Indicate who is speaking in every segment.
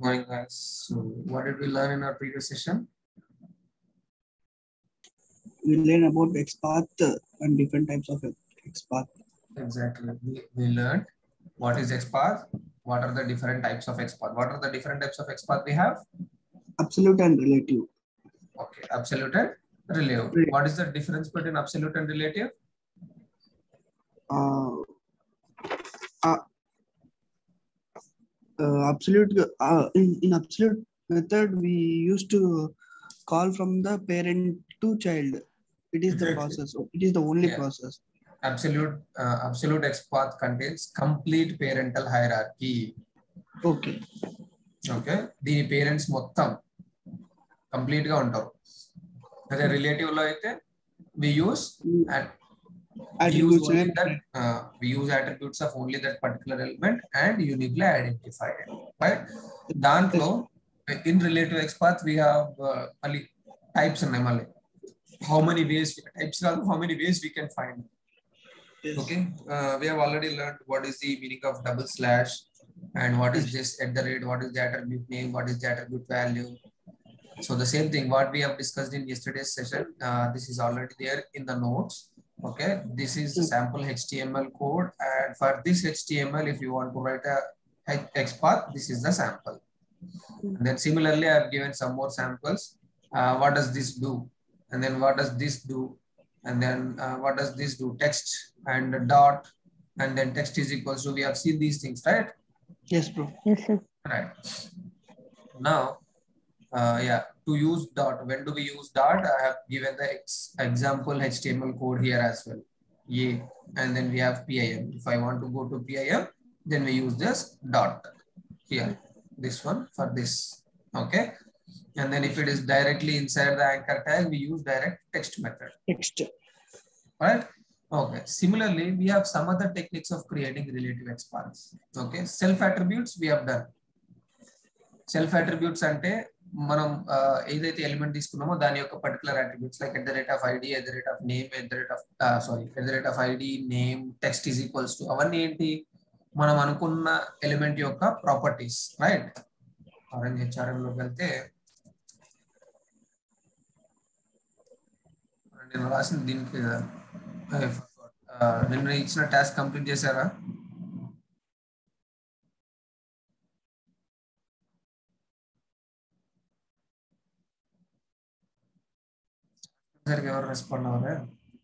Speaker 1: morning, guys. So, what did we learn in our previous session?
Speaker 2: we learn about XPath uh, and different types of XPath.
Speaker 1: Exactly. We, we learned what is XPath, what are the different types of XPath, what are the different types of XPath we have?
Speaker 2: Absolute and relative.
Speaker 1: Okay, absolute and relative.
Speaker 2: Right.
Speaker 1: What is the difference between absolute and relative?
Speaker 2: Uh, uh, uh, absolute uh, in, in absolute method we used to call from the parent to child. It is the
Speaker 1: Exactly.
Speaker 2: process. It is the only
Speaker 1: Yeah.
Speaker 2: process.
Speaker 1: Absolute uh, absolute XPath contains complete parental hierarchy.
Speaker 2: Okay.
Speaker 1: Okay దీని parents మొత్తం complete గా ఉంటారు అదే relative లో అయితే we use
Speaker 2: Attributes and
Speaker 1: we use attributes of only that particular element and uniquely identified it, right దాంట్లో in relative XPath we have మళ్ళీ types ఉన్నాయి మళ్ళీ హౌ మెనీ వేస్ టైప్స్ కాదు how many ways we can find
Speaker 2: Yes.
Speaker 1: okay uh, we have already learned what is the meaning of double slash and what is this at the rate what is the attribute name what is the attribute value so the same thing what we have discussed in yesterday's session uh, this is already there in the notes okay this is the sample html code and for this html if you want to write a H- xpath this is the sample and then similarly i have given some more samples uh, what does this do and then what does this do and then uh, what does this do text and a dot and then text is equals to we have seen these things right
Speaker 2: Yes, bro.
Speaker 3: Yes, sir.
Speaker 1: right now uh, yeah to use dot when do we use dot i have given the ex- example html code here as well yeah and then we have pim if i want to go to pim then we use this dot here this one for this okay and then if it is directly inside the anchor tag we use direct text method
Speaker 2: Next.
Speaker 1: right? Okay. Similarly, we have some other techniques of creating relative XPaths. Okay. Self attributes we have done. Self attributes అంటే మనం ఆ, ఏదైతే element తీసుకున్నామో దాని యొక్క particular attributes like at the rate of ID at the rate of name at the rate of sorry at the rate of ID name text is equals to అవన్నీ ఏంటి మనం అనుకున్న ఎలిమెంట్ యొక్క ప్రాపర్టీస్ రైట్ ఆరెంజ్ హెచ్ఆర్ఎంలోకి వెళ్తే నేను రాసింది దీనికి కదా I forgot. ఆ, నిన్న ఇచ్చిన టాస్క్ కంప్లీట్ చేశారా సరిగ్గా ఎవరు రెస్పాండ్ అవ్వలే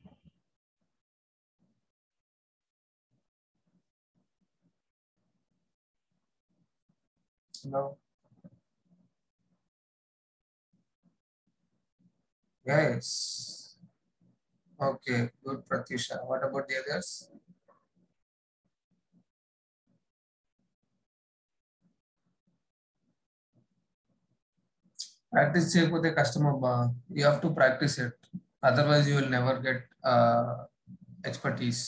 Speaker 1: No. Yes. Okay, good, Pratyusha. What about the others? Practice చేయకపోతే కష్టం అబ్బా you have to practice it otherwise you will never get expertise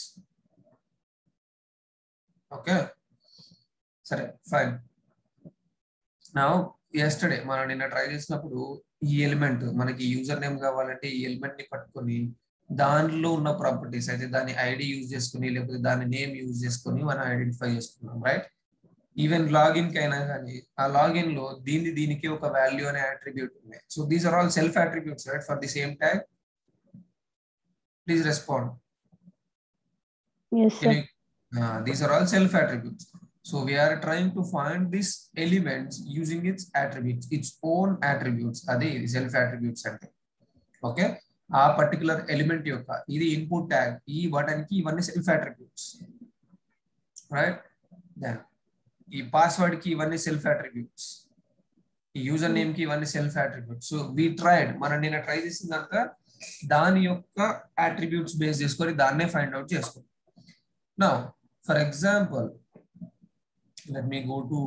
Speaker 1: okay సరే ఫైన్ నా ఎస్టర్డే మనం నిన్న ట్రై చేసినప్పుడు ఈ ఎలిమెంట్ మనకి యూజర్ నేమ్ కావాలంటే ఈ ఎలిమెంట్ ని పట్టుకొని దానిలో ఉన్న ప్రాపర్టీస్ అయితే దాని ఐడి యూజ్ చేసుకుని లేకపోతే దాని నేమ్ యూజ్ చేసుకుని మనం ఐడెంటిఫై చేసుకున్నాం రైట్ ఈవెన్ లాగిన్ కి అయినా కానీ ఆ లాగిన్ లో దీని దీనికి ఒక వాల్యూ అనే అట్రిబ్యూట్ ఉంది so these are all self attributes right for the same tag please respond
Speaker 3: Yes, sir.
Speaker 1: uh, these are all self attributes so we are trying to find these elements using its attributes its own attributes అదే ఇది self attributes అంటే okay ఆ particular element యొక్క ఇది input tag ఈ button కి ఇవన్నీ self attributes right then ఈ పాస్వర్డ్ కి ఇవన్నీ సెల్ఫ్ అట్రిబ్యూట్స్ ఈ యూజర్ నేమ్ కి ఇవన్నీ self attributes so we tried మనం నేను ట్రై చేసిందంతా దాని యొక్క అట్రిబ్యూట్స్ బేస్ చేసుకొని దాన్నే ఫైండ్ అవుట్ చేసుకుంటాం Now, for example, let me go to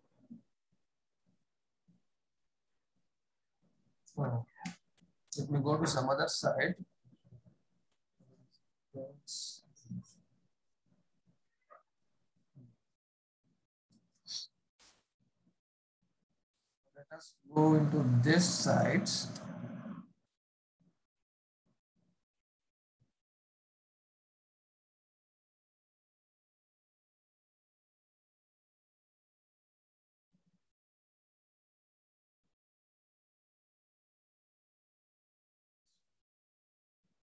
Speaker 1: oh, let me go to some other site. Let us go into this site.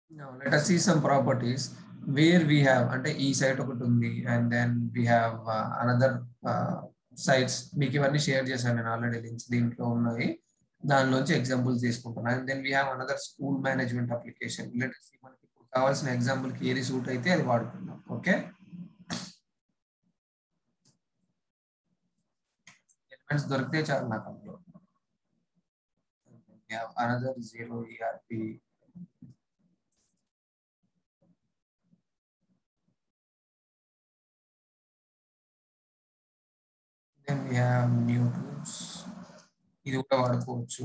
Speaker 1: Now let us see some properties where we have అంటే ఈ site ఒకటి ఉంది and then we have another sites మీకు ఇవన్నీ share చేశాను నేను already links దీంట్లో ఉన్నాయి దానిలోంచి ఎగ్జాంపుల్స్ తీసుకుంటాను and then we have another school management application latest మనకి ఇప్పుడు కావాల్సిన ఎగ్జాంపుల్ కి ఏది సూట్ అయితే అది వాడుకుందాం ఓకే ఎలిమెంట్స్ దొరికితే చాలు నాకు అందులో another zero ERP then we have new tools ఇది కూడా వాడుకోవచ్చు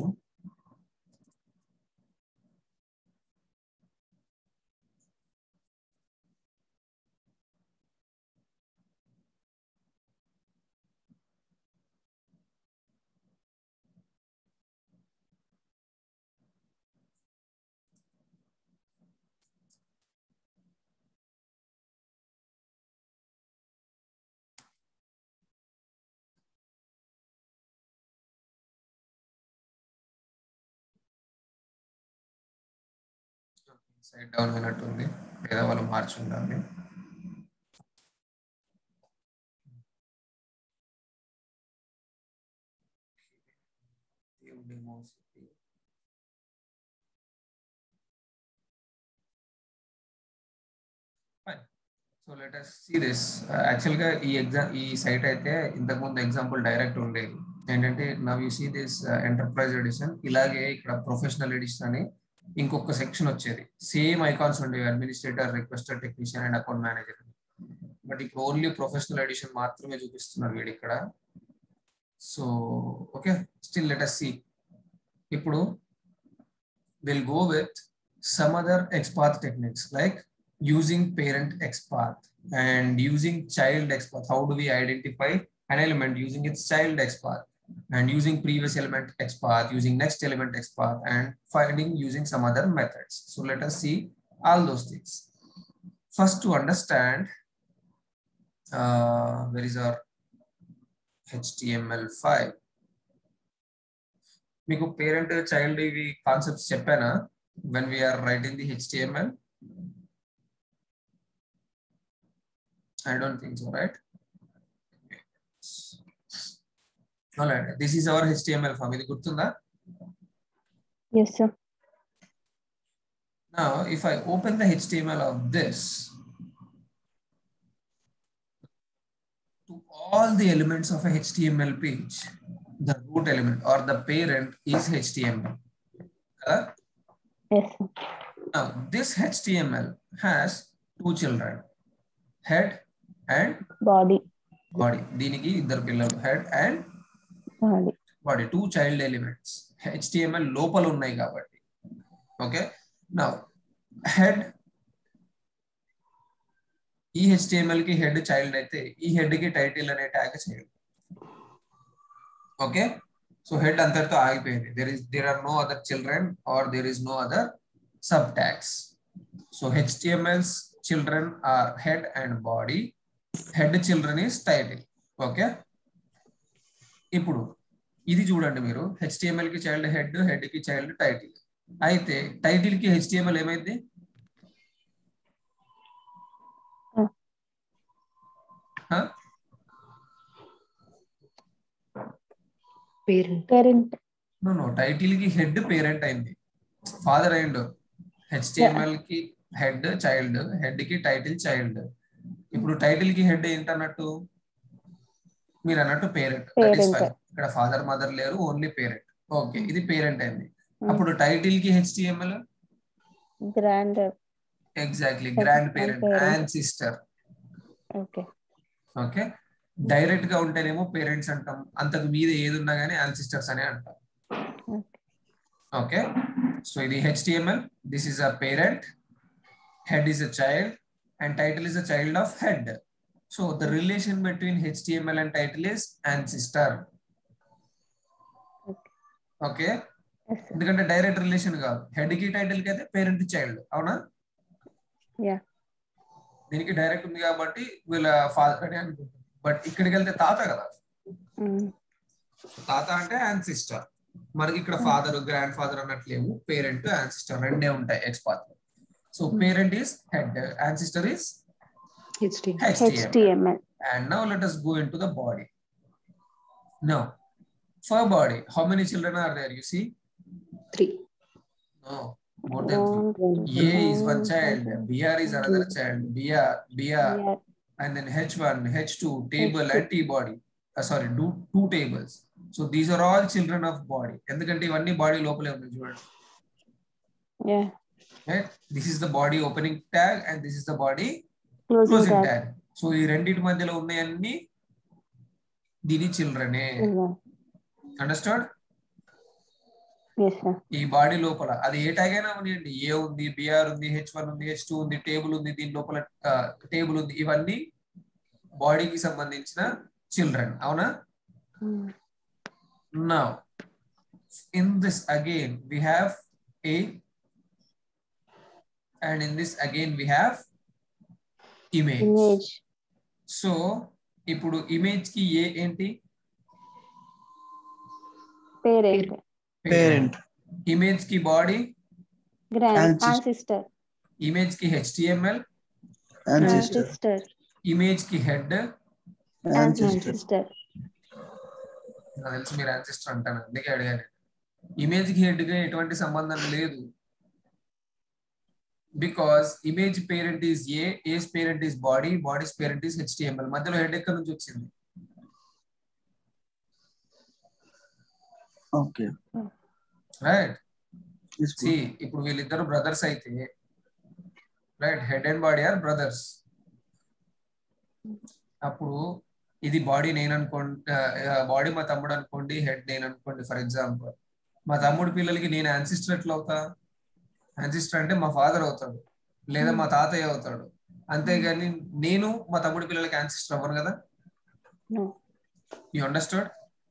Speaker 1: సైడ్ డౌన్ అయినట్టుంది లేదా వాళ్ళు మార్చి ఉండాలి so let us see this actual గా ఈ ఎగ్జామ్ ఈ సైట్ అయితే ఇంతకు ముందు ఎగ్జాంపుల్ డైరెక్ట్ ఉండేది ఏంటంటే now you see this enterprise edition ఇలాగే ఇక్కడ ప్రొఫెషనల్ ఎడిషన్ అని ఇంకొక సెక్షన్ వచ్చేది సేమ్ ఐకాన్స్ ఉండేవి administrator requester technician and account manager but ఇప్పుడు ఓన్లీ ప్రొఫెషనల్ ఎడిషన్ మాత్రమే చూపిస్తున్నారు వీడు ఇక్కడ so okay still let us see ఇప్పుడు will go with some other XPath techniques like using parent XPath and using child XPath. How do we identify an element using its child XPath and using previous element XPath, using next element XPath and finding using some other methods. So let us see all those things. First to understand, uh, where is our HTML5? మీకు parent child ఇవి concepts చెప్పానా when we are writing the HTML I don't think so, right? All right, this is our HTML form. ఇది గుర్తుందా
Speaker 3: Yes, sir.
Speaker 1: Now, if I open the HTML of this, to all the elements of a HTML page, the root element or the parent is HTML. Correct?
Speaker 3: Yes, sir.
Speaker 1: Now, this HTML has two children, head and
Speaker 3: Body.
Speaker 1: body. దీనికి ఇద్దరు పిల్లలు head and
Speaker 3: Body.
Speaker 1: Body two child elements HTML లోపల ఉన్నాయి కాబట్టి okay నా head ఈ HTML కి head child అయితే ఈ హెడ్ కి టైటిల్ అనే tag child okay so head అంతటితో ఆగిపోయింది there is there are no other children or there is no other sub tags so HTML's children are head and body head children is title okay ఇప్పుడు ఇది చూడండి మీరు HTML కి child head head కి child title అయితే title కి HTML ఏమైంది
Speaker 4: parent
Speaker 3: Parent.
Speaker 1: No no title కి హెడ్ పేరెంట్ అయింది ఫాదర్ అయిండు హెచ్టిఎంఎల్ కి హెడ్ చైల్డ్ హెడ్ కి టైటిల్ చైల్డ్ ఇప్పుడు టైటిల్ కి హెడ్ ఏంటన్నట్టు మీరు అన్నట్టు పేరెంట్
Speaker 3: Parent.
Speaker 1: ఇక్కడ ఫాదర్ మదర్ లేరు ఓన్లీ పేరెంట్ ఓకే ఇది పేరెంట్ అయింది అప్పుడు టైటిల్ కి HTML
Speaker 3: Grand.
Speaker 1: Exactly
Speaker 3: Yes,
Speaker 1: grand parent
Speaker 3: grandparent.
Speaker 1: And sister
Speaker 3: Okay.
Speaker 1: Okay direct గా ఉంటేనేమో పేరెంట్స్ అంటాం అంతకు మీద ఏది ఉన్నా గానీ సిస్టర్స్ అనే అంటాం
Speaker 3: Okay.
Speaker 1: ఓకే సో ఇది HTML this is a parent head is a child and title is a child of head so the relation between HTML and title is and sister
Speaker 3: Okay.
Speaker 1: Okay
Speaker 3: Yes, sir.
Speaker 1: ఎందుకంటే direct relation కాదు head కి title కి అయితే parent child అవునా
Speaker 3: Yeah.
Speaker 1: దీనికి direct ఉంది కాబట్టి వీళ్ళ ఫాదర్ అని అనుకుంటుంది బట్ ఇక్కడికి వెళ్తే తాత కదా
Speaker 3: Mm.
Speaker 1: తాత అంటే సిస్టర్ మరి ఇక్కడ ఫాదర్ గ్రాండ్ ఫాదర్ అన్నట్లేవు పేరెంట్ సిస్టర్ రెండే ఉంటాయి XPath So parent is head, ancestor is
Speaker 4: HTML.
Speaker 1: HTML.
Speaker 3: HTML.
Speaker 1: And now let us go into the body. Now, for body, how many children are there? You see?
Speaker 4: Three.
Speaker 1: No, more than three.
Speaker 3: One,
Speaker 1: A is one
Speaker 3: two,
Speaker 1: child,
Speaker 3: three,
Speaker 1: BR is another child, BR, BR,
Speaker 3: Yeah.
Speaker 1: and then H1, H2, table and T body. Uh, sorry, two, two tables. So these are all children of body. ఎందుకంటే ఇవన్నీ body లోపలే ఉన్నాయి చూడండి
Speaker 3: Yeah.
Speaker 1: Right this is the body opening tag and this is the body
Speaker 3: Closing
Speaker 1: closing
Speaker 3: tag.
Speaker 1: Tag so ఈ రెండింటి మధ్యలో ఉన్నాయన్నీ దీని చిల్డ్రనే
Speaker 3: Yeah.
Speaker 1: Understand
Speaker 3: Yes, sir.
Speaker 1: ఈ బాడీ లోపల అది ఏ ట్యాగ్ అయినా ఉన్నాయండి ఏ ఉంది బిఆర్ ఉంది హెచ్ వన్ ఉంది హెచ్ టూ ఉంది టేబుల్ ఉంది దీని లోపల టేబుల్ ఉంది ఇవన్నీ బాడీకి సంబంధించిన చిల్డ్రన్ అవునా
Speaker 3: Mm.
Speaker 1: Now, in this again, we have A, and in this again, we have image.
Speaker 3: Image.
Speaker 1: So, ఇప్పుడు ఇమేజ్ కి ఏ ఏంటి
Speaker 3: Parent.
Speaker 2: Parent.
Speaker 1: ఇమేజ్ కి body
Speaker 3: Grand.
Speaker 2: Ancestor.
Speaker 3: Ancestor.
Speaker 1: Image కి హెచ్టిఎంఎల్
Speaker 2: Ancestor.
Speaker 3: Ancestor.
Speaker 1: ఇమేజ్ కి head
Speaker 2: Ancestor.
Speaker 3: Ancestor.
Speaker 1: నాకు తెలిసి మీరు ancestor అంటాను అందుకే అడిగాను ఇమేజ్ కి హెడ్ గా ఎటువంటి సంబంధం లేదు because image parent is a a's parent is body body's parent is HTML మధ్యలో హెడ్ ఎక్కడి నుంచి వచ్చింది
Speaker 2: Okay.
Speaker 1: Right
Speaker 2: Yes, bro.
Speaker 1: See ఇప్పుడు వీళ్ళిద్దరు బ్రదర్స్ అయితే right head and body are brothers అప్పుడు ఇది బాడీ నేను అనుకోండి బాడీ మా తమ్ముడు అనుకోండి హెడ్ నేను అనుకోండి ఫర్ ఎగ్జాంపుల్ మా తమ్ముడు పిల్లలకి నేను యాన్సిస్టర్ ఎట్లా అవుతా యాన్సిస్టర్ అంటే మా ఫాదర్ అవుతాడు లేదా మా తాతయ్య అవుతాడు అంతేగాని నేను మా తమ్ముడి పిల్లలకి యాన్సిస్టర్ అవ్వను కదా
Speaker 3: No.
Speaker 1: You understand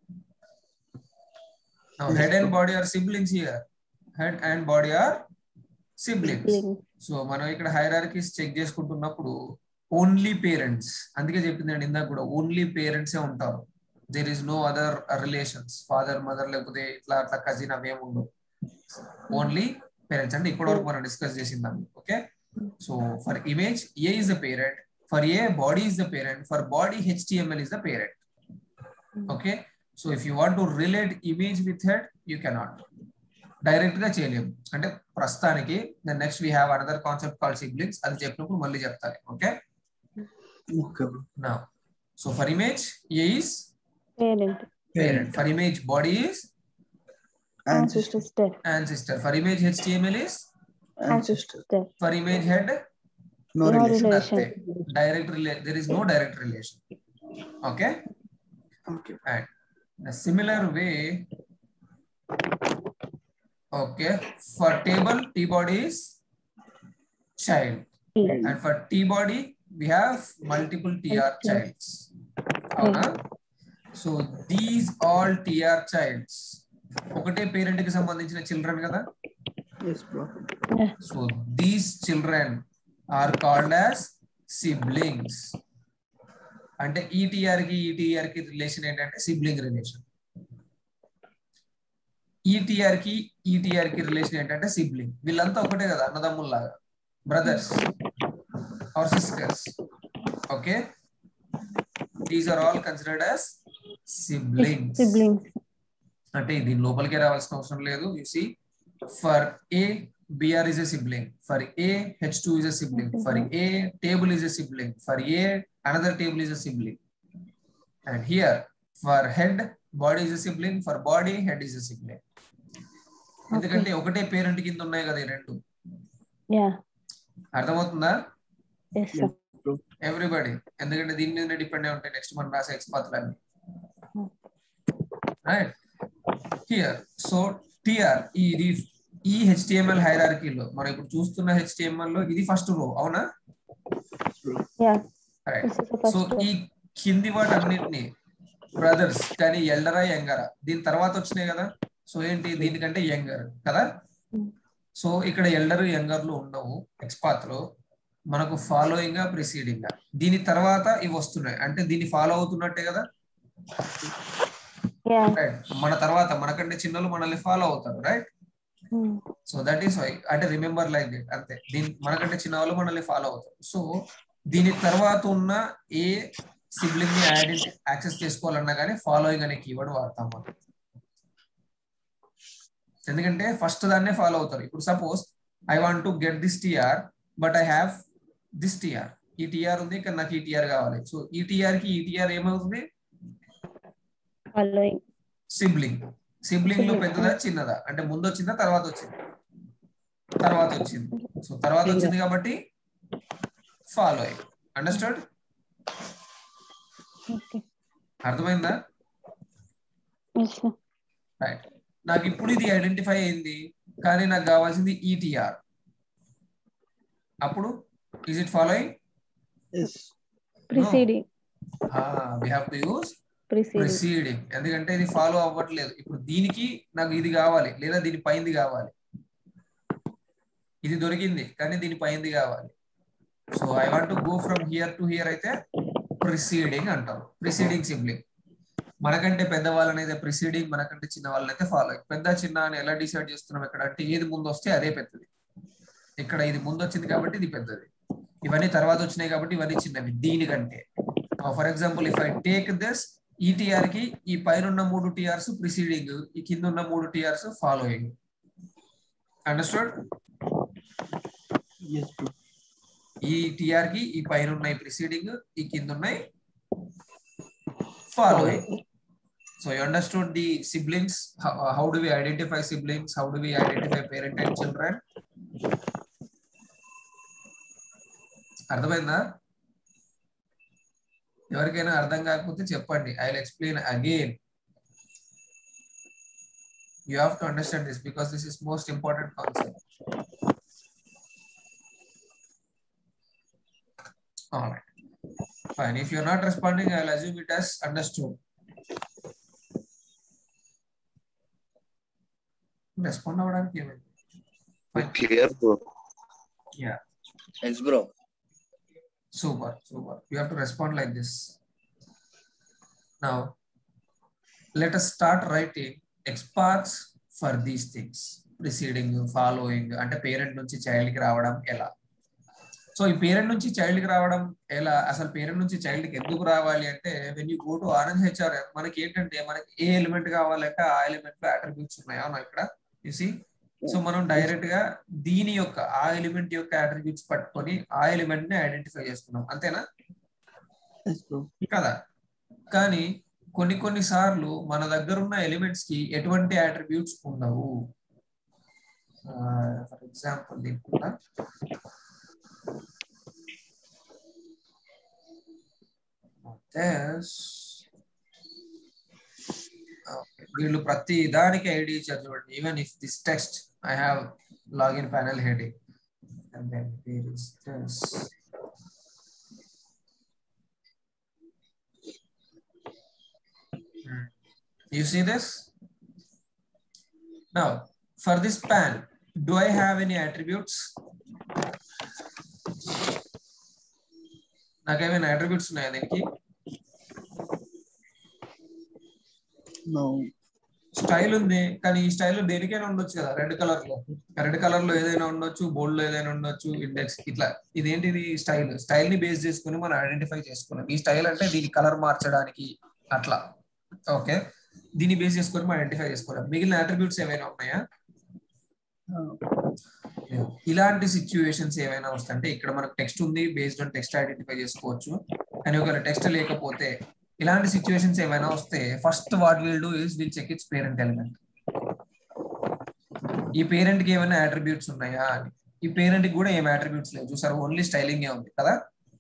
Speaker 1: head and body are siblings here head and body are siblings
Speaker 3: Sibling.
Speaker 1: So మనం ఇక్కడ హైరార్కీస్ చెక్ చేసుకుంటున్నప్పుడు ఓన్లీ పేరెంట్స్ అందుకే చెప్పిందండి ఇందాక కూడా ఓన్లీ పేరెంట్సే ఉంటారు there is no other relations father mother లేకపోతే ఇట్లా అట్లా కజిన్ అవేం ఉండవు ఓన్లీ పేరెంట్స్ అంటే ఇప్పటి వరకు మనం డిస్కస్ చేసిందాం okay so for image a is the parent for a body is the parent for body HTML is the parent okay so if you want to relate image with head you cannot direct గా చేయలేము అంటే ప్రస్తుతానికి then next we have another concept call siblings అది చెప్పినప్పుడు మళ్ళీ చెప్తాను okay
Speaker 2: Okay, bro.
Speaker 1: నా so for image a is
Speaker 3: Parent.
Speaker 1: Parent for image body is
Speaker 2: Ancestor.
Speaker 3: Ancestor.
Speaker 1: ancestor for image html is
Speaker 2: Ancestor.
Speaker 3: Ancestor.
Speaker 1: for image head
Speaker 2: No
Speaker 3: No
Speaker 2: relation.
Speaker 3: relation.
Speaker 1: nothing. direct rela- there is no direct relation okay
Speaker 2: Okay.
Speaker 1: and in a similar way okay for table t body is child
Speaker 3: T.
Speaker 1: and for t body we have multiple tr
Speaker 3: Okay.
Speaker 1: childs అవునా so these all TR childs ఒకటే parent కి సంబంధించిన children కదా
Speaker 2: Yes, bro.
Speaker 1: So these children are called as siblings అంటే ఈటీఆర్ కి ఈటీఆర్ కి relation ఏంటంటే సిబ్లింగ్ రిలేషన్ ఈటీఆర్ కి ఈటీఆర్ కి రిలేషన్ ఏంటంటే సిబ్లింగ్ వీళ్ళంతా ఒకటే కదా అన్నదమ్ముల్లాగా brothers or sisters okay these are all considered as siblings
Speaker 3: Siblings.
Speaker 1: అంటే దీని లోపలికే రావాల్సిన అవసరం లేదు you see for a BR is a sibling for a H two is a sibling for a table is a sibling for a another table is a sibling and here for head body is a sibling for body head is a sibling ఎందుకంటే ఒకటే parent కింద ఉన్నాయి కదా ఈ రెండు
Speaker 3: Yeah.
Speaker 1: అర్థమవుతుందా
Speaker 3: Yes, sir.
Speaker 1: Everybody ఎందుకంటే దీని మీద డిపెండ్ అయి ఉంటాయి నెక్స్ట్ మనం రాసే ఎక్స్పాత్లన్నీ రైట్ హియర్ సో టిఆర్ ఇది ఈ హెచ్టిఎంఎల్ హైరార్కీలో మనం ఇప్పుడు చూస్తున్న హెచ్టిఎంఎల్ లో ఇది ఫస్ట్ రో అవునా
Speaker 3: Yeah.
Speaker 1: Right
Speaker 3: This is the
Speaker 1: so
Speaker 3: first
Speaker 1: ఈ కింది వాటన్నిటిని బ్రదర్స్ కానీ ఎల్డరా యంగరా దీని తర్వాత వచ్చినాయి కదా సో ఏంటి దీనికంటే యంగర్ కదా
Speaker 3: Hmm.
Speaker 1: సో ఇక్కడ ఎల్డర్ యంగర్లు ఉండవు ఎక్స్పాత్ లో మనకు ఫాలోయింగ్ గా ప్రిసీడింగ్ గా దీని తర్వాత ఇవి వస్తున్నాయి అంటే దీన్ని ఫాలో అవుతున్నట్టే కదా
Speaker 3: Yeah.
Speaker 1: రైట్ మన తర్వాత మనకంటే చిన్నలు మనల్ని ఫాలో అవుతారు right
Speaker 3: Hmm.
Speaker 1: So that is why అంటే రిమెంబర్ లైక్ దట్ అంతే దీని మనకంటే చిన్న వాళ్ళు మనల్ని ఫాలో అవుతారు సో దీని తర్వాత ఉన్న ఏ సిబ్లింగ్ ని ఐడెంటి యాక్సెస్ చేసుకోవాలన్నా కానీ ఫాలోయింగ్ అనే కీవర్డ్ వాడతాం మనం ఎందుకంటే ఫస్ట్ దాన్నే ఫాలో అవుతారు ఇప్పుడు suppose I want to get this TR but I have this TR ఈ టిఆర్ ఉంది కానీ నాకు ఈ టిఆర్ కావాలి సో ఈ టిఆర్ కి ఈ టిఆర్ ఏమవుతుంది
Speaker 3: Following.
Speaker 1: సిబ్లింగ్ సిబ్లింగ్ లో
Speaker 3: Sibling,
Speaker 1: పెద్దదా చిన్నదా అంటే ముందు వచ్చిందా తర్వాత వచ్చింది తర్వాత వచ్చింది సో తర్వాత వచ్చింది కాబట్టి ఫాలో అండర్స్టాండ్
Speaker 3: Okay.
Speaker 1: అర్థమైందా
Speaker 3: Yes, sir.
Speaker 1: రైట్ నాకు ఇప్పుడు ఇది ఐడెంటిఫై అయింది కానీ నాకు కావాల్సింది ఈటీఆర్ అప్పుడు is it following
Speaker 2: Yes.
Speaker 3: Preceding.
Speaker 1: We have to use
Speaker 3: Preceding.
Speaker 1: Preceding ఎందుకంటే ఇది ఫాలో అవ్వట్లేదు ఇప్పుడు దీనికి నాకు ఇది కావాలి లేదా దీని పైంది కావాలి ఇది దొరికింది కానీ దీని పైంది కావాలి so I want to go from here to here అయితే ప్రిసీడింగ్ అంటారు ప్రిసీడింగ్ సిబ్లింగ్ మనకంటే పెద్ద వాళ్ళనైతే ప్రిసీడింగ్ మనకంటే చిన్న వాళ్ళనైతే ఫాలో పెద్ద చిన్న అని ఎలా డిసైడ్ చేస్తున్నాం ఇక్కడ అంటే ఏది ముందు వస్తే అదే పెద్దది ఇక్కడ ఇది ముందు వచ్చింది కాబట్టి ఇది పెద్దది ఇవన్నీ తర్వాత వచ్చినాయి కాబట్టి ఇవన్నీ చిన్నవి దీనికంటే for example if I take this ఈ టిఆర్ కి ఈ పైన ఉన్న మూడు టిఆర్స్ ప్రిసీడింగ్ ఈ కింద ఉన్న మూడు TRs following understood
Speaker 2: Yes, bro.
Speaker 1: ఈ టిఆర్ కి ఈ పైన ఉన్నాయి ప్రిసీడింగ్ ఈ కింద ఉన్నాయి following so you understood the siblings how do we identify siblings how do we identify parent and children అర్థమైందా ఎవరికైనా అర్థం కాకపోతే చెప్పండి I will explain again you have to understand this because this is most important concept All right. Fine. If you're not responding, I'll assume it as understood. Respond అవ్వడానికి ఏమైంది
Speaker 5: Clear, bro.
Speaker 1: Yeah.
Speaker 5: Yes, bro.
Speaker 1: Super, super. You have to respond like this. Now, let us start writing XPaths for these things. Preceding, following, అంటే parent నుంచి child కి రావడం ఎలా so ఈ parent నుంచి child కి రావడం ఎలా అసలు పేరెంట్ నుంచి child కి ఎందుకు రావాలి అంటే when you go to Orange HRM మనకి ఏంటంటే మనకి ఏ ఎలిమెంట్ కావాలంటే ఆ ఎలిమెంట్ లో అట్రిబ్యూట్స్ ఉన్నాయా అవునా ఇక్కడ సి సో మనం డైరెక్ట్ గా దీని యొక్క ఆ ఎలిమెంట్ యొక్క అట్రిబ్యూట్స్ పట్టుకొని ఆ ఎలిమెంట్ ని ఐడెంటిఫై చేసుకున్నాం అంతేనా
Speaker 2: Yes, bro.
Speaker 1: కదా కానీ కొన్ని కొన్ని సార్లు మన దగ్గర ఉన్న ఎలిమెంట్స్ కి ఎటువంటి అట్రిబ్యూట్స్ ఉండవు ఫర్ ఎగ్జాంపుల్ తీసుకున్నా వీళ్ళు ప్రతి దానికి ఐడి ఇచ్చారు చూడండి even if this text I have login panel heading and then here is this Hmm. You see this? Now, for this pan, do I have any attributes? నాకేమైనా attributes ఉన్నాయా దీనికి
Speaker 2: No.
Speaker 1: Style ఉంది కానీ ఈ style దేనికైనా ఉండొచ్చు కదా red colour లో రెడ్ కలర్ లో ఏదైనా ఉండొచ్చు బోల్డ్ లో ఏదైనా ఉండొచ్చు ఇండెక్స్ ఇట్లా ఇదేంటి ఇది స్టైల్ స్టైల్ ని బేస్ చేసుకుని మనం ఐడెంటిఫై చేసుకున్నాం ఈ స్టైల్ అంటే దీని కలర్ మార్చడానికి అట్లా ఓకే దీన్ని బేస్ చేసుకొని మనం ఐడెంటిఫై చేసుకోవాలి మిగిలిన అట్రిబ్యూట్స్ ఏమైనా ఉన్నాయా
Speaker 2: Uh,
Speaker 1: లేవు. ఇలాంటి సిచ్యువేషన్స్ ఏమైనా వస్తుంటే ఇక్కడ మనకు టెక్స్ట్ ఉంది బేస్డ్ ఆన్ టెక్స్ట్ ఐడెంటిఫై చేసుకోవచ్చు కానీ ఒకవేళ టెక్స్ట్ లేకపోతే ఇలాంటి సిచ్యువేషన్స్ ఏమైనా వస్తే first what will do is will check its parent element ఈ పేరెంట్ కి ఏమైనా అట్రిబ్యూట్స్ ఉన్నాయా అని ఈ పేరెంట్ కి కూడా ఏం అట్రిబ్యూట్స్ లేవు చూసారు ఓన్లీ స్టైలింగ్ ఉంది కదా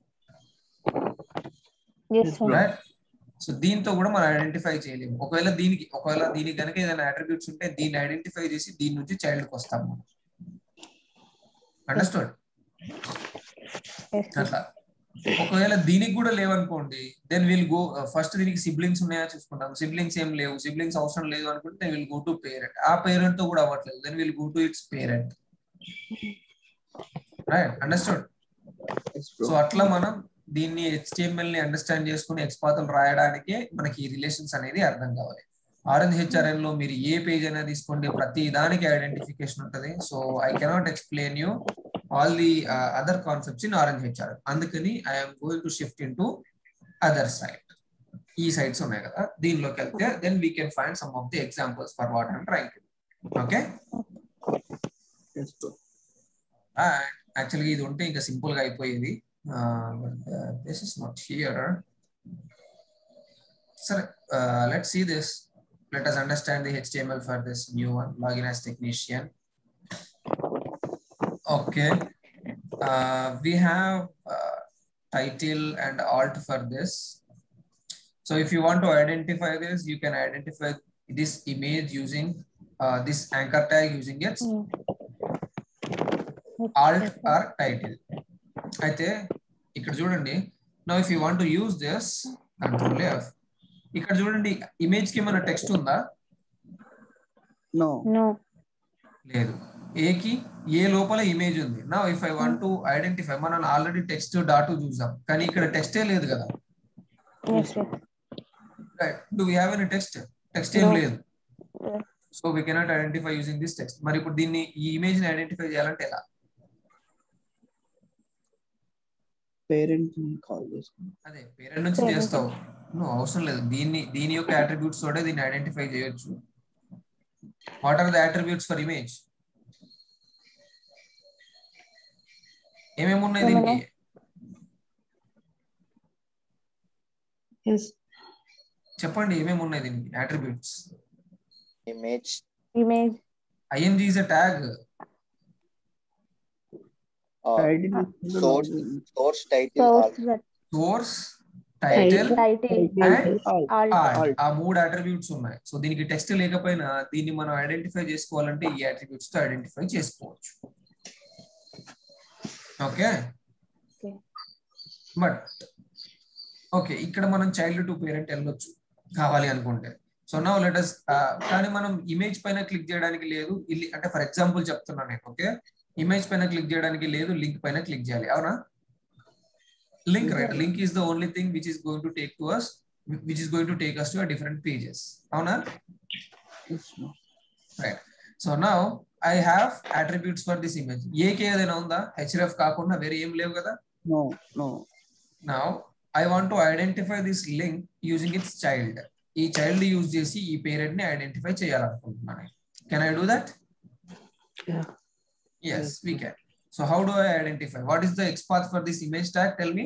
Speaker 3: Yes, sir.
Speaker 1: రైట్ సో దీంతో కూడా మనం ఐడెంటిఫై చేయలేము ఒకవేళ దీనికి ఒకవేళ దీనికి కనుక ఏదైనా అట్రిబ్యూట్స్ ఉంటే దీన్ని ఐడెంటిఫై చేసి దీని నుంచి చైల్డ్ కి వస్తాము అండర్స్టూడ్
Speaker 3: Yes, sir.
Speaker 1: అట్లా ఒకవేళ దీనికి కూడా లేవనుకోండి దెన్ విల్ గో ఫస్ట్ దీనికి సిబ్లింగ్స్ ఉన్నాయా చూసుకుంటాం సిబ్లింగ్స్ ఏం లేవు సిబ్లింగ్స్ అవసరం లేదు అనుకుంటే then will go to parent ఆ పేరెంట్ తో కూడా అవ్వట్లేదు then will go to its parent right understood
Speaker 2: yes,
Speaker 1: so
Speaker 2: bro.
Speaker 1: అట్లా మనం దీన్ని హెచ్టిఎంఎల్ ని అండర్స్టాండ్ చేసుకుని ఎక్స్పాతలు రాయడానికే మనకి ఈ రిలేషన్స్ అనేది అర్థం కావాలి ఆరెంజ్ హెచ్ఆర్ఎన్ లో మీరు ఏ పేజ్ అయినా తీసుకోండి ప్రతి దానికి ఐడెంటిఫికేషన్ ఉంటుంది so I cannot explain you all the other concepts in Orange HRM అందుకని I'm going to shift into other side ఈ సైడ్స్ ఉన్నాయి కదా దీనిలోకి వెళ్తే then we can find some of the examples for what I'm trying to okay
Speaker 2: Yes, bro.
Speaker 1: యాక్చువల్గా ఇది ఉంటే ఇంకా సింపుల్ గా అయిపోయేది దిస్ ఇస్ నాట్ హియర్ సరే let see this let us understand the HTML for this new one, login as technician. Okay. Uh, we have uh, title and alt for this. So if you want to identify this, you can identify this image using uh, this anchor tag using its alt or title. అయితే ఇక్కడ చూడండి no if you want to use this control F ఇక్కడ చూడండి image కి ఏమైనా text ఉందా
Speaker 2: No.
Speaker 3: No.
Speaker 1: లేదు ఏకి ఏ లోపల ఇమేజ్ ఉంది నా if I want to identify మనం ఆల్రెడీ టెక్స్ట్ డాట్ చూసాం కానీ ఇక్కడ టెక్స్టే లేదు కదా
Speaker 3: Yes, yes.
Speaker 1: Do we have any text text ఏం
Speaker 3: No.
Speaker 1: లేదు
Speaker 3: Yeah.
Speaker 1: So we cannot identify using this text మరి ఇప్పుడు దీన్ని ఈ ఇమేజ్ ని ఐడెంటిఫై చేయాలంటే ఎలా
Speaker 2: Parent ని call చేసుకుని.
Speaker 1: అదే పేరెంట్ నుంచి
Speaker 3: Parent.
Speaker 1: చేస్తావు నువ్వు అవసరం లేదు దీన్ని దీని యొక్క అట్రిబ్యూట్స్ తోటే దీన్ని ఐడెంటిఫై చేయొచ్చు what are the attributes for image ఏమేమి ఉన్నాయి దీనికి
Speaker 4: Yes.
Speaker 1: చెప్పండి ఏమేమి ఉన్నాయి దీనికి attributes
Speaker 5: image,
Speaker 3: Image.
Speaker 1: IMG is a tag
Speaker 5: uh,
Speaker 2: Title is
Speaker 5: source,
Speaker 2: login.
Speaker 5: source title,
Speaker 3: Source.
Speaker 5: alt.
Speaker 3: that-
Speaker 1: source title
Speaker 3: Title.
Speaker 1: And
Speaker 3: Alt.
Speaker 2: Alt.
Speaker 1: ఆ మూడు అట్రిబ్యూట్స్ ఉన్నాయి సో దీనికి టెక్స్ట్ లేకపోయినా దీన్ని మనం ఐడెంటిఫై చేసుకోవాలంటే ఈ అట్రిబ్యూట్స్ తో ఐడెంటిఫై చేసుకోవచ్చు ఓకే
Speaker 3: Okay.
Speaker 1: బట్ ఓకే ఇక్కడ మనం చైల్డ్ టు పేరెంట్ వెళ్ళొచ్చు కావాలి అనుకుంటే సో నా లెటస్ కానీ మనం ఇమేజ్ పైన క్లిక్ చేయడానికి లేదు ఇల్లి అంటే ఫర్ ఎగ్జాంపుల్ చెప్తున్నా నేను ఓకే ఇమేజ్ పైన క్లిక్ చేయడానికి లేదు లింక్ పైన క్లిక్ చేయాలి అవునా link right link is the only thing which is going to take to us which is going to take us to a different pages అవునా
Speaker 2: Yes, no.
Speaker 1: Right so now I have attributes for this image ఏకే ఏదైనా ఉందా HF కాకుండా వేరే ఏం లేవు కదా
Speaker 2: No, no.
Speaker 1: Now I want to identify this link using its child ఈ చైల్డ్ యూజ్ చేసి ఈ పేరెంట్ ని ఐడెంటిఫై చేయాలనుకుంటున్నాను can I do that
Speaker 4: Yeah.
Speaker 1: yes we can so how do i identify what is the xpath for this image tag tell me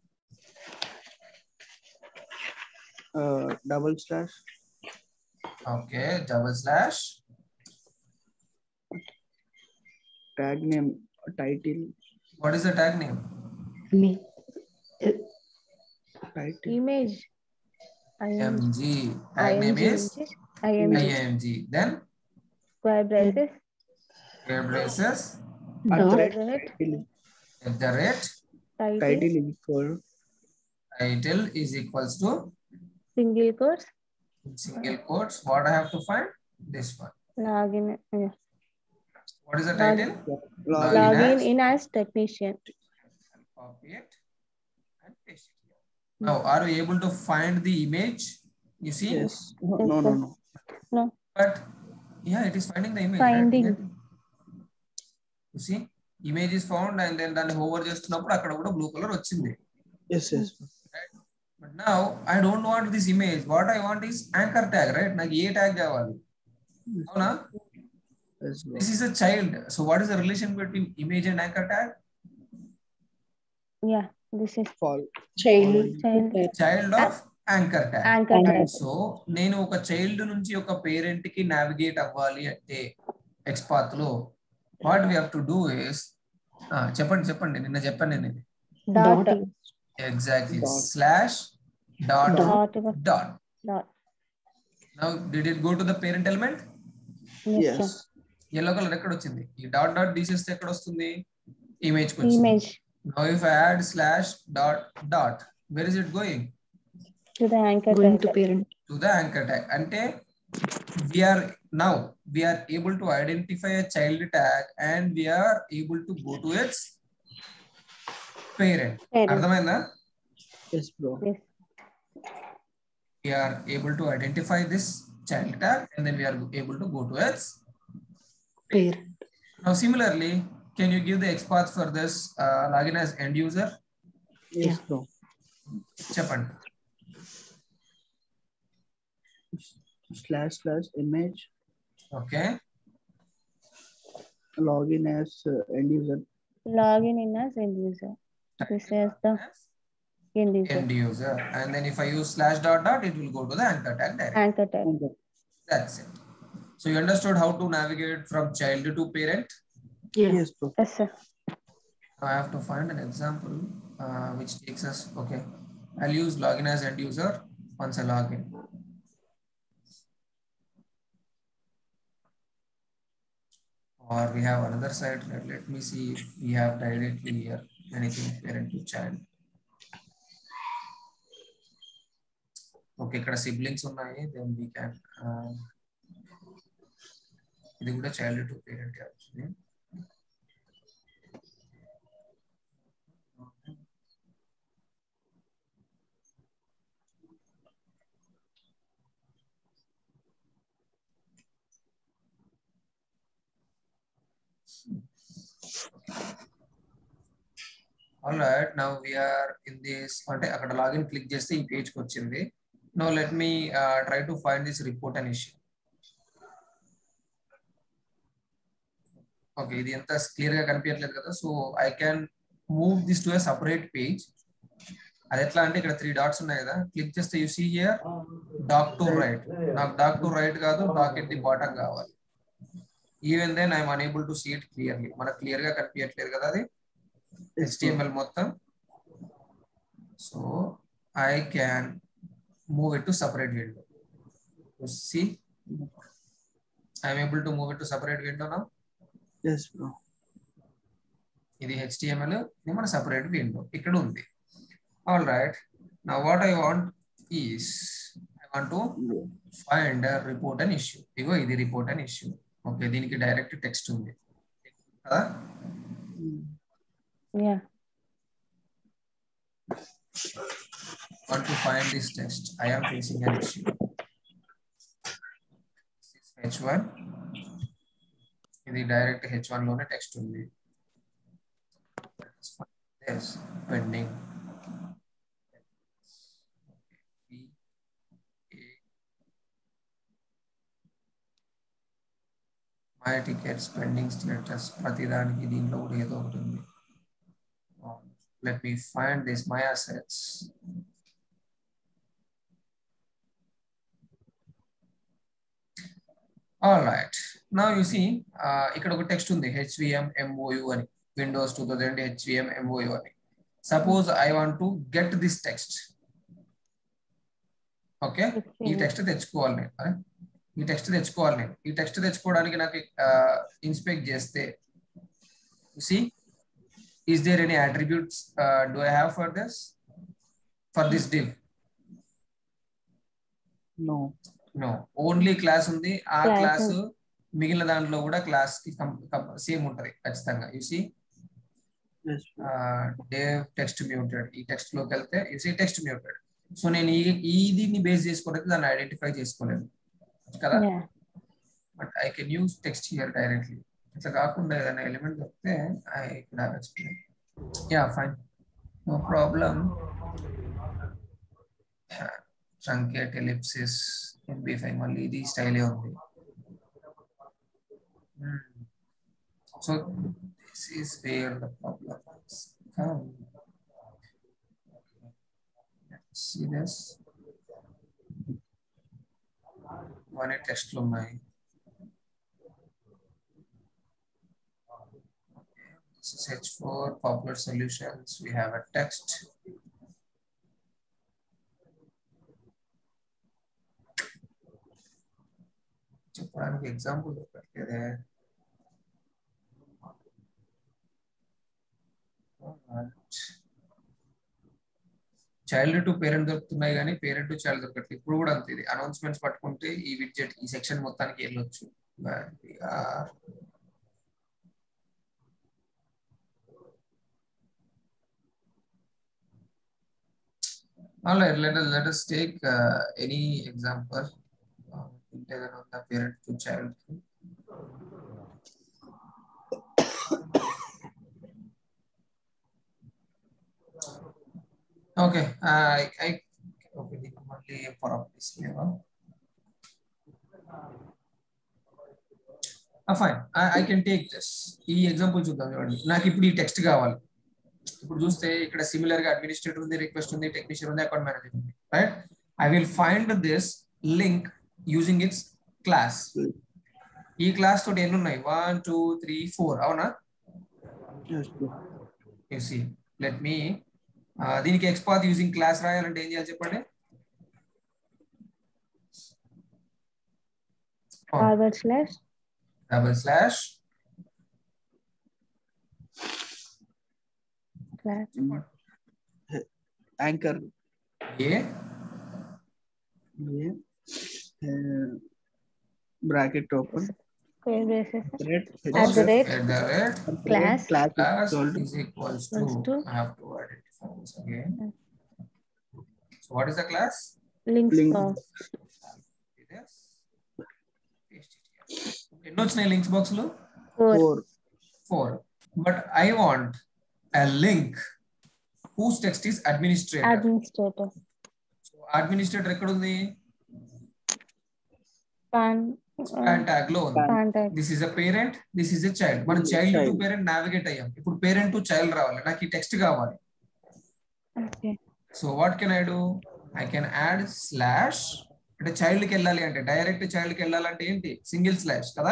Speaker 2: Uh, double slash
Speaker 1: okay double slash
Speaker 2: tag name title
Speaker 1: what is the tag name
Speaker 4: Me.
Speaker 2: title
Speaker 3: Image. IMG.
Speaker 1: mg tag name is
Speaker 3: IMG.
Speaker 1: img then
Speaker 3: Square braces.
Speaker 1: square braces
Speaker 2: at the
Speaker 4: Dot.
Speaker 2: rate
Speaker 3: Rate.
Speaker 2: title,
Speaker 1: at the rate
Speaker 3: Title.
Speaker 2: title is equal
Speaker 1: title is equals to
Speaker 3: Single quotes.
Speaker 1: single quotes what i have to find this one
Speaker 3: Login. Yeah.
Speaker 1: what is the title
Speaker 2: log
Speaker 1: Login
Speaker 3: Login
Speaker 1: as-
Speaker 3: in as technician.
Speaker 1: copy it and paste it here. now are you able to find the image you see
Speaker 2: yes no no no no
Speaker 1: But yeah, it is finding the image.
Speaker 3: Finding.
Speaker 1: Right? You see, image is found and then దాన్ని hover చేస్తున్నప్పుడు అక్కడ కూడా blue colour వచ్చింది
Speaker 2: yes yes
Speaker 1: but now I don't want this image what I want is anchor tag right నాకు a tag కావాలి అవునా
Speaker 2: yes bro.
Speaker 1: This is a child so what is the relation between image and anchor tag
Speaker 3: Yeah. This is
Speaker 2: fall
Speaker 4: Child.
Speaker 3: child.
Speaker 1: Child of anchor tag
Speaker 3: Anchor tag.
Speaker 1: సో నేను ఒక child నుంచి ఒక parent కి navigate అవ్వాలి అంటే XPath లో what we have to do is చెప్పండి చెప్పండి నిన్న చెప్పాను నేను ఇది
Speaker 3: Dot.
Speaker 4: Dot.
Speaker 1: exactly
Speaker 2: Dot.
Speaker 1: slash dot
Speaker 3: Dot.
Speaker 1: dot
Speaker 3: Dot.
Speaker 1: now did it go to the parent element
Speaker 3: Yes.
Speaker 2: yes
Speaker 3: sir.
Speaker 1: yellow color ఎక్కడ వచ్చింది ఈ డాట్ డాట్ తీసేస్తే ఎక్కడ వస్తుంది ఇమేజ్ కి వచ్చింది
Speaker 3: Image
Speaker 1: now if i add slash dot dot where is it going
Speaker 3: to the anchor
Speaker 4: Going to
Speaker 3: tag.
Speaker 4: parent.
Speaker 1: to the anchor tag అంటే we are now we are able to identify a child tag and we are able to go to its parent
Speaker 3: Parent.
Speaker 1: అర్థమైందా
Speaker 2: yes bro
Speaker 3: Yes.
Speaker 1: we are able to identify this child tag and then we are able to go to its
Speaker 4: Parent.
Speaker 1: now similarly can you give the XPath for this uh, login as end user
Speaker 2: Yes, bro.
Speaker 1: చెప్పండి
Speaker 2: Slash slash image
Speaker 1: okay
Speaker 2: login as uh, end user.
Speaker 3: Login in as end user. This is the end user.
Speaker 1: end user and then if I use slash dot dot it will go to the anchor tag directly
Speaker 3: Anchor tag.
Speaker 2: And the-
Speaker 1: that's it so you understood how to navigate from child to parent
Speaker 4: Yeah.
Speaker 2: Yes, bro.
Speaker 3: Yes, sir.
Speaker 1: I have to find an example uh, which takes us, okay. I'll use login as end user once I log in. Or we have another site. Let, let me see if we have directly here anything parent to child. Okay, ఇక్కడ siblings ఉన్నాయి then we can uh, ఇది కూడా child to parent actually. All right now we're in this అంటే అక్కడ login click చేస్తే ఈ page కి వచ్చింది no let me try to find this report and issue okay ఇది ఎంత క్లియర్ గా కనిపించట్లేదు కదా so I can move this to a separate page అది ఎట్లా అంటే ఇక్కడ త్రీ డాట్స్ ఉన్నాయి కదా క్లిక్ చేస్తే you see here dock to right నాకు డాక్ టు రైట్ కాదు డాక్ ఎట్ ది బాటమ్ కావాలి even then I'm unable to see it clearly మనకు క్లియర్ గా కనిపించట్లేదు కదా అది HTML మొత్తం so I can move it to separate window see I'm able to move it to separate window నా
Speaker 2: Yes, bro.
Speaker 1: ఇది HTML ఇది మన సపరేట్ విండో ఇక్కడ ఉంది ఆల్ రైట్ నా what I want is I want to find report and issue ఇగో ఇది report and issue okay దీనికి డైరెక్ట్ టెక్స్ట్ ఉంది కదా
Speaker 2: Mm.
Speaker 3: Yeah.
Speaker 1: want to find this text. I am facing an issue. This is H1. ఇది direct H one లోనే text ఉంది pending my tickets pending status ప్రతిదానికి దీంట్లో కూడా ఏదో ఒకటి ఉంది let me find this my assets all right now you see uh, ఇక్కడ ఒక టెక్స్ట్ ఉంది హెచ్విఎం ఎంఓయు అని Windows two thousand HVM MOU అని suppose I want to get this text okay ఈ టెక్స్ట్ తెచ్చుకోవాలి నేను అరే, ఈ టెక్స్ట్ తెచ్చుకోవాలి నేను ఈ టెక్స్ట్ తెచ్చుకోవడానికి నాకు ఇన్స్పెక్ట్ చేస్తే see is there any attributes uh, do I have for this? For this div?
Speaker 2: No.
Speaker 1: No. Only class ఉంది ఆ
Speaker 3: Class.
Speaker 1: క్లాస్ మిగిలిన దాంట్లో కూడా క్లాస్ కి సేమ్ ఉంటది ఖచ్చితంగా యు సి
Speaker 2: Yes.
Speaker 1: డేవ్ టెక్స్ట్ మ్యూటెడ్ ఈ టెక్స్ట్ లోకి వెళ్తే you see text muted so నేను ఈ ఈ దీన్ని బేస్ చేసుకున్నట్టు దాన్ని ఐడెంటిఫై చేసుకోలేను కదా
Speaker 3: Yeah.
Speaker 1: But I can use text here directly ఇట్లా కాకుండా ఏదైనా ఎలిమెంట్ దొరికితే I could have explain yeah fine no problem truncate ellipsis MB five మళ్ళీ ఇది స్టైలే ఉంది so this is where the problem come see this one టెస్ట్లు ఉన్నాయి This is H4 popular solutions. We have a text. చెప్పడానికి example దొరకట్లేదే child to parent దొరుకుతున్నాయి కానీ పేరెంట్ టు చైల్డ్ దొరకట్లేదు ఇప్పుడు కూడా అంతే ఇది అనౌన్స్మెంట్స్ పట్టుకుంటే ఈ విడ్జెట్ ఈ సెక్షన్ మొత్తానికి వెళ్ళొచ్చు But we are All right, let us let us take uh, any example. Uh, in link ఏదైనా ఉందా parent to child okay I okay దీనికి మళ్ళీ ప్రాపర్టీస్ లేవా fine I can take this ఈ ఎగ్జాంపుల్ చూద్దాం చూడండి నాకు ఇప్పుడు ఈ టెక్స్ట్ కావాలి ఇప్పుడు చూస్తే ఇక్కడ సిమిలర్ గా అడ్మినిస్ట్రేటర్ ఉంది రిక్వెస్ట్ ఉంది టెక్నీషియన్ ఉంది అకౌంట్ మేనేజర్ ఉంది right I will find this link using its class ఈ క్లాస్ తోటి ఎన్ని ఉన్నాయి వన్ టూ త్రీ ఫోర్ అవునా
Speaker 2: Yes, bro.
Speaker 1: You see let me దీనికి ఎక్స్పాత్ యూజింగ్ క్లాస్ రాయాలంటే ఏం చేయాలి చెప్పండి
Speaker 3: forward slash
Speaker 1: double slash
Speaker 3: class
Speaker 2: Anchor.
Speaker 1: ఏ
Speaker 2: Yeah. Uh, bracket open.
Speaker 3: square braces
Speaker 2: Red.
Speaker 3: At the rate.
Speaker 1: at the rate
Speaker 3: class
Speaker 2: Class
Speaker 1: class
Speaker 2: is equal to
Speaker 1: is equals
Speaker 3: Equals
Speaker 1: to
Speaker 3: to.
Speaker 1: I have to identify this again. So what is the class?
Speaker 3: links
Speaker 2: Link.
Speaker 3: box
Speaker 1: This. Paste it here. ఎన్ని వచ్చినాయి links box లో
Speaker 3: four
Speaker 2: four.
Speaker 1: Four but I want a link whose text is administrator
Speaker 3: administrator
Speaker 1: administrator ఎక్కడ ఉంది
Speaker 3: pan
Speaker 1: span tag లో ఉంది
Speaker 3: contact
Speaker 1: this is a parent this is a child మనం
Speaker 2: This is
Speaker 1: child to
Speaker 2: child.
Speaker 1: Parent navigate అయ్యాం ఇప్పుడు parent to child రావాలి నాకు ఈ టెక్స్ట్ కావాలి
Speaker 3: okay
Speaker 1: so what can I do I can add slash అంటే చైల్డ్ కి వెళ్ళాలి అంటే డైరెక్ట్ చైల్డ్ కి వెళ్ళాలంటే ఏంటి సింగిల్ స్లాష్ కదా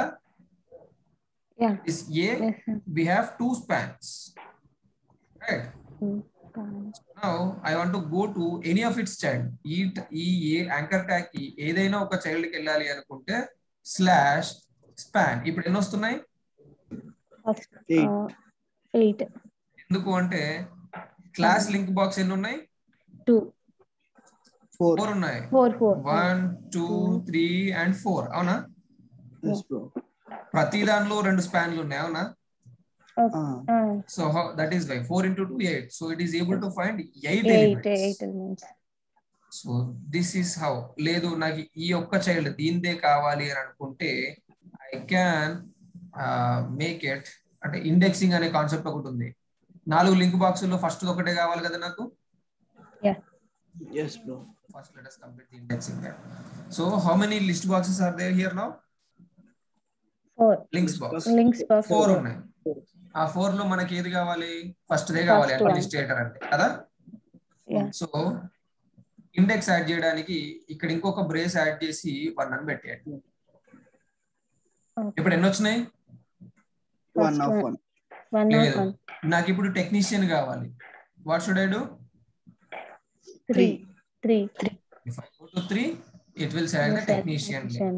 Speaker 3: yeah
Speaker 1: దిస్ ఏ
Speaker 3: yes sir.
Speaker 1: We have two spans right
Speaker 3: Hmm. Pan.
Speaker 1: Now I want to go to any of its child ఈ ఈ ఏ యాంకర్ ట్యాగ్ కి ఏదైనా ఒక చైల్డ్ కి వెళ్ళాలి అనుకుంటే స్లాష్ స్పాన్ ఇప్పుడు ఎన్ని వస్తున్నాయి
Speaker 3: First,
Speaker 2: Eight.
Speaker 3: uh, eight
Speaker 1: ఎందుకు అంటే క్లాస్ లింక్ బాక్స్ ఎన్ని ఉన్నాయి
Speaker 3: two
Speaker 2: Four.
Speaker 1: ఫోర్ ఉన్నాయి
Speaker 3: four four
Speaker 1: one two three and four అవునా
Speaker 2: Yes, bro.
Speaker 1: ప్రతి దానిలో రెండు స్పాన్లు ఉన్నాయి అవునా
Speaker 3: okay.
Speaker 2: Ah,
Speaker 3: uh,
Speaker 1: so that is why four into two eight so it is able to find eight
Speaker 3: eight eight elements
Speaker 1: so this is how లేదు నాకు ఈ ఒక్క చైల్డ్ దీనిదే కావాలి అని అనుకుంటే ఐ క్యాన్ మేక్ ఇట్ అంటే ఇండెక్సింగ్ అనే కాన్సెప్ట్ ఒకటి ఉంది నాలుగు లింక్ బాక్సుల్లో ఫస్ట్ ఒకటే కావాలి కదా నాకు
Speaker 3: yeah
Speaker 2: yes, bro.
Speaker 1: First let us complete the indexing there so how many list boxes are there here now
Speaker 3: four
Speaker 1: links box
Speaker 3: links box
Speaker 1: four ఉన్నాయి ఆ ఫోర్ లో మనకి ఏది కావాలి ఫస్ట్ దే కావాలి
Speaker 3: First one.
Speaker 1: అడ్మినిస్ట్రేటర్ అంటే కదా
Speaker 3: yeah
Speaker 1: సో ఇండెక్స్ యాడ్ చేయడానికి ఇక్కడ ఇంకొక బ్రేస్ యాడ్ చేసి వన్ అని పెట్టేయండి
Speaker 3: okay.
Speaker 1: ఇప్పుడు ఎన్ని వచ్చినాయి
Speaker 2: One
Speaker 3: First
Speaker 2: of
Speaker 3: one.
Speaker 2: one.
Speaker 3: one of
Speaker 1: లేదు
Speaker 3: one
Speaker 1: నాకు ఇప్పుడు టెక్నీషియన్ కావాలి what should I do
Speaker 3: three three three
Speaker 1: if I go to 3 it will select the
Speaker 3: Select
Speaker 1: technician
Speaker 3: technician.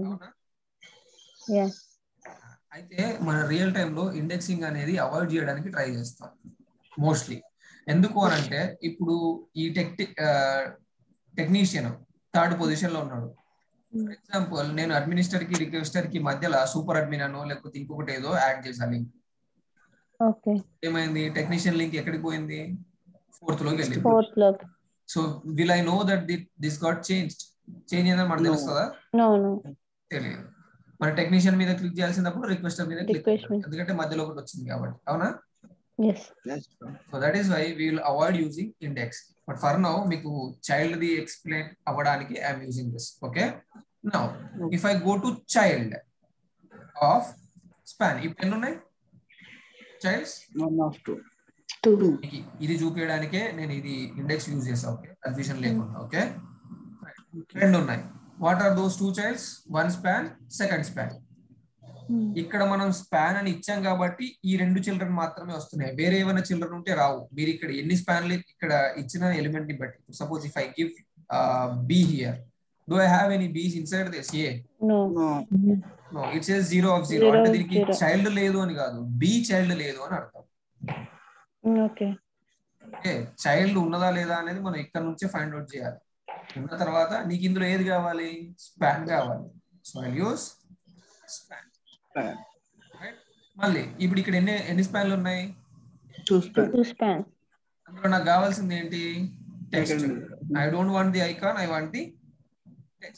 Speaker 3: yeah
Speaker 1: అయితే మన రియల్ లో ఇండెక్సింగ్ అనేది అవాయిడ్ చేయడానికి try చేస్తాం మోస్ట్లీ ఎందుకు అని అంటే ఇప్పుడు ఈ టెక్ టెక్నీషియన్ థర్డ్ పొజిషన్ లో ఉన్నాడు ఫర్ ఎగ్జాంపుల్ నేను అడ్మినిస్టర్ కి రిక్వెస్టర్ కి మధ్యలో సూపర్ అడ్మిన్ అనో లేకపోతే ఇంకొకటి ఏదో యాడ్ చేశాను లింక్
Speaker 3: okay
Speaker 1: ఏమైంది టెక్నీషియన్ లింక్ ఎక్కడికి పోయింది ఫోర్త్ లోకి వెళ్ళింది
Speaker 3: fourth log
Speaker 1: so will I know that this got change change అయిందని మనకు
Speaker 2: No.
Speaker 1: తెలుస్తుందా
Speaker 3: no no
Speaker 1: తెలియదు మన టెక్నీషియన్ మీద క్లిక్ చేయాల్సినప్పుడు రిక్వెస్టర్ మీద క్లిక్
Speaker 3: Request మీద.
Speaker 1: ఎందుకంటే మధ్యలో ఒకటి వచ్చింది కాబట్టి అవునా
Speaker 3: yes
Speaker 2: Yes, bro.
Speaker 1: So that is why we will avoid using index but for now మీకు చైల్డ్ ది ఎక్స్ప్లెయిన్ అవ్వడానికి I'm using this okay now if I go to child of span ఇప్పుడు ఎన్ని ఉన్నాయి childs
Speaker 2: One of two.
Speaker 4: two,
Speaker 1: ఇది చూపించడానికే నేను ఇది index use చేసా ఓకే కన్ఫ్యూజన్ లేకుండా ఓకే రెండు ఉన్నాయి what are those two childs one span second span
Speaker 3: Hmm.
Speaker 1: ఇక్కడ మనం స్పాన్ అని ఇచ్చాం కాబట్టి ఈ రెండు చిల్డ్రన్ మాత్రమే వస్తున్నాయి వేరే ఏమైనా చిల్డ్రన్ ఉంటే రావు మీరు ఇక్కడ ఎన్ని స్పాన్లు ఇక్కడ ఇచ్చిన ఎలిమెంట్ ని బట్టి suppose if I give B here do I have any Bs inside this ఏ
Speaker 3: no
Speaker 2: No.
Speaker 1: No it's a zero of zero
Speaker 3: Zero
Speaker 1: అంటే
Speaker 3: of
Speaker 1: దీనికి
Speaker 3: zero.
Speaker 1: చైల్డ్ లేదు అని కాదు బి చైల్డ్ లేదు అని అర్థం
Speaker 3: Mm, okay
Speaker 1: ఓకే చైల్డ్ ఉన్నదా లేదా అనేది మనం ఇక్కడ నుంచే ఫైండ్ అవుట్ చేయాలి ఉన్న తర్వాత నీకు ఇందులో ఏది కావాలి స్పాన్ కావాలి so I use span
Speaker 2: Span.
Speaker 1: మళ్ళీ ఇప్పుడు ఇక్కడ ఎన్ని ఎన్ని స్పాన్లు ఉన్నాయి
Speaker 2: Two span.
Speaker 3: two span
Speaker 1: అందులో నాకు కావాల్సింది ఏంటి text
Speaker 2: Second.
Speaker 1: I don't want the icon I want the text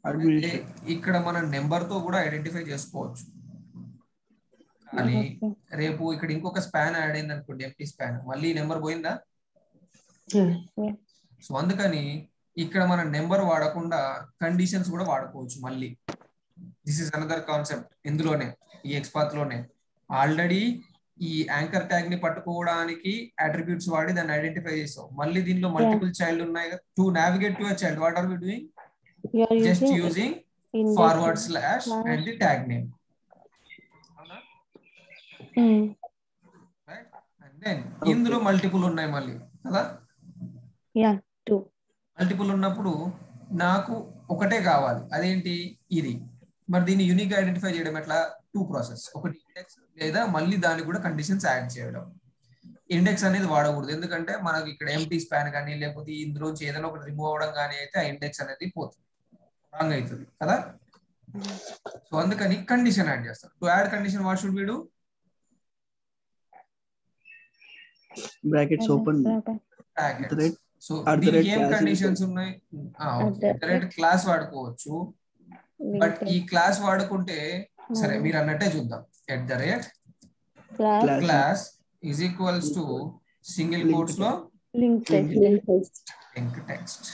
Speaker 2: Administrator.
Speaker 1: ఇక్కడ మన నెంబర్ తో కూడా ఐడెంటిఫై చేసుకోవచ్చు కానీ
Speaker 3: Okay.
Speaker 1: రేపు ఇక్కడ ఇంకొక స్పాన్ యాడ్ అయింది అనుకోండి ఎంటీ స్పాన్ మళ్ళీ నెంబర్ పోయిందా
Speaker 4: Yeah.
Speaker 1: సో అందుకని ఇక్కడ మన నెంబర్ వాడకుండా కండిషన్స్ కూడా వాడుకోవచ్చు మళ్ళీ దిస్ ఇస్ అనదర్ కాన్సెప్ట్ ఇందులోనే ఈ ఎక్స్పాత్ లోనే ఆల్రెడీ ఈ యాంకర్ ట్యాగ్ ని పట్టుకోవడానికి అట్రిబ్యూట్స్ వాడి దాన్ని ఐడెంటిఫై చేసాం మళ్ళీ దీనిలో మల్టిపుల్ చైల్డ్ ఉన్నాయి to navigate to child what are we doing
Speaker 3: You are
Speaker 1: just
Speaker 3: using
Speaker 1: using
Speaker 3: index.
Speaker 1: Forward slash
Speaker 3: slash.
Speaker 1: And the tag name
Speaker 3: Mm.
Speaker 1: Right and then ఇందులో multiple ఉన్నాయి మళ్ళీ కదా
Speaker 3: Yeah, two.
Speaker 1: మల్టిపుల్ ఉన్నప్పుడు నాకు ఒకటే కావాలి అదేంటి ఇది మరి దీన్ని యూనిక్ ఐడెంటిఫై చేయడం ఎట్లా టూ ప్రాసెస్ ఒకటి ఇండెక్స్ లేదా మళ్ళీ దానికి కూడా కండిషన్స్ యాడ్ చేయడం ఇండెక్స్ అనేది వాడకూడదు ఎందుకంటే మనకి ఇక్కడ ఎంటీ స్పాన్ కానీ లేకపోతే ఇందులోంచి ఏదైనా ఒకటి రిమూవ్ అవ్వడం కానీ అయితే ఆ ఇండెక్స్ అనేది పోతుంది రాంగ్ అవుతుంది కదా సో అందుకని కండిషన్ యాడ్ చేస్తాం to add condition what should we do
Speaker 2: Brackets open.
Speaker 1: Tag
Speaker 2: At the rate-
Speaker 1: so
Speaker 2: at the
Speaker 1: దీనికి
Speaker 2: rate
Speaker 1: ఏం
Speaker 2: class
Speaker 1: కండిషన్స్
Speaker 2: is-
Speaker 1: ఉన్నాయి
Speaker 3: At the rate-
Speaker 1: క్లాస్ వాడుకోవచ్చు బట్ ఈ క్లాస్ వాడుకుంటే సరే మీరు అన్నట్టే చూద్దాం at the rate
Speaker 3: Class
Speaker 2: Class.
Speaker 1: Class is equals to single
Speaker 2: Link
Speaker 1: quotes లో
Speaker 3: link text.
Speaker 4: Link text.
Speaker 1: Link text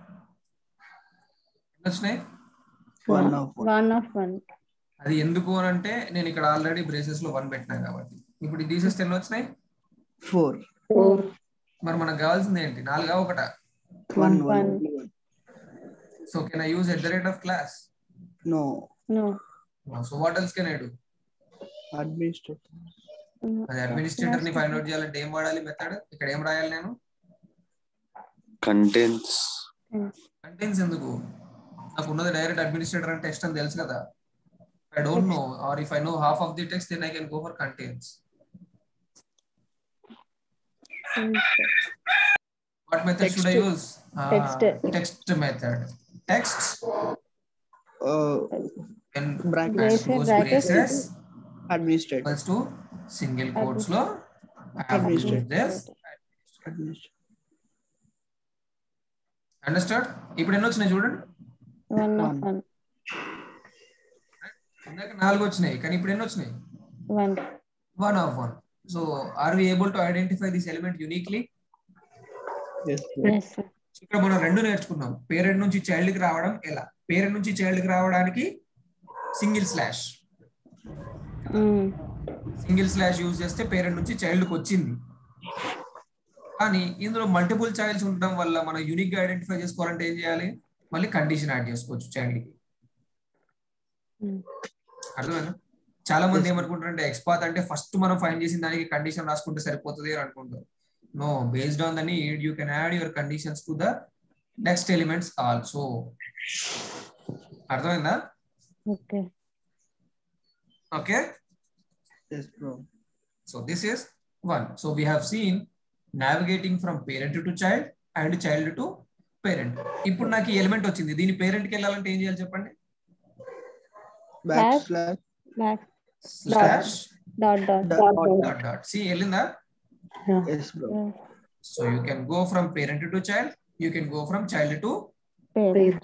Speaker 1: వచ్చినాయి
Speaker 2: One of one.
Speaker 3: One of one.
Speaker 1: అది ఎందుకు అని అంటే నేను ఇక్కడ ఆల్రెడీ బ్రేసెస్ లో వన్ పెట్టినా కాబట్టి ఇప్పుడు ఇది తీసేస్తే ఎన్ని వచ్చినాయి
Speaker 2: Four.
Speaker 4: Four.
Speaker 1: మరి మనకు కావాల్సింది ఏంటి నాలుగా ఒకట
Speaker 2: One,
Speaker 3: One.
Speaker 2: one.
Speaker 1: So can I use at the rate of class
Speaker 2: No.
Speaker 3: No.
Speaker 1: So what else can I do
Speaker 2: Administrator.
Speaker 3: Mm.
Speaker 1: అది అడ్మినిస్ట్రేటర్ ని ఫైండ్ అవుట్ చేయాలంటే ఏం వాడాలి మెథడ్ ఇక్కడ ఏం రాయాలి నేను
Speaker 6: కంటెంట్స్
Speaker 1: కంటెంట్స్ ఎందుకు నాకు ఉన్నది డైరెక్ట్ అడ్మినిస్ట్రేటర్ అండ్ టెక్స్ట్ అని తెలుసు కదా I don't know or if I know half of the text then I can go for contents what method should I use
Speaker 3: Text.
Speaker 1: Text method text
Speaker 2: Uh,
Speaker 1: can
Speaker 2: bracket.
Speaker 3: Braces, brackets.
Speaker 1: Braces
Speaker 2: Administrator.
Speaker 1: Equals to single quotes లో
Speaker 2: Administrator.
Speaker 1: This
Speaker 2: Administrator.
Speaker 1: Understand ఇప్పుడు ఎన్ని వచ్చినాయి చూడండి
Speaker 3: One of
Speaker 2: One.
Speaker 3: one.
Speaker 1: ఇందాక నాలుగు వచ్చినాయి కానీ ఇప్పుడు ఎన్ని వచ్చినాయి
Speaker 3: One.
Speaker 1: One of one so are we able to identify this element uniquely
Speaker 2: Yes.
Speaker 3: Yes. sir.
Speaker 1: ఇక్కడ మనం రెండు నేర్చుకున్నాం పేరెంట్ నుంచి చైల్డ్ కి రావడం ఎలా పేరెంట్ నుంచి చైల్డ్ కి రావడానికి single slash
Speaker 3: Mm.
Speaker 1: Single slash use చేస్తే పేరెంట్ నుంచి చైల్డ్ కి వచ్చింది కానీ ఇందులో మల్టిపుల్ చైల్డ్స్ ఉండడం వల్ల మనం యూనిక్ గా ఐడెంటిఫై చేసుకోవాలంటే ఏం చేయాలి మళ్ళీ కండిషన్ యాడ్ చేసుకోవచ్చు చైల్డ్ కి
Speaker 3: Mm.
Speaker 1: అర్థమైనా చాలా మంది ఏమనుకుంటారంటే ఎక్స్పాత్ అంటే ఫస్ట్ మనం ఫైండ్ చేసిన దానికి కండిషన్ రాసుకుంటే సరిపోతుంది అని అనుకుంటారు no based on the need you can add your conditions to the next elements also అర్థమైందా
Speaker 3: Okay.
Speaker 1: Okay
Speaker 2: Yes, bro.
Speaker 1: So this is one so we have seen navigating from parent to child and child to parent ఇప్పుడు నాకు ఈ element వచ్చింది దీని parent కి వెళ్ళాలంటే ఏం చేయాలి చెప్పండి
Speaker 2: Backslash.
Speaker 3: Back.
Speaker 1: Slash
Speaker 3: Dot dot.
Speaker 2: Dot.
Speaker 1: Dot dot సి వెళ్ళిందా
Speaker 2: Yes, bro.
Speaker 3: Yeah.
Speaker 1: So you can go from parent to child you can go from child to
Speaker 3: Parent.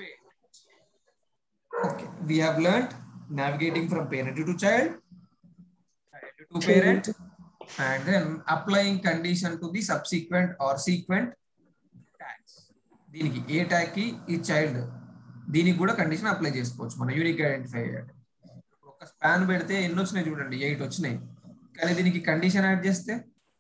Speaker 1: Okay, we have learned navigating from parent to child, child to parent, and then applying condition to the subsequent or sequent tags. దీనికి ఏ tag కి ఈ child దీనికి కూడా condition apply చేసుకోవచ్చు మనం unique identify అయ్యాడు ఒక span పెడితే ఎన్ని వచ్చినాయి చూడండి ఎయిట్ వచ్చినాయి కానీ దీనికి కండిషన్ యాడ్ చేస్తే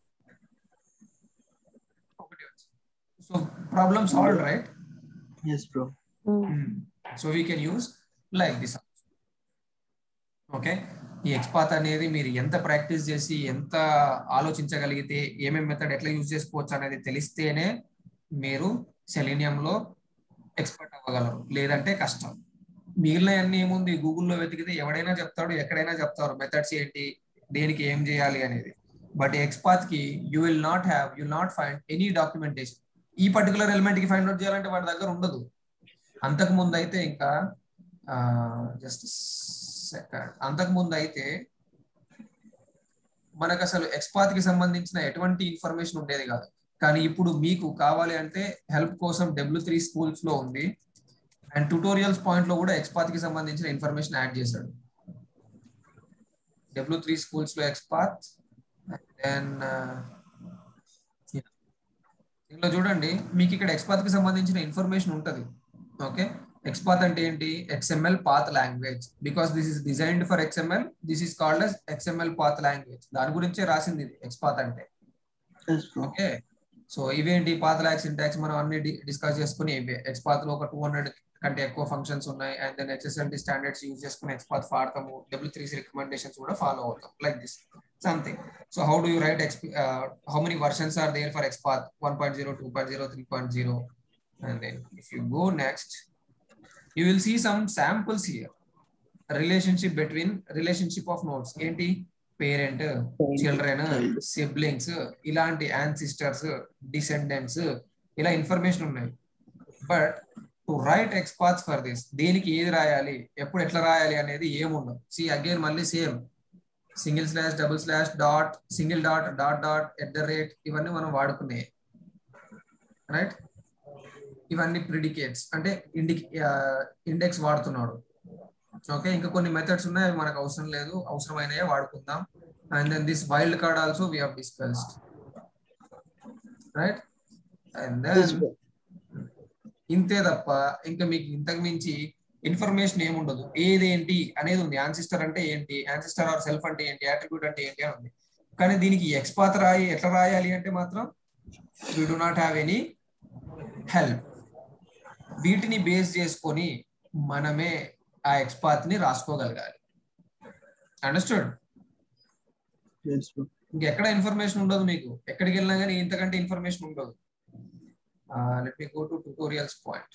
Speaker 1: ఒకటి వచ్చింది so problem solve right
Speaker 2: Yes, bro.
Speaker 3: Mm.
Speaker 1: So we can use like this okay ఈ ఎక్స్పాత్ అనేది మీరు ఎంత ప్రాక్టీస్ చేసి ఎంత ఆలోచించగలిగితే ఏమేమి మెథడ్ ఎట్లా యూజ్ చేసుకోవచ్చు అనేది తెలిస్తేనే మీరు సెలీనియంలో ఎక్స్పర్ట్ అవ్వగలరు లేదంటే కష్టం మిగిలిన అన్ని ఏముంది గూగుల్లో వెతికితే ఎవడైనా చెప్తాడు ఎక్కడైనా చెప్తారు మెథడ్స్ ఏంటి దేనికి ఏం చేయాలి అనేది బట్ ఎక్స్పాత్ కి you will not have you not find any documentation ఈ పర్టికులర్ ఎలిమెంట్ కి ఫైండ్ అవుట్ చేయాలంటే వాడి దగ్గర ఉండదు అంతకు ముందు అయితే ఇంకా జస్ట్ సెకండ్ అంతకు ముందు అయితే మనకు అసలు ఎక్స్పాత్ కి సంబంధించిన ఎటువంటి ఇన్ఫర్మేషన్ ఉండేది కాదు కానీ ఇప్పుడు మీకు కావాలి అంటే హెల్ప్ కోసం డబ్ల్యూ త్రీ స్కూల్స్ లో ఉంది అండ్ ట్యూటోరియల్స్ పాయింట్ లో కూడా ఎక్స్పాత్ కి సంబంధించిన ఇన్ఫర్మేషన్ యాడ్ చేశాడు డబ్ల్యూ త్రీ స్కూల్స్ లో ఎక్స్పాత్ దెన్ దీనిలో చూడండి మీకు ఇక్కడ ఎక్స్పాత్ కి సంబంధించిన ఇన్ఫర్మేషన్ ఉంటది ఓకే ఎక్స్పాత్ అంటే ఏంటి XML path language because this is designed for XML this is called as XML path language దాని గురించే రాసింది ఇది ఎక్స్పాత్ అంటే
Speaker 2: ఎస్ బ్రో
Speaker 1: ఓకే సో ఇవేంటి పాత్ లాక్ సింటాక్స్ మనం అన్ని డిస్కస్ చేసుకుని ఇవే ఎక్స్పాత్ లో ఒక టూ హండ్రెడ్ కంటే ఎక్కువ ఫంక్షన్స్ ఉన్నాయి and then XSLT standards use చేసుకుని ఎక్స్పాత్ వాడతాము డబ్ల్యూ త్రీ రికమెండేషన్స్ కూడా ఫాలో అవుతాం like this something so how do you write how many versions are there for XPath one point zero two point zero three point zero and then if you go next you will see some samples here relationship between relationship of nodes ఏంటి parent children siblings ఇలాంటి ancestors descendants ఇలా information ఉన్నాయి but to write XPaths for this దేనికి ఏది రాయాలి ఎప్పుడు ఎట్లా రాయాలి అనేది ఏముండదు సి అగైన్ మళ్ళీ same single slash double slash dot single dot dot dot at the rate ఇవన్నీ మనం వాడుకునే రైట్ ఇవన్నీ ప్రిడికేట్స్ అంటే ఇండి ఇండెక్స్ వాడుతున్నాడు ఓకే ఇంకా కొన్ని మెథడ్స్ ఉన్నాయి అవి మనకు అవసరం లేదు అవసరమైనవే వాడుకుందాం and then this wild card also we have discussed right and
Speaker 2: Yes,
Speaker 1: then
Speaker 2: bro.
Speaker 1: ఇంతే తప్ప ఇంకా మీకు ఇంతకు మించి ఇన్ఫర్మేషన్ ఏముండదు ఏదేంటి అనేది ఉంది యాన్సిస్టర్ అంటే ఏంటి యాన్సిస్టర్ ఆర్ సెల్ఫ్ అంటే ఏంటి అట్రిబ్యూట్ అంటే ఏంటి అని ఉంది కానీ దీనికి ఎక్స్పాత్ రాయి ఎట్లా రాయాలి అంటే మాత్రం we do not have any help వీటిని బేస్ చేసుకొని మనమే ఆ ఎక్స్పాత్ ని రాసుకోగలగాలి అండర్స్టూడ్
Speaker 2: Yes, bro.
Speaker 1: ఇంకెక్కడ ఇన్ఫర్మేషన్ ఉండదు మీకు ఎక్కడికి వెళ్ళినా కానీ ఇంతకంటే ఇన్ఫర్మేషన్ ఉండదు let me go to Tutorials Point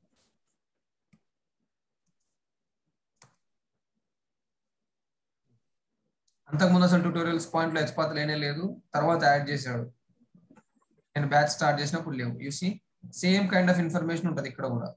Speaker 1: అంతకుముందు అసలు ట్యూటోరియల్స్ పాయింట్ లో ఎక్స్పాత్ లేనే లేదు తర్వాత యాడ్ చేశాడు నేను బ్యాచ్ స్టార్ట్ చేసినప్పుడు లేవు you see same kind of information ఉంటుంది ఇక్కడ కూడా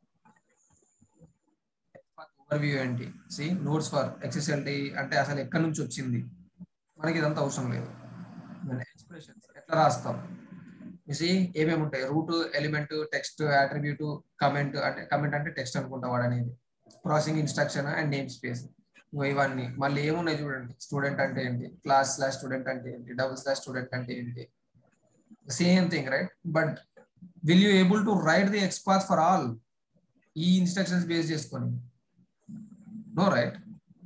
Speaker 1: ఓవర్వ్యూ ఏంటి సి నోట్స్ ఫర్ ఎక్సెస్ఎల్టీ అంటే అసలు ఎక్కడి నుంచి వచ్చింది మనకి ఇదంతా అవసరం లేదు ఎక్స్ప్రెషన్స్ ఎట్లా రాస్తాం సి ఏమేమి ఉంటాయి root element text attribute comment అంటే కమెంట్ అంటే టెక్స్ట్ అనుకుంటా వాడు అనేది processing instruction and name space ఇవన్నీ మళ్ళీ ఏమున్నాయి చూడండి స్టూడెంట్ అంటే ఏంటి క్లాస్ స్లాష్ స్టూడెంట్ అంటే ఏంటి డబుల్ స్లాష్ స్టూడెంట్ అంటే ఏంటి same thing right but will you able to write the XPath for all ఈ ఇన్స్ట్రక్షన్స్ బేస్ చేసుకొని నో రైట్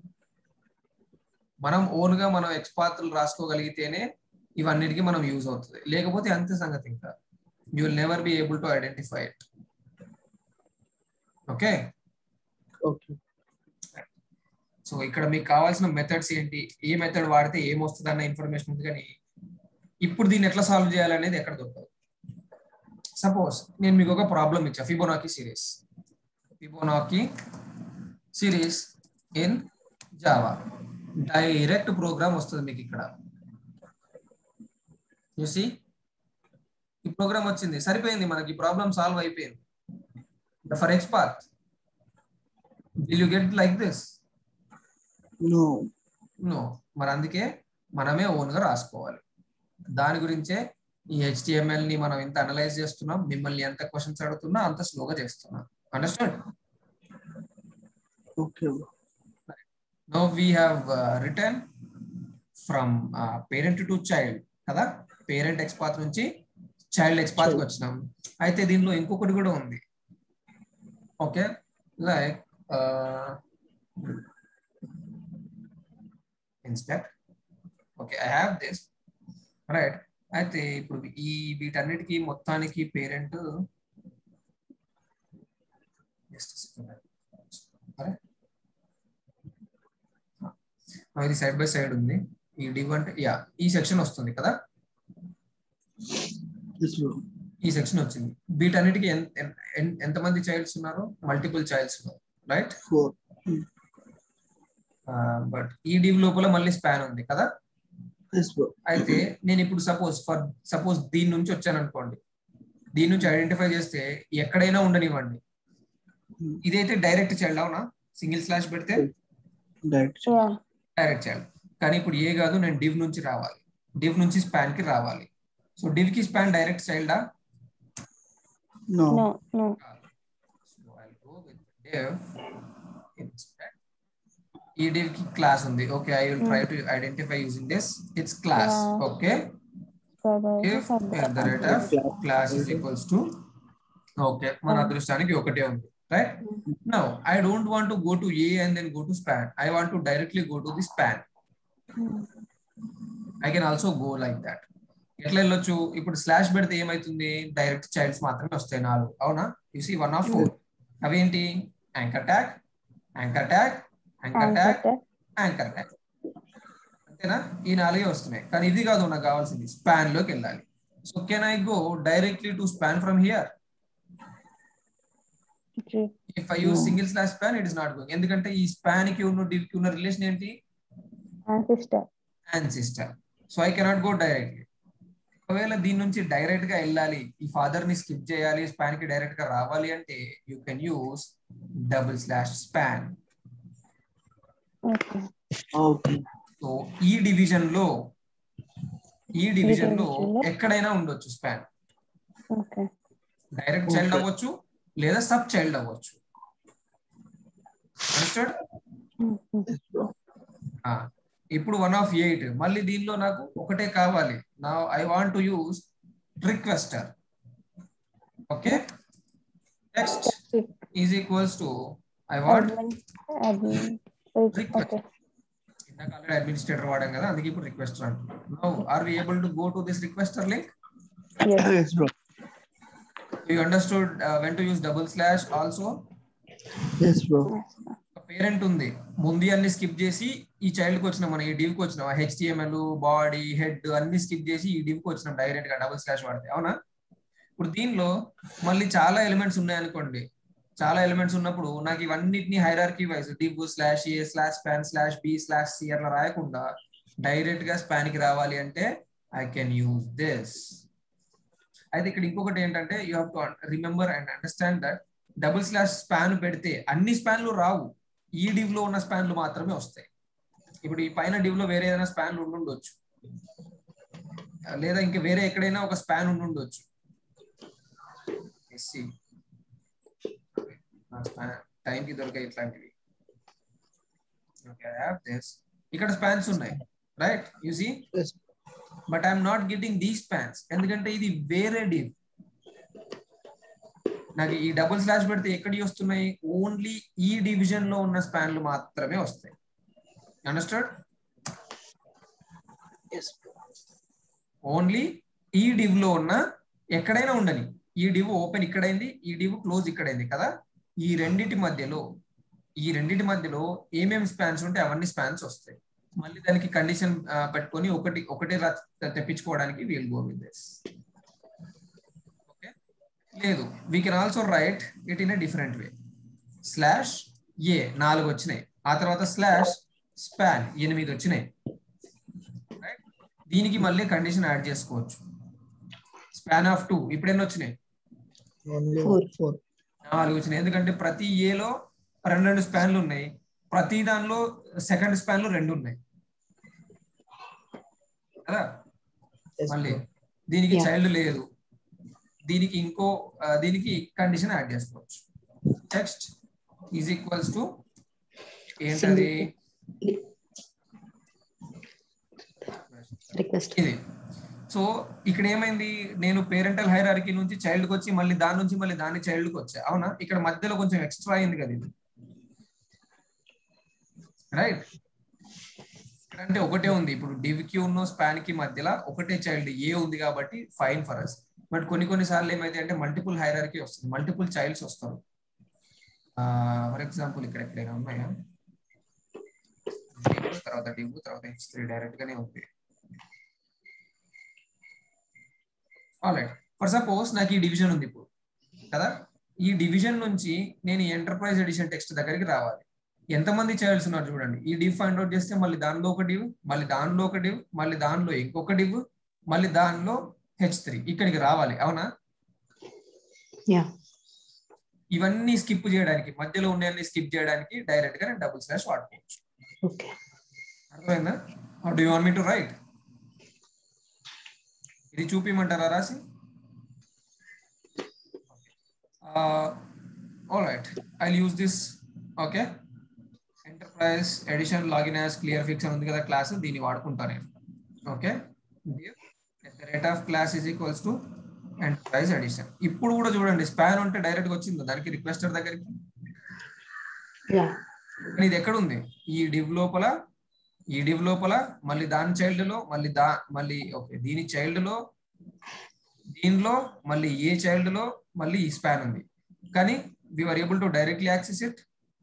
Speaker 1: మనం ఓన్ గా మనం ఎక్స్పాత్లు రాసుకోగలిగితేనే ఇవన్నిటికీ మనం యూజ్ అవుతుంది లేకపోతే అంతే సంగతి ఇంకా you will never be able to identify it okay
Speaker 2: Okay.
Speaker 1: So ఇక్కడ మీకు కావాల్సిన మెథడ్స్ ఏంటి ఏ మెథడ్ వాడితే ఏమొస్తుంది అన్న ఇన్ఫర్మేషన్ ఉంది కానీ ఇప్పుడు దీన్ని ఎట్లా సాల్వ్ చేయాలనేది ఎక్కడ దొరకదు సపోజ్ నేను మీకు ఒక ప్రాబ్లం ఇచ్చా Fibonacci series Fibonacci series in Java direct program వస్తుంది మీకు ఇక్కడ చూసి ఈ ప్రోగ్రామ్ వచ్చింది సరిపోయింది మనకి ప్రాబ్లం సాల్వ్ అయిపోయింది for XPath will you get like this
Speaker 2: No.
Speaker 1: No మరి అందుకే మనమే ఓన్ గా రాసుకోవాలి దాని గురించే ఈ హెచ్టిఎంఎల్ ని మనం ఎంత అనలైజ్ చేస్తున్నాం మిమ్మల్ని ఎంత క్వశ్చన్స్ అడుగుతున్నా అంత స్లోగా చేస్తున్నాం understand
Speaker 2: Okay. bro.
Speaker 1: No we have return from parent to child కదా పేరెంట్ ఎక్స్పాత్ నుంచి చైల్డ్ ఎక్స్పాత్ కి వచ్చినాం అయితే దీనిలో ఇంకొకటి కూడా ఉంది okay like inspect okay I have this right అయితే ఇప్పుడు ఈ వీటన్నిటికీ మొత్తానికి పేరెంట్ ఇది సైడ్ బై సైడ్ ఉంది ఈ డివ్ అంటే యా ఈ సెక్షన్ వస్తుంది కదా
Speaker 2: Yes, bro.
Speaker 1: ఈ సెక్షన్ వచ్చింది వీటన్నిటికీ ఎన్- ఎన్- ఎన్- ఎంతమంది చైల్డ్స్ ఉన్నారు మల్టిపుల్ చైల్డ్స్ ఉన్నారు రైట్
Speaker 2: Four.
Speaker 1: బట్ ఈ డివ్ లోపల మళ్ళీ స్పాన్ ఉంది కదా
Speaker 2: Yes, bro.
Speaker 1: అయితే నేను ఇప్పుడు సపోజ్ ఫర్ సపోజ్ దీని నుంచి వచ్చాను అనుకోండి దీని నుంచి ఐడెంటిఫై చేస్తే ఎక్కడైనా ఉండనివ్వండి
Speaker 2: Hmm.
Speaker 1: ఇదైతే డైరెక్ట్ చైల్డ్ అవునా సింగిల్ స్లాష్ పెడితే
Speaker 2: Direct.
Speaker 3: Yeah.
Speaker 1: డైరెక్ట్ చైల్డ్ కానీ ఇప్పుడు ఏ కాదు నేను డివ్ నుంచి రావాలి డివ్ నుంచి స్పాన్ కి రావాలి సో డివ్ కి స్పాన్ డైరెక్ట్ చైల్డా
Speaker 2: No.
Speaker 3: No, no.
Speaker 1: So I'll go div inspect ఈ div కి క్లాస్ ఉంది okay I will try to identify using this it's class
Speaker 3: Yeah.
Speaker 1: Okay if at the rate of class is equals to okay మన అదృష్టానికి ఒకటే ఉంది right now I don't want to go to a and then go to span I want to directly go to the span I can also go like that ఎట్లా వెళ్ళొచ్చు ఇప్పుడు slash పెడితే ఏమైతుంది direct child's మాత్రమే వస్తాయి నాలుగు అవునా you see one of four అవేంటి anchor tag anchor tag anchor tag anchor tag అంతేనా ఈ నాలుగే వస్తున్నాయి కానీ ఇది కాదు నాకు కావాల్సింది స్పాన్ లోకి వెళ్ళాలి so can I go directly to span from here if I use single slash span it is not going ఎందుకంటే ఈ స్పాన్ కి ఉన్న div కి ఉన్న రిలేషన్ ఏంటి
Speaker 3: sister
Speaker 1: and sister so I cannot go directly ఒకవేళ దీని నుంచి డైరెక్ట్ గా వెళ్ళాలి ఈ ఫాదర్ ని స్కిప్ చేయాలి స్పాన్ కి డైరెక్ట్ గా రావాలి అంటే you can use double slash span
Speaker 3: okay
Speaker 2: okay
Speaker 1: so ఈ డివిజన్ లో ఈ డివిజన్ లో
Speaker 3: division లో?
Speaker 1: ఎక్కడైనా ఉండొచ్చు స్పాన్
Speaker 3: ఓకే
Speaker 1: డైరెక్ట్ చైల్డ్ అవ్వచ్చు లేదా సబ్ చైల్డ్ అవ్వచ్చు అండర్స్టూడ్ ఇప్పుడు వన్ ఆఫ్ ఎయిట్ మళ్ళీ దీనిలో నాకు ఒకటే కావాలి నా I want to use requester okay next is equals to I want
Speaker 3: okay
Speaker 1: ఇందాక ఆల్రెడీ అడ్మినిస్ట్రేటర్ వాడాం కదా అందుకే ఇప్పుడు రిక్వెస్టర్ అంటున్నాం now are we able to go to this requester link
Speaker 2: yes bro
Speaker 1: you understood when to use double slash also
Speaker 2: yes bro
Speaker 1: parent ఉంది ముందు అన్ని స్కిప్ చేసి ఈ చైల్డ్ కి వచ్చిన మన ఈ డివ్ కి వచ్చిన హెచ్టిఎంఎల్ బాడీ హెడ్ అన్ని స్కిప్ చేసి ఈ డివ్ కి వచ్చిన డైరెక్ట్ గా డబుల్ స్లాష్ వాడితే అవునా ఇప్పుడు దీనిలో మళ్ళీ చాలా ఎలిమెంట్స్ ఉన్నాయి అనుకోండి చాలా ఎలిమెంట్స్ ఉన్నప్పుడు నాకు ఇవన్నిటిని hierarchy wise div slash a slash span slash b slash c అట్లా రాయకుండా డైరెక్ట్ గా స్పాన్ కి రావాలి అంటే ఐ కెన్ యూజ్ దిస్ అయితే ఇక్కడ ఇంకొకటి ఏంటంటే you have to remember and understand that double slash span పెడితే అన్ని స్పాన్లు రావు ఈ డివ్ లో ఉన్న స్పాన్లు మాత్రమే వస్తాయి ఇప్పుడు ఈ పైన డివ్ లో వేరే ఏదైనా స్పాన్లు ఉండుండొచ్చు లేదా ఇంకా వేరే ఎక్కడైనా ఒక స్పాన్ ఉండుండొచ్చు ఎస్సి టైం కి దొరికాయి ఇట్లాంటివి ఓకే దిస్ ఇక్కడ స్పాన్స్ ఉన్నాయి right you see
Speaker 2: Yes.
Speaker 1: But I'm not getting the spans ఎందుకంటే ఇది వేరే డివ్ నాకు ఈ డబుల్ స్లాష్ పెడితే ఎక్కడి వస్తున్నాయి ఓన్లీ ఈ డివిజన్ లో ఉన్న స్పాన్లు మాత్రమే వస్తాయి అండర్స్టాండ్
Speaker 2: ఎస్
Speaker 1: ఓన్లీ ఈ డివ్ లో ఉన్న ఎక్కడైనా ఉండని ఈ డివ్ ఓపెన్ ఇక్కడైంది ఈ డివ్ క్లోజ్ ఇక్కడైంది కదా ఈ రెండిటి మధ్యలో ఈ రెండిటి మధ్యలో ఏమేమి స్పాన్స్ ఉంటే అవన్నీ స్పాన్స్ వస్తాయి మళ్ళీ దానికి కండిషన్ పెట్టుకొని ఒకటి ఒకటే రా- తెప్పించుకోవడానికి we'll go with this okay లేదు we can also write it in a different way slash a నాలుగు వచ్చినాయి ఆ తర్వాత స్లాష్ స్పాన్ ఎనిమిది వచ్చినాయి రైట్ దీనికి మళ్ళీ కండిషన్ యాడ్ చేసుకోవచ్చు స్పాన్ ఆఫ్ టూ ఇప్పుడు ఎన్ని వచ్చినాయి
Speaker 2: ఓన్లీ
Speaker 4: Four.
Speaker 2: ఫోర్
Speaker 1: నాలుగు వచ్చినాయి ఎందుకంటే ప్రతి ఏలో రెండు రెండు స్పాన్లు ఉన్నాయి ప్రతి దానిలో సెకండ్ స్పాన్లు రెండు ఉన్నాయి కదా మళ్ళీ దీనికి
Speaker 4: Yeah.
Speaker 1: చైల్డ్ లేదు దీనికి ఇంకో ఆ, దీనికి కండిషన్ యాడ్ చేసుకోవచ్చు నెక్స్ట్ ఈజ్ ఈక్వల్స్ టు ఏంటది
Speaker 4: రిక్వెస్ట్
Speaker 1: ఇది సో ఇక్కడ ఏమైంది నేను పేరెంటల్ హైరార్కీ నుంచి చైల్డ్ కి వచ్చి మళ్ళీ దాని నుంచి మళ్ళీ దాని చైల్డ్ కి వచ్చా అవునా ఇక్కడ మధ్యలో కొంచెం ఎక్స్ట్రా అయింది కదా ఇది రైట్ అంటే ఒకటే ఉంది ఇప్పుడు డివ్ కి ఉన్న స్పాన్ కి మధ్యలో ఒకటే చైల్డ్ ఏ ఉంది కాబట్టి ఫైన్ ఫర్ అస్ బట్ కొన్ని కొన్ని సార్లు ఏమైతే అంటే మల్టిపుల్ హైరార్కీ వస్తుంది మల్టిపుల్ చైల్డ్స్ వస్తారు ఫర్ ఎగ్జాంపుల్ ఇక్కడ ఎక్కడైనా ఉన్నాయా div, తర్వాత డివ్ తర్వాత హెచ్ త్రీ డైరెక్ట్ గానే ఉంది ఆల్రైట్ ఫర్ సపోజ్ నాకు ఈ డివిజన్ ఉంది ఇప్పుడు కదా ఈ డివిజన్ నుంచి నేను ఎంటర్ప్రైజ్ ఎడిషన్ టెక్స్ట్ దగ్గరికి రావాలి ఎంతమంది చైల్డ్స్ ఉన్నారు చూడండి ఈ డివ్ ఫైండ్ అవుట్ చేస్తే మళ్ళీ దానిలో ఒక డివ్ మళ్ళీ దానిలో ఒక డివ్ మళ్ళీ దానిలో ఇంకొక డివ్ మళ్ళీ దానిలో హెచ్ త్రీ ఇక్కడికి రావాలి అవునా
Speaker 4: యా
Speaker 1: ఇవన్నీ స్కిప్ చేయడానికి మధ్యలో ఉన్నాయన్ని స్కిప్ చేయడానికి డైరెక్ట్ గా నేను డబుల్ స్లాష్ వాడుకోవచ్చు
Speaker 4: ఓకే
Speaker 1: అర్థమైందా do you want me to write ఇది చూపిమంటారా రాసి all right I use this okay enterprise edition login as clear fix అని ఉంది కదా క్లాస్ దీన్ని వాడుకుంటా నేను okay rate of class is equals to enterprise edition ఇప్పుడు కూడా చూడండి స్పాన్ ఉంటే డైరెక్ట్ గా వచ్చింది దానికి రిక్వెస్టర్ దగ్గరికి
Speaker 4: Yeah.
Speaker 1: కానీ ఇది ఎక్కడ ఉంది ఈ డివ్ లోపల ఈ డివ్ లోపల మళ్ళీ దాని చైల్డ్ లో మళ్ళీ దా మళ్ళీ ఓకే దీని చైల్డ్ లో దీనిలో మళ్ళీ ఏ చైల్డ్ లో మళ్ళీ ఈ స్పాన్ ఉంది కానీ we are able to directly access it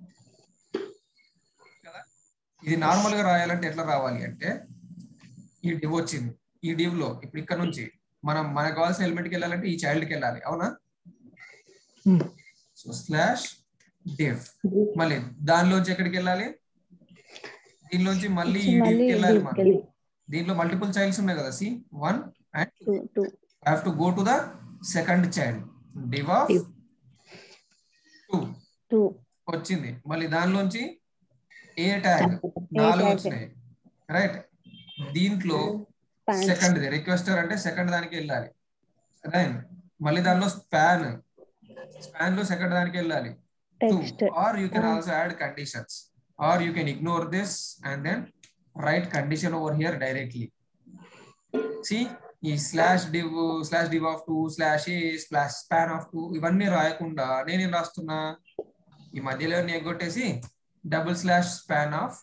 Speaker 1: కదా ఇది నార్మల్ గా రాయాలంటే ఎట్లా రావాలి అంటే ఈ డివ్ వచ్చింది ఈ డివ్ లో ఇప్పుడు ఇక్కడ నుంచి మనం మనకు కావాల్సిన ఎలిమెంట్ కి వెళ్ళాలంటే ఈ చైల్డ్ కి వెళ్ళాలి అవునా
Speaker 4: Hmm.
Speaker 1: సో స్లాష్ డివ్ మళ్ళీ దానిలోంచి ఎక్కడికి వెళ్ళాలి దీనిలోంచి మళ్ళీ ఈ
Speaker 3: మళ్ళీ
Speaker 1: డివ్కి వెళ్ళాలి
Speaker 3: దీనికి
Speaker 1: మనం
Speaker 3: వెళ్ళి
Speaker 1: దీంట్లో మల్టిపుల్ చైల్డ్స్ ఉన్నాయి కదా see one and
Speaker 3: two two
Speaker 1: have to go to the second child div of
Speaker 4: Div.
Speaker 1: Two
Speaker 3: two
Speaker 1: వచ్చింది మళ్ళీ దానిలోంచి ఏ ట్యాగ్ నాలుగు
Speaker 3: tag.
Speaker 1: వచ్చినాయి రైట్ దీంట్లో
Speaker 3: Pants.
Speaker 1: సెకండ్ రిక్వెస్టర్ అంటే సెకండ్ దానికి వెళ్ళాలి రైట్ మళ్ళీ దానిలో స్పాన్ స్పాన్ లో సెకండ్ దానికి వెళ్ళాలి
Speaker 3: text
Speaker 1: two or you can
Speaker 3: Ah.
Speaker 1: also add conditions or you can ignore this and then write condition over here directly see ఈ slash div slash div of two slash a slash span of two ఇవన్నీ రాయకుండా నేనేం రాస్తున్నా ఈ మధ్యలో నేను కొట్టేసి double slash span of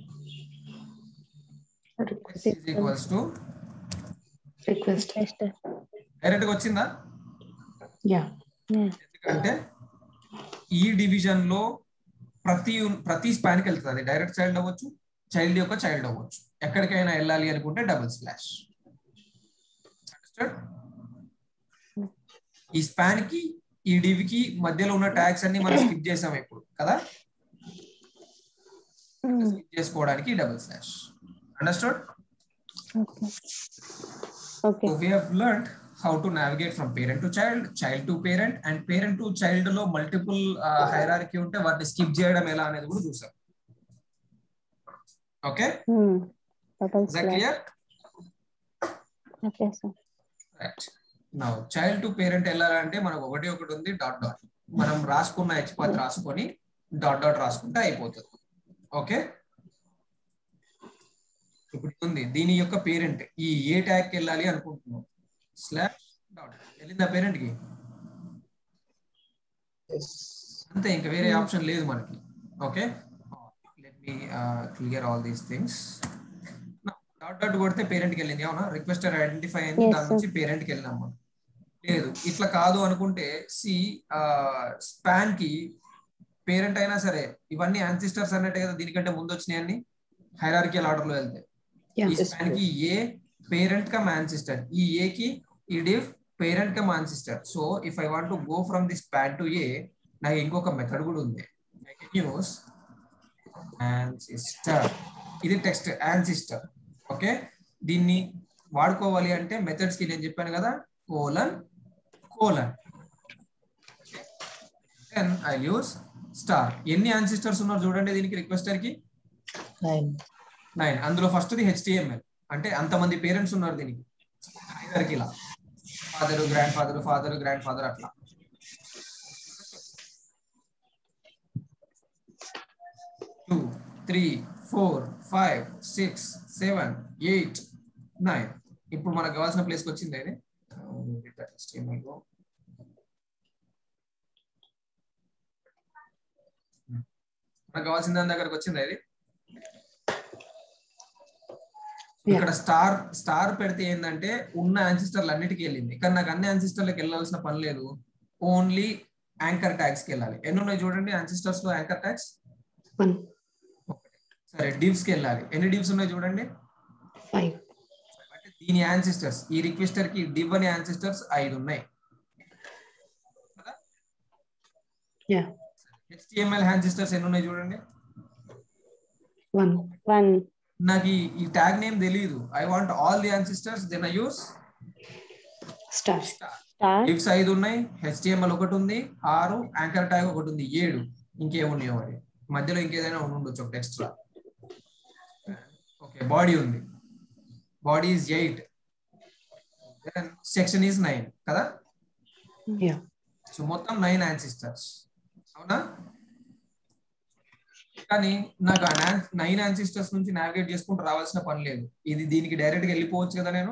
Speaker 1: equals to
Speaker 4: Request.
Speaker 3: Text
Speaker 1: direct గా వచ్చిందా
Speaker 4: Yeah.
Speaker 1: ఎందుకంటే ఈ డివిజన్ లో ప్రతి ప్రతి స్పాన్ కి వెళ్తుంది అది డైరెక్ట్ చైల్డ్ అవ్వచ్చు చైల్డ్ యొక్క చైల్డ్ అవ్వచ్చు ఎక్కడికైనా వెళ్ళాలి అనుకుంటే డబుల్ స్లాష్ ఈ స్పాన్ కి ఈ డివ్ కి మధ్యలో ఉన్న ట్యాగ్స్ అన్ని మనం స్కిప్ చేసాం ఇప్పుడు కదా స్కిప్ చేసుకోవడానికి double slash understood
Speaker 3: okay okay
Speaker 1: So we have learned how to navigate from parent to child, child to parent, and parent to child లో మల్టిపుల్ హైరార్కీ ఉంటే వాటిని స్కిప్ చేయడం ఎలా అనేది కూడా చూసాం okay
Speaker 3: double
Speaker 1: clear
Speaker 3: okay sir
Speaker 1: right now child to parent వెళ్ళాలంటే మనకు ఒకటి ఒకటి ఉంది డాట్ డాట్ మనం రాసుకున్న హెచ్పాత్ రాసుకొని డాట్ డాట్ రాసుకుంటే అయిపోతుంది ఓకే ఇప్పుడు ఉంది దీని యొక్క పేరెంట్ ఈ ఏ ట్యాగ్ వెళ్ళాలి అనుకుంటున్నాం స్లాష్ డాట్ వెళ్ళిందా పేరెంట్ కి అంతే ఇంకా వేరే ఆప్షన్ లేదు మనకి okay let me clear all these things dot dot కొడితే పేరెంట్ కి వెళ్ళింది అవునా రిక్వెస్టర్ ఐడెంటిఫై అయింది
Speaker 3: Yes,
Speaker 1: దాని
Speaker 3: sir.
Speaker 1: నుంచి పేరెంట్ కి వెళ్ళినాం మనం లేదు ఇట్లా కాదు అనుకుంటే సి స్పాన్ కి పేరెంట్ అయినా సరే ఇవన్నీ యాన్సిస్టర్స్ అన్నట్టే కదా దీనికంటే ముందు వచ్చినాయి అన్ని హైరార్కియల్ ఆర్డర్ లో వెళ్తే
Speaker 4: Yeah.
Speaker 1: ఈ స్పాన్ కి ఏ పేరెంట్ కమ్ యాన్సిస్టర్ ఈ ఏ కి ఈ div parent come ancestor so if I want to go from the span to a నాకు ఇంకొక మెథడ్ కూడా ఉంది ఐ కెన్ యూస్ యాన్సిస్టర్ ఇది టెక్స్ట్ యాన్సిస్టర్ ఓకే దీన్ని వాడుకోవాలి అంటే మెథడ్స్ కి నేను చెప్పాను కదా colon colon then I use star ఎన్ని యాన్సిస్టర్స్ ఉన్నారు చూడండి దీనికి రిక్వెస్టర్ కి
Speaker 4: Nine.
Speaker 1: నైన్ అందులో ఫస్ట్ ది హెచ్టిఎంఎల్ అంటే అంతమంది పేరెంట్స్ ఉన్నారు దీనికి హైరార్కీ ఇలా father grand grandfather father grand grandfather అట్లా two three four five six seven eight nine ఇప్పుడు మనకు కావాల్సిన ప్లేస్కి వచ్చింది ఇది HTML లో. మనకు కావాల్సిన దాని దగ్గరకు వచ్చింది ఇది ఇక్కడ స్టార్ స్టార్ పెడితే ఏంటంటే ఉన్న యాన్సిస్టర్లు అన్నిటికీ వెళ్ళింది కానీ నాకు అన్ని యాన్సిస్టర్లకు వెళ్ళాల్సిన పని లేదు ఓన్లీ యాంకర్ ట్యాగ్స్ కి వెళ్ళాలి ఎన్ని ఉన్నాయి చూడండి యాన్సిస్టర్స్ లో యాంకర్ ట్యాగ్స్
Speaker 4: One.
Speaker 1: సరే డివ్స్ కి వెళ్ళాలి ఎన్ని డివ్స్ ఉన్నాయి చూడండి
Speaker 4: Five.
Speaker 1: అంటే దీని యాన్సిస్టర్స్ ఈ రిక్వెస్టర్ కి డివ్ అనే యాన్సిస్టర్స్ ఐదు ఉన్నాయి
Speaker 4: Yeah.
Speaker 1: హెచ్టిఎంఎల్ యాన్సిస్టర్స్ ఎన్ని ఉన్నాయి చూడండి
Speaker 4: One.
Speaker 3: వన్
Speaker 1: నాకు ఈ- ఈ ట్యాగ్ నేమ్ తెలియదు I want all the ancestors then I use
Speaker 4: Star.
Speaker 3: Star
Speaker 1: divs ఐదు ఉన్నాయి హెచ్టిఎంఎల్ ఒకటి ఉంది ఆరు యాంకర్ ట్యాగ్ ఒకటి ఉంది ఏడు ఇంకేమున్నాయో మరి మధ్యలో ఇంకేదైనా ఉండి ఉండొచ్చు ఒకటి ఎక్స్ట్రా ఓకే బాడీ ఉంది body is eight section is nine కదా
Speaker 4: Yeah.
Speaker 1: సో మొత్తం నైన్ యాన్సిస్టర్స్ అవునా కానీ నాకు నైన్ యాన్సిస్టర్స్ నుంచి నావిగేట్ చేసుకుంటూ రావాల్సిన పని లేదు ఇది దీనికి డైరెక్ట్ గా వెళ్ళిపోవచ్చు కదా నేను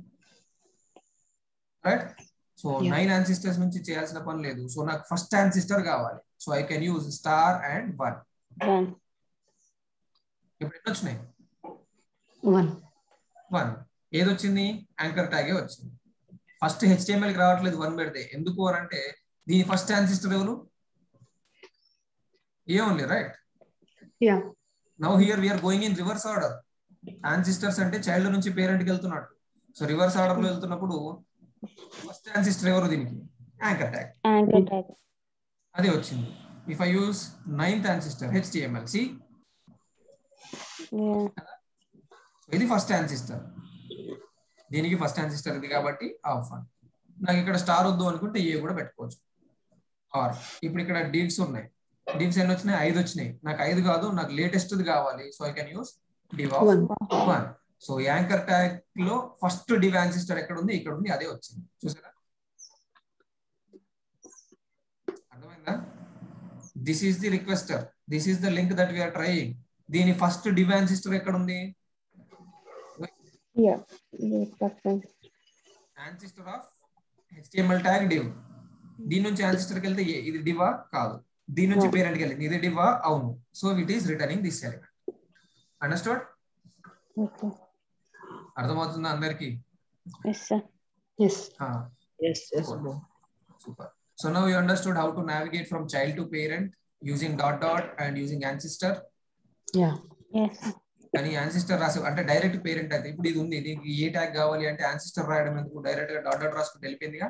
Speaker 1: right so
Speaker 4: Yeah.
Speaker 1: Nine ancestors నుంచి చేయాల్సిన పని లేదు సో నాకు ఫస్ట్ యాన్సిస్టర్ కావాలి so I can use star and one
Speaker 3: One.
Speaker 1: ఇప్పుడు ఎన్ని వచ్చినాయి
Speaker 4: వన్
Speaker 1: వన్ ఏది వచ్చింది యాంకర్ ట్యాగే వచ్చింది ఫస్ట్ హెచ్టిఎంఎల్ కి రావట్లేదు వన్ పెడితే ఎందుకు అని అంటే దీని ఫస్ట్ ట్రాన్సిస్టర్ ఎవరు a only right
Speaker 4: ya
Speaker 1: now here we're going in reverse order ancestors అంటే చైల్డ్ నుంచి పేరెంట్ కి వెళ్తున్నట్టు సో రివర్స్ ఆర్డర్ లో వెళ్తున్నప్పుడు ఫస్ట్ ట్రాన్సిస్టర్ ఎవరు దీనికి యాంకర్ ట్యాగ్
Speaker 3: Anchor tag.
Speaker 1: అదే వచ్చింది if I use ninth ancestor HTML see
Speaker 3: Yeah.
Speaker 1: ఇది ఫస్ట్ ట్రాన్సిస్టర్ దీనికి ఫస్ట్ ట్రాన్సిస్టర్ ఇది కాబట్టి ఆఫ్ వన్ నాకు ఇక్కడ స్టార్ వద్దు అనుకుంటే ఏ కూడా పెట్టుకోవచ్చు ఆర్ ఇప్పుడు ఇక్కడ డివ్స్ ఉన్నాయి డివ్స్ ఎన్ని వచ్చినాయి ఐదు వచ్చినాయి నాకు ఐదు కాదు నాకు లేటెస్ట్ కావాలి so I can use div of
Speaker 4: one
Speaker 1: one so anchor tag లో ఫస్ట్ డివ్ ట్రాన్సిస్టర్ ఎక్కడ ఉంది ఇక్కడ ఉంది అదే వచ్చింది చూసారా అర్థమైందా this is the requester this is the link that we're trying దీని ఫస్ట్ డివ్ ట్రాన్సిస్టర్ ఎక్కడ ఉంది
Speaker 3: Yeah. Yes, that's fine.
Speaker 1: Ancestor of HTML tag div దీని నుంచి యాన్సిస్టర్ కి వెళ్తే ఏ ఇది డివా కాదు దీని నుంచి
Speaker 3: Yeah.
Speaker 1: పేరెంట్ కి వెళ్ళింది ఇది డివా అవును so it is returning this element understood
Speaker 3: Okay.
Speaker 1: అర్థమవుతుందా అందరికి
Speaker 3: Yes, sir.
Speaker 4: Yes
Speaker 2: Yes, yes, bro.
Speaker 1: Super so now you understood how to navigate from child to parent using dot dot and using ancestor
Speaker 4: ya
Speaker 3: Yes.
Speaker 1: కానీ ancestor రాసే అంటే direct parent అయితే ఇప్పుడు ఇది ఉంది దీనికి ఏ ట్యాగ్ కావాలి అంటే యాన్సిస్టర్ రాయడం ఎందుకు డైరెక్ట్ గా డాట్ డాట్ రాసుకుంటే వెళ్ళిపోయిందిగా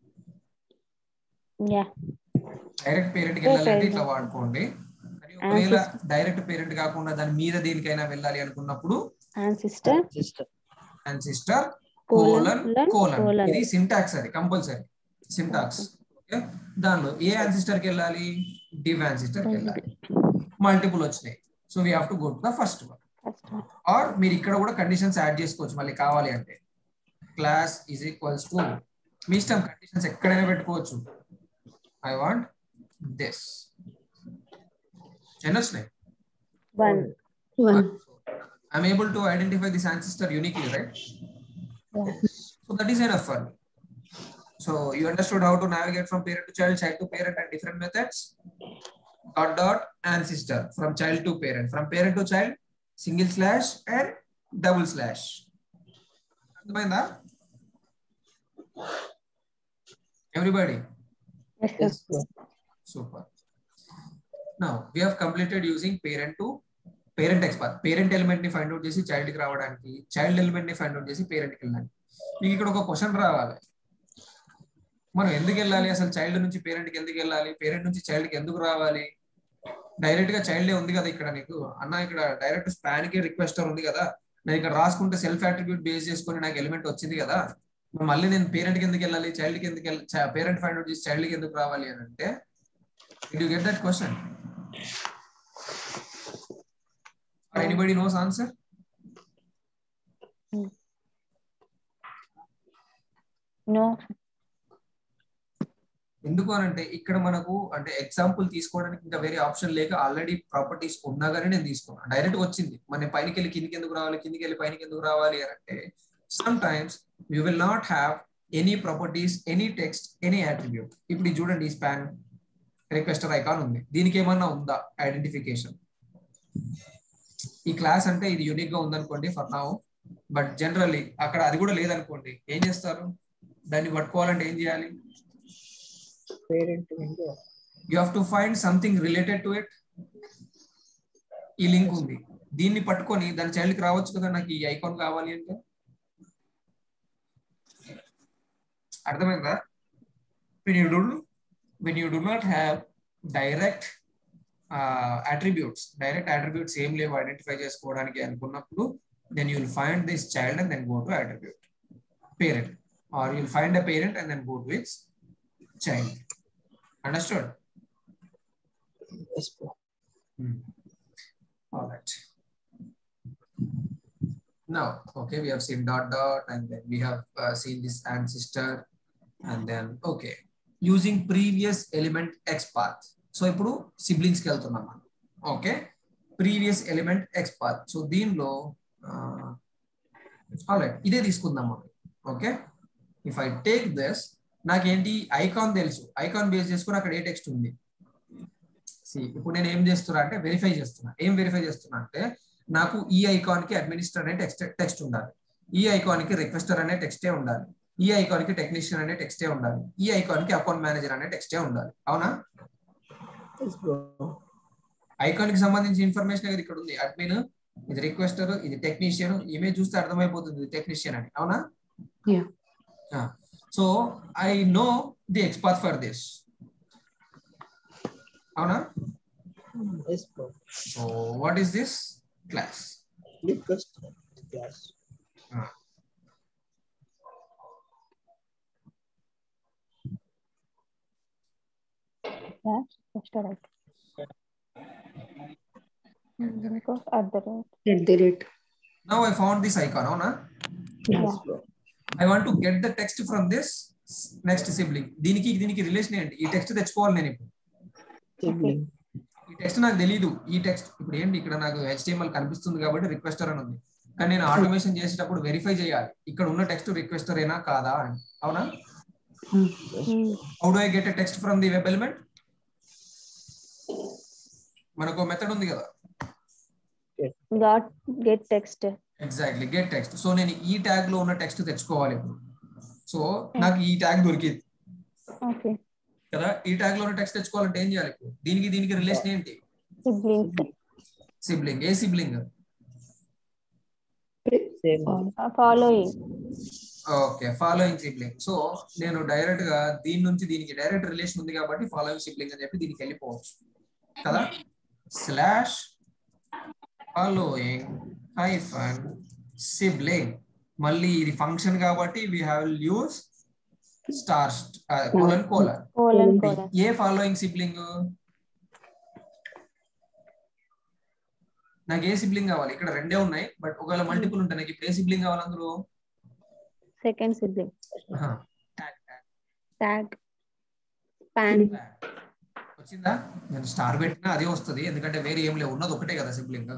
Speaker 3: Yeah.
Speaker 1: డైరెక్ట్ పేరెంట్ కి
Speaker 3: ఓ
Speaker 1: వెళ్ళాలంటే
Speaker 3: parent.
Speaker 1: ఇట్లా వాడుకోండి కానీ ఒకవేళ డైరెక్ట్ పేరెంట్ కాకుండా దాని మీద దేనికైనా వెళ్ళాలి అనుకున్నప్పుడు
Speaker 3: Ancestor.
Speaker 2: Sister.
Speaker 1: Ancestor
Speaker 3: Colon,
Speaker 1: colon
Speaker 3: colon,
Speaker 1: colon
Speaker 3: colon.
Speaker 1: ఇది సింటాక్స్ అది కంపల్సరీ సింటాక్స్ ఓకే దానిలో ఏ యాన్సిస్టర్ కి వెళ్ళాలి డివ్ యాన్సిస్టర్ కి వెళ్ళాలి మల్టిపుల్ వచ్చినాయి so we have to go to the first one
Speaker 3: First one.
Speaker 1: Or మీరు ఇక్కడ కూడా కండిషన్స్ యాడ్ చేసుకోవచ్చు మళ్ళీ కావాలి అంటే క్లాస్ ఈజ్ ఈక్వల్స్ టు మీ ఇష్టం కండిషన్స్ ఎక్కడైనా పెట్టుకోవచ్చు ఐ వాంట్ దిస్ ఎన్ని వచ్చినాయి
Speaker 3: One.
Speaker 4: One
Speaker 1: I'm able to identify this ancestor uniquely right
Speaker 3: Yeah.
Speaker 1: so that is enough for me so you understood how to navigate from parent to child child to parent and different methods dot dot ancestor from child to parent from parent to child single slash and double slash అర్థమైందా everybody
Speaker 3: Yes, sir.
Speaker 2: Yes, bro.
Speaker 1: super now we have completed using parent to parent XPath parent element ని find out చేసి child కి రావడానికి child element ని find out చేసి parent కి వెళ్ళడానికి మీకు ఇక్కడ ఒక క్వశ్చన్ రావాలి మనం ఎందుకు వెళ్ళాలి అసలు చైల్డ్ నుంచి పేరెంట్ కి ఎందుకు వెళ్ళాలి పేరెంట్ నుంచి చైల్డ్ కి ఎందుకు రావాలి డైరెక్ట్ గా చైల్డ్ ఉంది కదా ఇక్కడ నీకు అన్న ఇక్కడ డైరెక్ట్ స్పాన్ కి రిక్వెస్టర్ ఉంది కదా నేను ఇక్కడ రాసుకుంటే సెల్ఫ్ అట్రిబ్యూట్ బేస్ చేసుకుని నాకు ఎలిమెంట్ వచ్చింది కదా మరి మళ్ళీ నేను పేరెంట్ కి ఎందుకు వెళ్ళాలి చైల్డ్ కి ఎందుకు వెళ్ళాలి పేరెంట్ ఫైండ్ అవుట్ చేసి చైల్డ్ కి ఎందుకు రావాలి అని అంటే you get that question or anybody knows answer
Speaker 3: No.
Speaker 1: ఎందుకు అని అంటే ఇక్కడ మనకు అంటే ఎగ్జాంపుల్ తీసుకోవడానికి ఇంకా వేరే ఆప్షన్ లేక ఆల్రెడీ ప్రాపర్టీస్ ఉన్నా కానీ నేను తీసుకున్నాను డైరెక్ట్ వచ్చింది మన పైనకి వెళ్ళి కిందికి ఎందుకు రావాలి కిందికి వెళ్ళి పైనకి ఎందుకు రావాలి అని అంటే some times you will not have any properties any text any attribute ఇప్పుడు ఇది చూడండి ఈ స్పాన్ రిక్వెస్టర్ ఐకాన్ ఉంది దీనికి ఏమన్నా ఉందా ఐడెంటిఫికేషన్ ఈ క్లాస్ అంటే ఇది యూనిక్ గా ఉందనుకోండి ఫర్ నౌ బట్ జనరల్లీ అక్కడ అది కూడా లేదనుకోండి ఏం చేస్తారు దాన్ని పట్టుకోవాలంటే ఏం చేయాలి
Speaker 2: Parent window.
Speaker 1: You have to find something related to it ఈ లింక్ ఉంది దీన్ని పట్టుకొని దాని చైల్డ్ కి రావచ్చు కదా నాకు ఈ ఐకాన్ కావాలి అంటే అర్థమైందా when you do when you do not have direct attributes direct attributes ఏం లేవు ఐడెంటిఫై చేసుకోవడానికి అనుకున్నప్పుడు then you'll find this child and then go to attribute parent or you'll find a parent and then go to its child understood
Speaker 2: Yes, bro.
Speaker 1: Hmm. All right. Now, okay, we have seen dot dot, and then we have uh, seen this ancestor, and then okay, using previous element x path. So ఇప్పుడు సిబ్లింగ్స్కి వెళ్తున్నాం మనం okay previous element X path so దీనిలో alright ఇదే తీసుకుందాం మనం okay if I take this నాకేంటి icon తెలుసు ఐకాన్ బేస్ చేసుకుని అక్కడ ఏ టెక్స్ట్ ఉంది See, ఇప్పుడు నేను ఏం చేస్తున్నా అంటే వెరిఫై చేస్తున్నా ఏం వెరిఫై చేస్తున్నా అంటే నాకు ఈ ఐకాన్ కి అడ్మినిస్టర్ అనే టెక్స్ట్ టెక్స్ట్ ఉండాలి ఈ ఐకాన్ కి రిక్వెస్టర్ అనే టెక్స్టే ఉండాలి ఈ ఐకాన్ కి టెక్నీషియన్ అనే టెక్స్టే ఉండాలి ఈ ఐకాన్ కి అకౌంట్ మేనేజర్ అనే టెక్స్టే ఉండాలి అవునా ఐకాన్ కి సంబంధించిన ఇన్ఫర్మేషన్ అనేది ఇక్కడ ఉంది అడ్మిన్ ఇది రిక్వెస్టర్ ఇది టెక్నీషియన్ ఇమేజ్ చూస్తే అర్థమైపోతుంది ఇది టెక్నీషియన్ అని అవునా
Speaker 4: Yeah.
Speaker 1: So I know the XPath for this అవునా
Speaker 6: Yes, bro.
Speaker 1: So what is this class
Speaker 6: Request class.
Speaker 3: Slash tester right. Because at the rate.
Speaker 4: At the rate.
Speaker 1: Now I found this icon అవునా
Speaker 3: Yeah.
Speaker 6: Yes, bro.
Speaker 1: I want to get the text from this next sibling దీనికి దీనికి relation ఏంటి ఈ text తెచ్చుకోవాలి నేను ఇప్పుడు
Speaker 6: Sibling.
Speaker 1: ఈ text నాకు తెలియదు ఈ టెక్స్ట్ ఇప్పుడు ఏంటి ఇక్కడ నాకు హెచ్టిఎంఎల్ కనిపిస్తుంది కాబట్టి రిక్వెస్టర్ అని ఉంది కానీ నేను ఆటోమేషన్ చేసేటప్పుడు వెరిఫై చేయాలి ఇక్కడ ఉన్న టెక్స్ట్ రిక్వెస్టర్ ఏనా కాదా అని అవునా
Speaker 3: Hmm.
Speaker 1: How do I get a text from the web element మనకు మెథడ్ ఉంది కదా
Speaker 3: Got get text.
Speaker 1: Exactly get text so నేను ఈ ట్యాగ్ లో ఉన్న టెక్స్ట్ తెచ్చుకోవాలి ఇప్పుడు సో నాకు ఈ ట్యాగ్ దొరికింది
Speaker 3: Okay.
Speaker 1: కదా ఈ ట్యాగ్ లో ఉన్న టెక్స్ట్ తెచ్చుకోవాలంటే ఏం చేయాలి ఇప్పుడు దీనికి దీనికి రిలేషన్ ఏంటి
Speaker 3: Siblings.
Speaker 1: సిబ్లింగ్ ఏ sibling
Speaker 6: Same.
Speaker 3: Uh, following.
Speaker 1: Okay following sibling so నేను డైరెక్ట్ గా దీని నుంచి దీనికి డైరెక్ట్ రిలేషన్ ఉంది కాబట్టి ఫాలోయింగ్ సిబ్లింగ్ అని చెప్పి దీనికి వెళ్ళిపోవచ్చు కదా స్లాష్ ఫాలోయింగ్ హైఫన్ సిబ్లింగ్ మళ్ళీ ఇది ఫంక్షన్ కాబట్టి we have use star colon colon
Speaker 3: Colon colon.
Speaker 1: ఏ ఫాలోయింగ్ సిబ్లింగ్ నాకు ఏ సిబ్లింగ్ కావాలి ఇక్కడ రెండే ఉన్నాయి బట్ ఒకవేళ మల్టిపుల్ ఉంటాయి నాకు ఇప్పుడు ఏ సిబ్లింగ్ కావాలి అందులో
Speaker 3: Second sibling.
Speaker 1: Tag tag
Speaker 3: Tag. Span.
Speaker 1: వచ్చిందా నేను స్టార్ పెట్టినా అదే వస్తుంది ఎందుకంటే వేరే ఏం లేవు ఉన్నది ఒకటే కదా sibling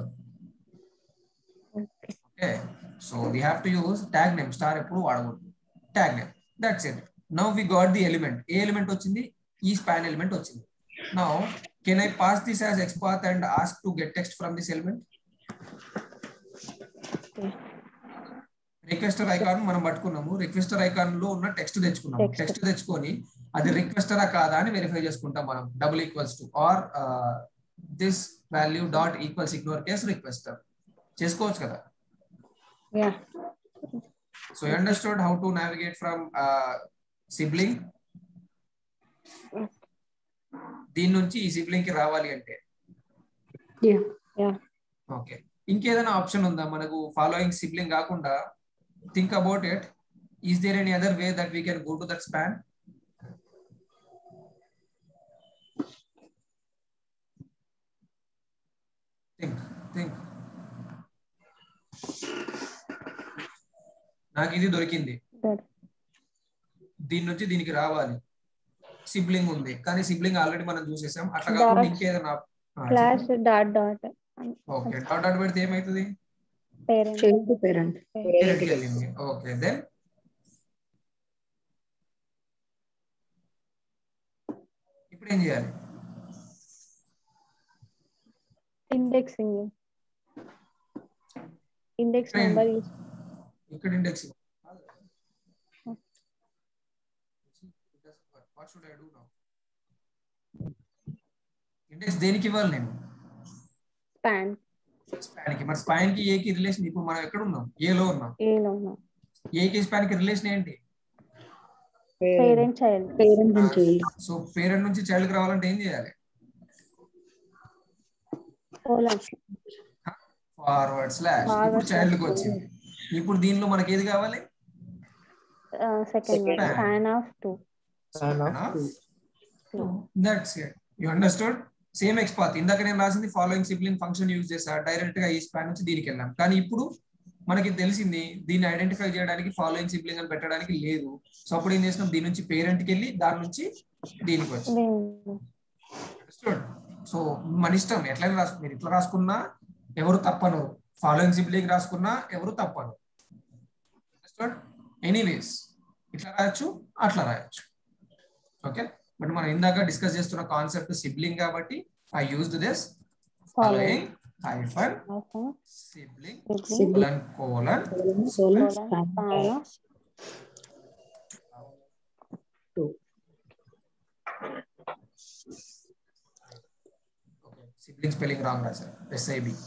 Speaker 3: Okay.
Speaker 1: Okay so we have to use tag name star ఎప్పుడు వాడకూడదు tag name that's it now we got the element ఏ ఎలిమెంట్ వచ్చింది ఈ స్పాన్ ఎలిమెంట్ వచ్చింది now can I pass this as XPath and ask to get text from this element
Speaker 3: Okay.
Speaker 1: Requester icon మనం పట్టుకున్నాము requester icon లో ఉన్న text తెచ్చుకున్నాము
Speaker 3: Text.
Speaker 1: Text తెచ్చుకొని అది రిక్వెస్టరా కాదా అని వెరిఫై చేసుకుంటాం మనం double equals to or this value dot equals ignore case requester చేసుకోవచ్చు కదా
Speaker 3: Yeah.
Speaker 1: So you understood how to navigate from sibling దీని నుంచి ఈ సిబ్లింగ్ కి రావాలి అంటే
Speaker 4: Yeah.
Speaker 3: Yeah.
Speaker 1: ఓకే ఇంకేదైనా ఆప్షన్ ఉందా మనకు ఫాలోయింగ్ సిబ్లింగ్ కాకుండా think about it is there any other way that we can go to that span think think నాకు ఇది దొరికింది
Speaker 3: That.
Speaker 1: దీని నుంచి దీనికి రావాలి సిబ్లింగ్ ఉంది కానీ సిబ్లింగ్ ఆల్రెడీ మనం చూసేసాం అట్లా కాకుండా
Speaker 3: Dot.
Speaker 1: ఇంకేదైనా
Speaker 3: Slash dot dot.
Speaker 1: Okay dot dot పెడితే ఏమవుతుంది
Speaker 3: Parent.
Speaker 4: Child to parent.
Speaker 1: పేరెంట్కి వెళ్ళింది ఓకే దెన్ ఇప్పుడు ఏం చేయాలి
Speaker 3: Indexing. Index
Speaker 1: Parent.
Speaker 3: number is
Speaker 1: ఇక్కడ index what should I do now index దేనికి ఇవ్వాలి నేను
Speaker 3: span.
Speaker 1: స్పాన్ కి మరి స్పాన్ కి ఏ కి రిలేషన్ ఇప్పుడు మనం ఎక్కడ ఉన్నాం ఏ లో ఉన్నాం
Speaker 3: A లో ఉన్న.
Speaker 1: ఏ కి స్పాన్ కి రిలేషన్ ఏంటి
Speaker 3: Parent child.
Speaker 4: Parent and child.
Speaker 1: So parent నుంచి చైల్డ్ కి రావాలంటే ఏం చేయాలి
Speaker 3: Colon.
Speaker 1: ఫార్వర్డ్ స్లాష్
Speaker 3: Forward
Speaker 1: ఇప్పుడు చైల్డ్ కి
Speaker 3: slash.
Speaker 1: వచ్చింది ఇప్పుడు దీనిలో మనకి ఏది కావాలి
Speaker 3: Uh, second one.
Speaker 1: Span.
Speaker 3: Span of two.
Speaker 6: Span of
Speaker 1: Enough?
Speaker 6: two.
Speaker 1: That's it you understood same XPath ఇందాక నేను రాసింది ఫాలోయింగ్ సిబ్లింగ్ ఫంక్షన్ యూజ్ చేసా డైరెక్ట్ గా ఈ స్పాన్ నుంచి దీనికి వెళ్ళాం కానీ ఇప్పుడు మనకి తెలిసింది దీన్ని ఐడెంటిఫై చేయడానికి ఫాలోయింగ్ సిబ్లింగ్ అని పెట్టడానికి లేదు సో అప్పుడు ఏం చేసినాం దీని నుంచి పేరెంట్ కి వెళ్ళి దాని నుంచి దీనికి వచ్చి
Speaker 3: Then
Speaker 1: చూడండి సో మన ఇష్టం ఎట్లయినా రాసు మీరు ఇట్లా రాసుకున్నా ఎవరు తప్పను ఫాలోయింగ్ సిబ్లింగ్ రాసుకున్నా ఎవరు తప్పను ఎనీవేస్ ఇట్లా రాయొచ్చు అట్లా రాయొచ్చు ఓకే బట్ మనం ఇందాక డిస్కస్ చేస్తున్న కాన్సెప్ట్ సిబ్లింగ్ కాబట్టి I used this following hyphen sibling
Speaker 4: Sibling.
Speaker 1: Colon colon
Speaker 4: Colon,
Speaker 3: Colon,
Speaker 4: span.
Speaker 3: span of
Speaker 6: Two.
Speaker 1: Okay, sibling spelling wrong, Rasa. SIB. Is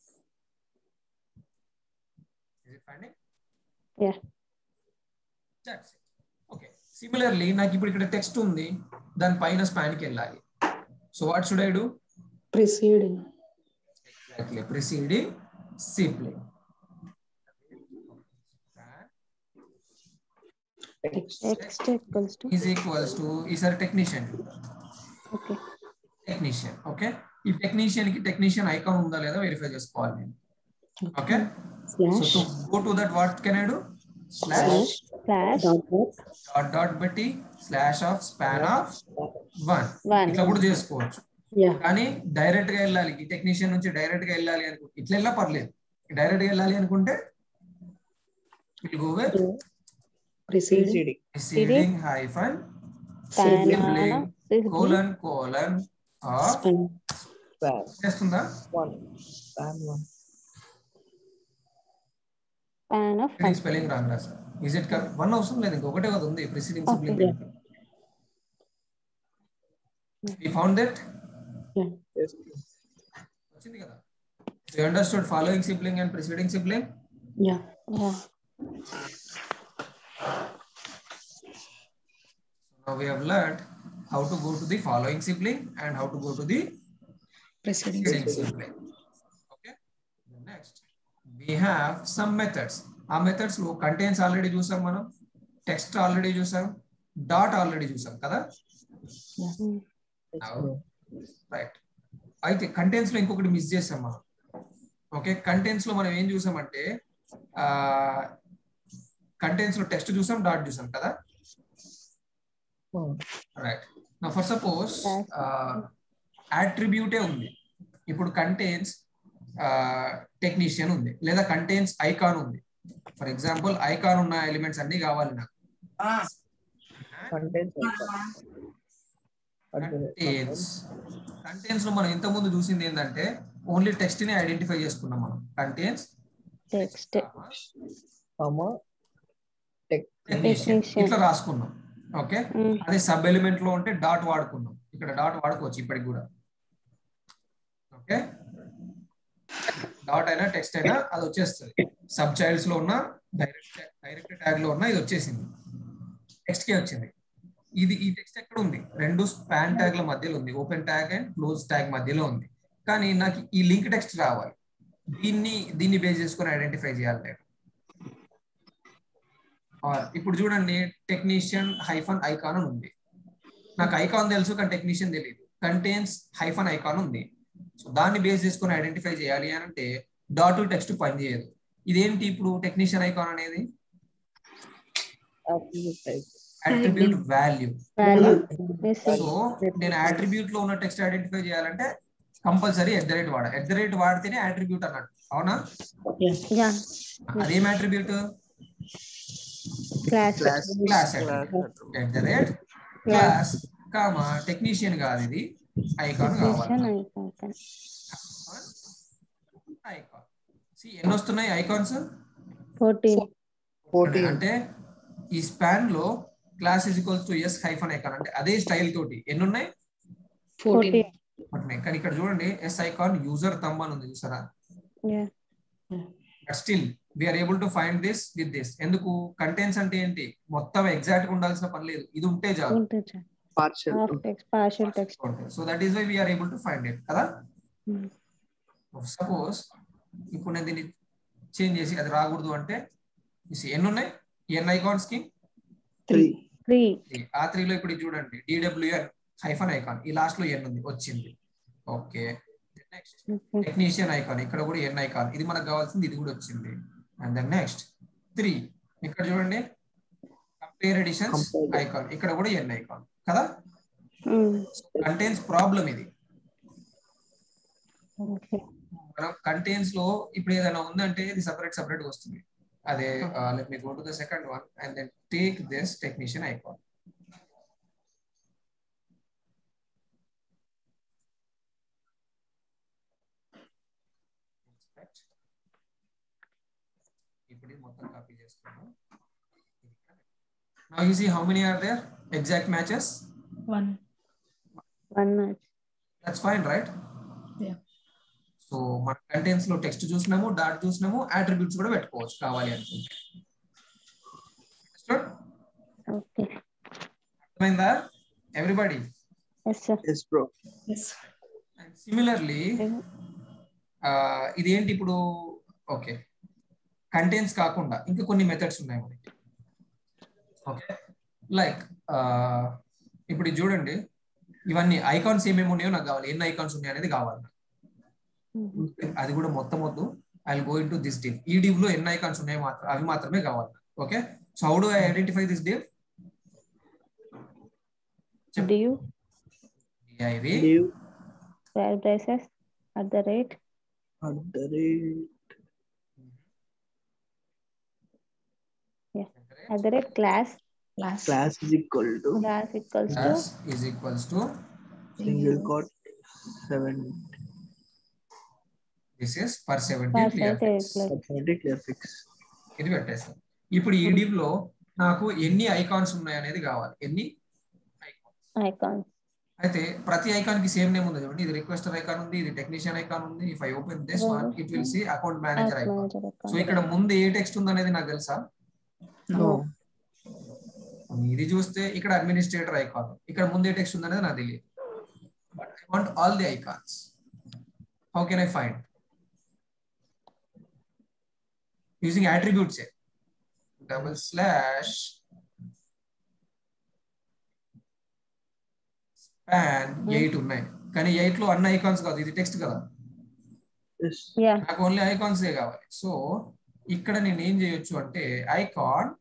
Speaker 1: it finding?
Speaker 3: Yeah.
Speaker 1: That's it. Okay. Similarly, నాకు ఇప్పుడు ఇక్కడ text ఉంది దాని పైన span కి వెళ్ళాలి so what should I do
Speaker 4: Preceding.
Speaker 1: Exactly preceding sibling
Speaker 6: Text.
Speaker 3: text equals to
Speaker 1: is equals to ఈసారి technician
Speaker 3: okay
Speaker 1: technician okay ఈ టెక్నీషియన్ కి టెక్నీషియన్ ఐకాన్ ఉందా లేదా వెరిఫై చేసుకోవాలి నేను okay so
Speaker 4: Slash.
Speaker 1: To go to that what can I do slash
Speaker 3: slash
Speaker 4: Dot dot.
Speaker 1: Dot dot పెట్టి slash of span of one
Speaker 3: one
Speaker 1: ఇట్లా కూడా చేసుకోవచ్చు
Speaker 4: Yeah.
Speaker 1: కానీ డైరెక్ట్ గా వెళ్ళాలి ఈ టెక్నీషియన్ నుంచి డైరెక్ట్ గా వెళ్ళాలి అనుకుంటే ఇట్లా వెళ్ళా పర్లేదు డైరెక్ట్ గా వెళ్ళాలి అనుకుంటే it go with
Speaker 4: Preceding.
Speaker 6: Preceding.
Speaker 1: preceding hyphen
Speaker 3: span
Speaker 1: sibling
Speaker 3: of sibling
Speaker 1: colon colon of
Speaker 4: Span.
Speaker 6: Span.
Speaker 1: చేస్తుందా
Speaker 6: One. Span one.
Speaker 3: span of
Speaker 1: spelling
Speaker 3: one
Speaker 1: spelling wrong రాసా ఇజ్ ఇట్ వన్ అవసరం లేదు ఇంకొకటే కదా ఉంది ప్రిసీడింగ్
Speaker 3: Okay.
Speaker 1: సిబ్లింగ్ ఈ found that
Speaker 6: Yes.
Speaker 1: వచ్చింది కదా you understood following sibling and preceding sibling
Speaker 4: Yeah.
Speaker 3: yeah
Speaker 1: now we have learned how to go to the following sibling and how to go to the
Speaker 4: Preceding.
Speaker 1: preceding sibling okay next we have some methods ఆ methods లో contents already చూసాం మనం text already చూసాం dot already చూసాం కదా
Speaker 3: Mm.
Speaker 1: Right అయితే contents లో ఇంకొకటి మిస్ చేసాం మనం ఓకే కంటెంట్స్ లో మనం ఏం చూసామంటే కంటెంట్స్ లో టెక్స్ట్ చూసాం డాట్ చూసాం కదా
Speaker 6: Hmm.
Speaker 1: రైట్ నా ఫర్ సపోజ్ అట్రిబ్యూటే ఉంది ఇప్పుడు కంటెన్స్ టెక్నీషియన్ ఉంది లేదా కంటెన్స్ ఐకాన్ ఉంది ఫర్ ఎగ్జాంపుల్ ఐకాన్ ఉన్న ఎలిమెంట్స్ అన్ని కావాలి నాకు
Speaker 6: Contains.
Speaker 1: కంటెన్స్ కంటెన్స్ లో మనం ఇంత ముందు చూసింది ఏంటంటే ఓన్లీ టెక్స్ట్ ని ఐడెంటిఫై చేసుకున్నాం మనం contains
Speaker 3: text
Speaker 6: Comma.
Speaker 1: Technician
Speaker 3: Technician.
Speaker 1: ఇట్లా రాసుకున్నాం ఓకే
Speaker 3: Mm.
Speaker 1: అదే సబ్ ఎలిమెంట్ లో ఉంటే డాట్ వాడుకున్నాం ఇక్కడ డాట్ వాడుకోవచ్చు ఇప్పటికి కూడా ఓకే డాట్ అయినా టెక్స్ట్ అయినా అది వచ్చేస్తుంది సబ్ చైల్డ్స్ లో ఉన్న డైరెక్ట్ డైరెక్ట్ ట్యాగ్ లో ఉన్న ఇది వచ్చేసింది టెక్స్ట్ కే వచ్చింది ఇది ఈ టెక్స్ట్ ఎక్కడ ఉంది రెండు స్పాన్ ట్యాగ్ల మధ్యలో ఉంది open tag and close tag మధ్యలో ఉంది కానీ నాకు ఈ లింక్ టెక్స్ట్ రావాలి దీన్ని దీన్ని బేస్ చేసుకొని ఐడెంటిఫై చేయాలి నేను ఆర్ ఇప్పుడు చూడండి టెక్నీషియన్ హైఫన్ ఐకాన్ అని ఉంది నాకు ఐకాన్ తెలుసు కానీ టెక్నీషియన్ తెలియదు కంటెన్స్ హైఫన్ ఐకాన్ ఉంది సో దాన్ని బేస్ చేసుకొని ఐడెంటిఫై చేయాలి అని అంటే డాట్ టెక్స్ట్ పనిచేయదు ఇదేంటి ఇప్పుడు టెక్నీషియన్ ఐకాన్ అనేది
Speaker 6: Attribute type.
Speaker 1: Attribute value
Speaker 3: value missing
Speaker 1: so నేను అట్రిబ్యూట్ లో ఉన్న టెక్స్ట్ ఐడెంటిఫై చేయాలంటే కంపల్సరీ ఎట్ ద రేట్ వాడ ఎట్ ద రేట్ వాడితేనే అట్రిబ్యూట్ అన్నట్టు అవునా
Speaker 4: Yeah.
Speaker 3: yeah
Speaker 1: అదేం attribute
Speaker 3: class
Speaker 1: class at the rate class comma technician కాదు ఇది ఐకాన్ కావాలి
Speaker 3: technician icon
Speaker 1: ఐకాన్ ఎన్ని వస్తున్నాయి ఐకాన్స్
Speaker 3: 14
Speaker 6: Fourteen.
Speaker 1: అంటే ఈ స్పాన్ లో class is equals to S hyphen icon అంటే అదే స్టైల్ తోటి ఎన్ని ఉన్నాయి
Speaker 3: 14
Speaker 1: ఉంటున్నాయి కానీ ఇక్కడ చూడండి ఎస్ ఐకాన్ యూజర్ థంబ్ అని ఉంది చూసారా
Speaker 3: yeah
Speaker 1: but still we're able to find this with this ఎందుకు కంటెంట్స్ అంటే ఏంటి మొత్తం ఎగ్జాక్ట్ గా ఉండాల్సిన పని లేదు ఇది ఉంటే చాలు
Speaker 3: ఉంటుంది
Speaker 2: partial
Speaker 3: half text partial text
Speaker 1: so that is why we're able to find it కదా
Speaker 3: Hmm.
Speaker 1: సపోజ్ ఇప్పుడు నేను దీన్ని చేంజ్ చేసి అది రాకూడదు అంటే you see, ఎన్ని ఉన్నాయి ఎన్ ఐకాన్స్ కి
Speaker 2: three
Speaker 3: three
Speaker 1: Three. ఆ త్రీ లో ఇప్పుడు ఇది చూడండి డిడబ్ల్యూఎన్ హైఫన్ ఐకాన్ ఈ లాస్ట్ లో ఎన్ ఉంది వచ్చింది okay next
Speaker 3: okay
Speaker 1: technician icon ఇక్కడ కూడా ఎన్ ఐకాన్ ఇది మనకు కావాల్సింది ఇది కూడా వచ్చింది అండ్ దెన్ నెక్స్ట్ త్రీ ఇక్కడ చూడండి కంపేర్ ఎడిషన్స్
Speaker 6: Compare.
Speaker 1: ఐకాన్ ఇక్కడ కూడా ఎన్ ఐకాన్ కదా
Speaker 3: Mm.
Speaker 1: కంటెన్స్ ప్రాబ్లం ఇది
Speaker 3: ఓకే
Speaker 1: మనం కంటైన్స్ లో ఇప్పుడు ఏదైనా ఉందంటే ఇది సపరేట్ సపరేట్ వస్తుంది అదే let me go to the second one and then take this technician icon ఇప్పుడు ఇది మొత్తం కాపీ చేసుకున్నాం Now you see how many are there? Exact matches?
Speaker 4: One.
Speaker 3: One match
Speaker 1: That's fine, right?
Speaker 4: Yeah.
Speaker 1: So మన contents లో text చూసినాము dot చూసినాము attributes కూడా పెట్టుకోవచ్చు కావాలి అనుకుంటే Understood?
Speaker 3: ఓకే
Speaker 1: అర్థమైందా everybody
Speaker 3: yes sir
Speaker 2: Yes, bro.
Speaker 4: Yes.
Speaker 1: And similarly ఇది ఏంటి ఇప్పుడు ఓకే కంటెంట్స్ కాకుండా ఇంకా కొన్ని మెథడ్స్ ఉన్నాయి మనకి ఓకే లైక్ ఇప్పుడు ఇది చూడండి ఇవన్నీ ఐకాన్స్ ఏమేమి ఉన్నాయో నాకు కావాలి ఎన్ని ఐకాన్స్ ఉన్నాయి అనేది కావాలి అది కూడా మొత్తం వద్దు I go in to this div ఈ డివ్ లో ఎన్ని ఐకాన్స్ ఉన్నాయో మాత్రం అవి మాత్రమే కావాలి okay so how do I identify this div
Speaker 3: D U
Speaker 1: I V
Speaker 2: Leave
Speaker 3: square braces at the rate
Speaker 2: at the rate
Speaker 3: at the rate class
Speaker 4: Class.
Speaker 2: class is equal to
Speaker 3: class equals to
Speaker 1: class is equals to
Speaker 2: single quote seven
Speaker 1: this is per seventy clear
Speaker 2: seventy clear fix.
Speaker 1: ఇది పెట్టేస్తాం ఇప్పుడు ఈ div లో నాకు ఎన్ని icons ఉన్నాయి అనేది కావాలి ఎన్ని icons.
Speaker 3: ఐకాన్
Speaker 1: అయితే ప్రతి ఐకాన్ కి సేమ్ నేమ్ ఉంది చూడండి ఇది రిక్వెస్టర్ ఐకాన్ ఉంది ఇది టెక్నీషియన్ ఐకాన్ ఉంది if I open this one it will see account manager icon
Speaker 3: manager
Speaker 1: so ఇక్కడ ముందు ఏ టెక్స్ట్ ఉంది అనేది నాకు తెలుసా
Speaker 2: No.
Speaker 1: ఇది చూస్తే ఇక్కడ అడ్మినిస్ట్రేటర్ ఐకాన్ ఇక్కడ ముందు ఏ టెక్స్ట్ ఉంది అనేది నాకు తెలియదు but I want all the icons how can I find using attributes double slash span eight ఉన్నాయి కానీ ఎయిట్ లో అన్ని ఐకాన్స్ కాదు ఇది టెక్స్ట్ కదా
Speaker 2: Yes.
Speaker 3: యా
Speaker 1: నాకు ఓన్లీ ఐకాన్స్ ఏ కావాలి సో ఇక్కడ నేను ఏం చేయొచ్చు అంటే icon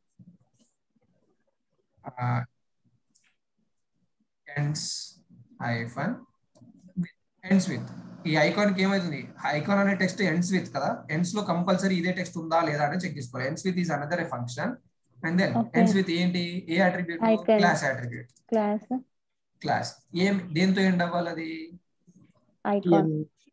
Speaker 1: ends hyphen ends with ఈ ఐకాన్ కి ఏమైతుంది ఐకాన్ అనే టెక్స్ట్ ఎండ్స్ విత్ కదా ఎండ్స్ లో కంపల్సరీ ఇదే టెక్స్ట్ ఉందా లేదా అని చెక్ చేసుకోవాలి ends with is another function and then
Speaker 3: Okay.
Speaker 1: Ends with ఏంటి ఏ attribute
Speaker 3: Icon.
Speaker 1: Class attribute
Speaker 3: class
Speaker 1: class ఏం దేంతో ఎండ్ అవ్వాలి అది
Speaker 3: icon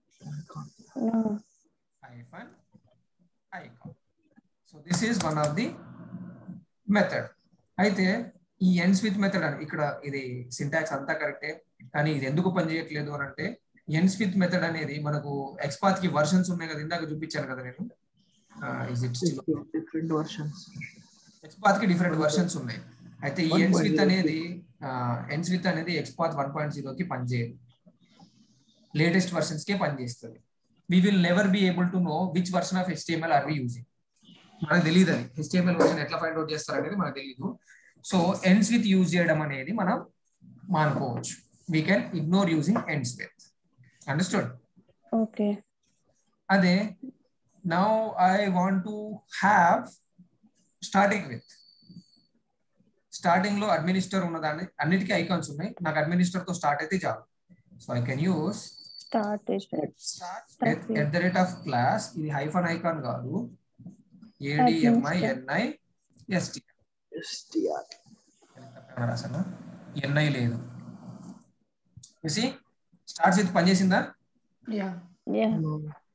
Speaker 1: hyphen icon. So this is one of the method. అయితే ఈ ఎండ్స్ విత్ మెథడ్ అని ఇక్కడ ఇది సింటాక్స్ అంతా కరెక్టే కానీ ఇది ఎందుకు పనిచేయట్లేదు అని అంటే ఎండ్స్ విత్ మెథడ్ అనేది మనకు ఎక్స్పాత్ కి వర్షన్స్ ఉన్నాయి కదా ఇందాక చూపించాను కదా నేను is it still
Speaker 2: Different versions.
Speaker 1: XPath కి డిఫరెంట్ వర్షన్స్ ఉన్నాయి అయితే ఈ
Speaker 2: 1.0
Speaker 1: ఎండ్స్ విత్ అనేది ఎండ్స్ విత్ అనేది ఎక్స్పాత్ వన్ పాయింట్ జీరోకి పనిచేయదు లేటెస్ట్ వర్షన్స్ కే పనిచేస్తుంది we will never be able to know which version of HTML are we using మనకు తెలియదు అది హెచ్టిఎంఎల్ వర్షన్ ఎట్లా ఫైండ్ అవుట్ చేస్తారు అనేది మనకు తెలియదు సో ఎండ్స్ విత్ యూజ్ చేయడం అనేది మనం మానుకోవచ్చు we can ignore using ends with understood
Speaker 3: okay
Speaker 1: అదే now I want to have starting with starting లో అడ్మినిస్టర్ ఉన్నదాన్ని అన్నిటికీ ఐకాన్స్ ఉన్నాయి నాకు అడ్మినిస్టర్ తో స్టార్ట్ అయితే చాలు so I can use
Speaker 3: start with
Speaker 1: at the rate of class ఇది హైఫన్ ఐకాన్ కాదు ఏడిఎంఐ ఎన్ఐ ఎస్టీ
Speaker 2: STR.
Speaker 1: రాసన్నా ఎన్ఐ లేదు చూసి స్టార్ట్స్ విత్ పనిచేసిందా
Speaker 4: Yeah.
Speaker 3: Yeah
Speaker 2: No.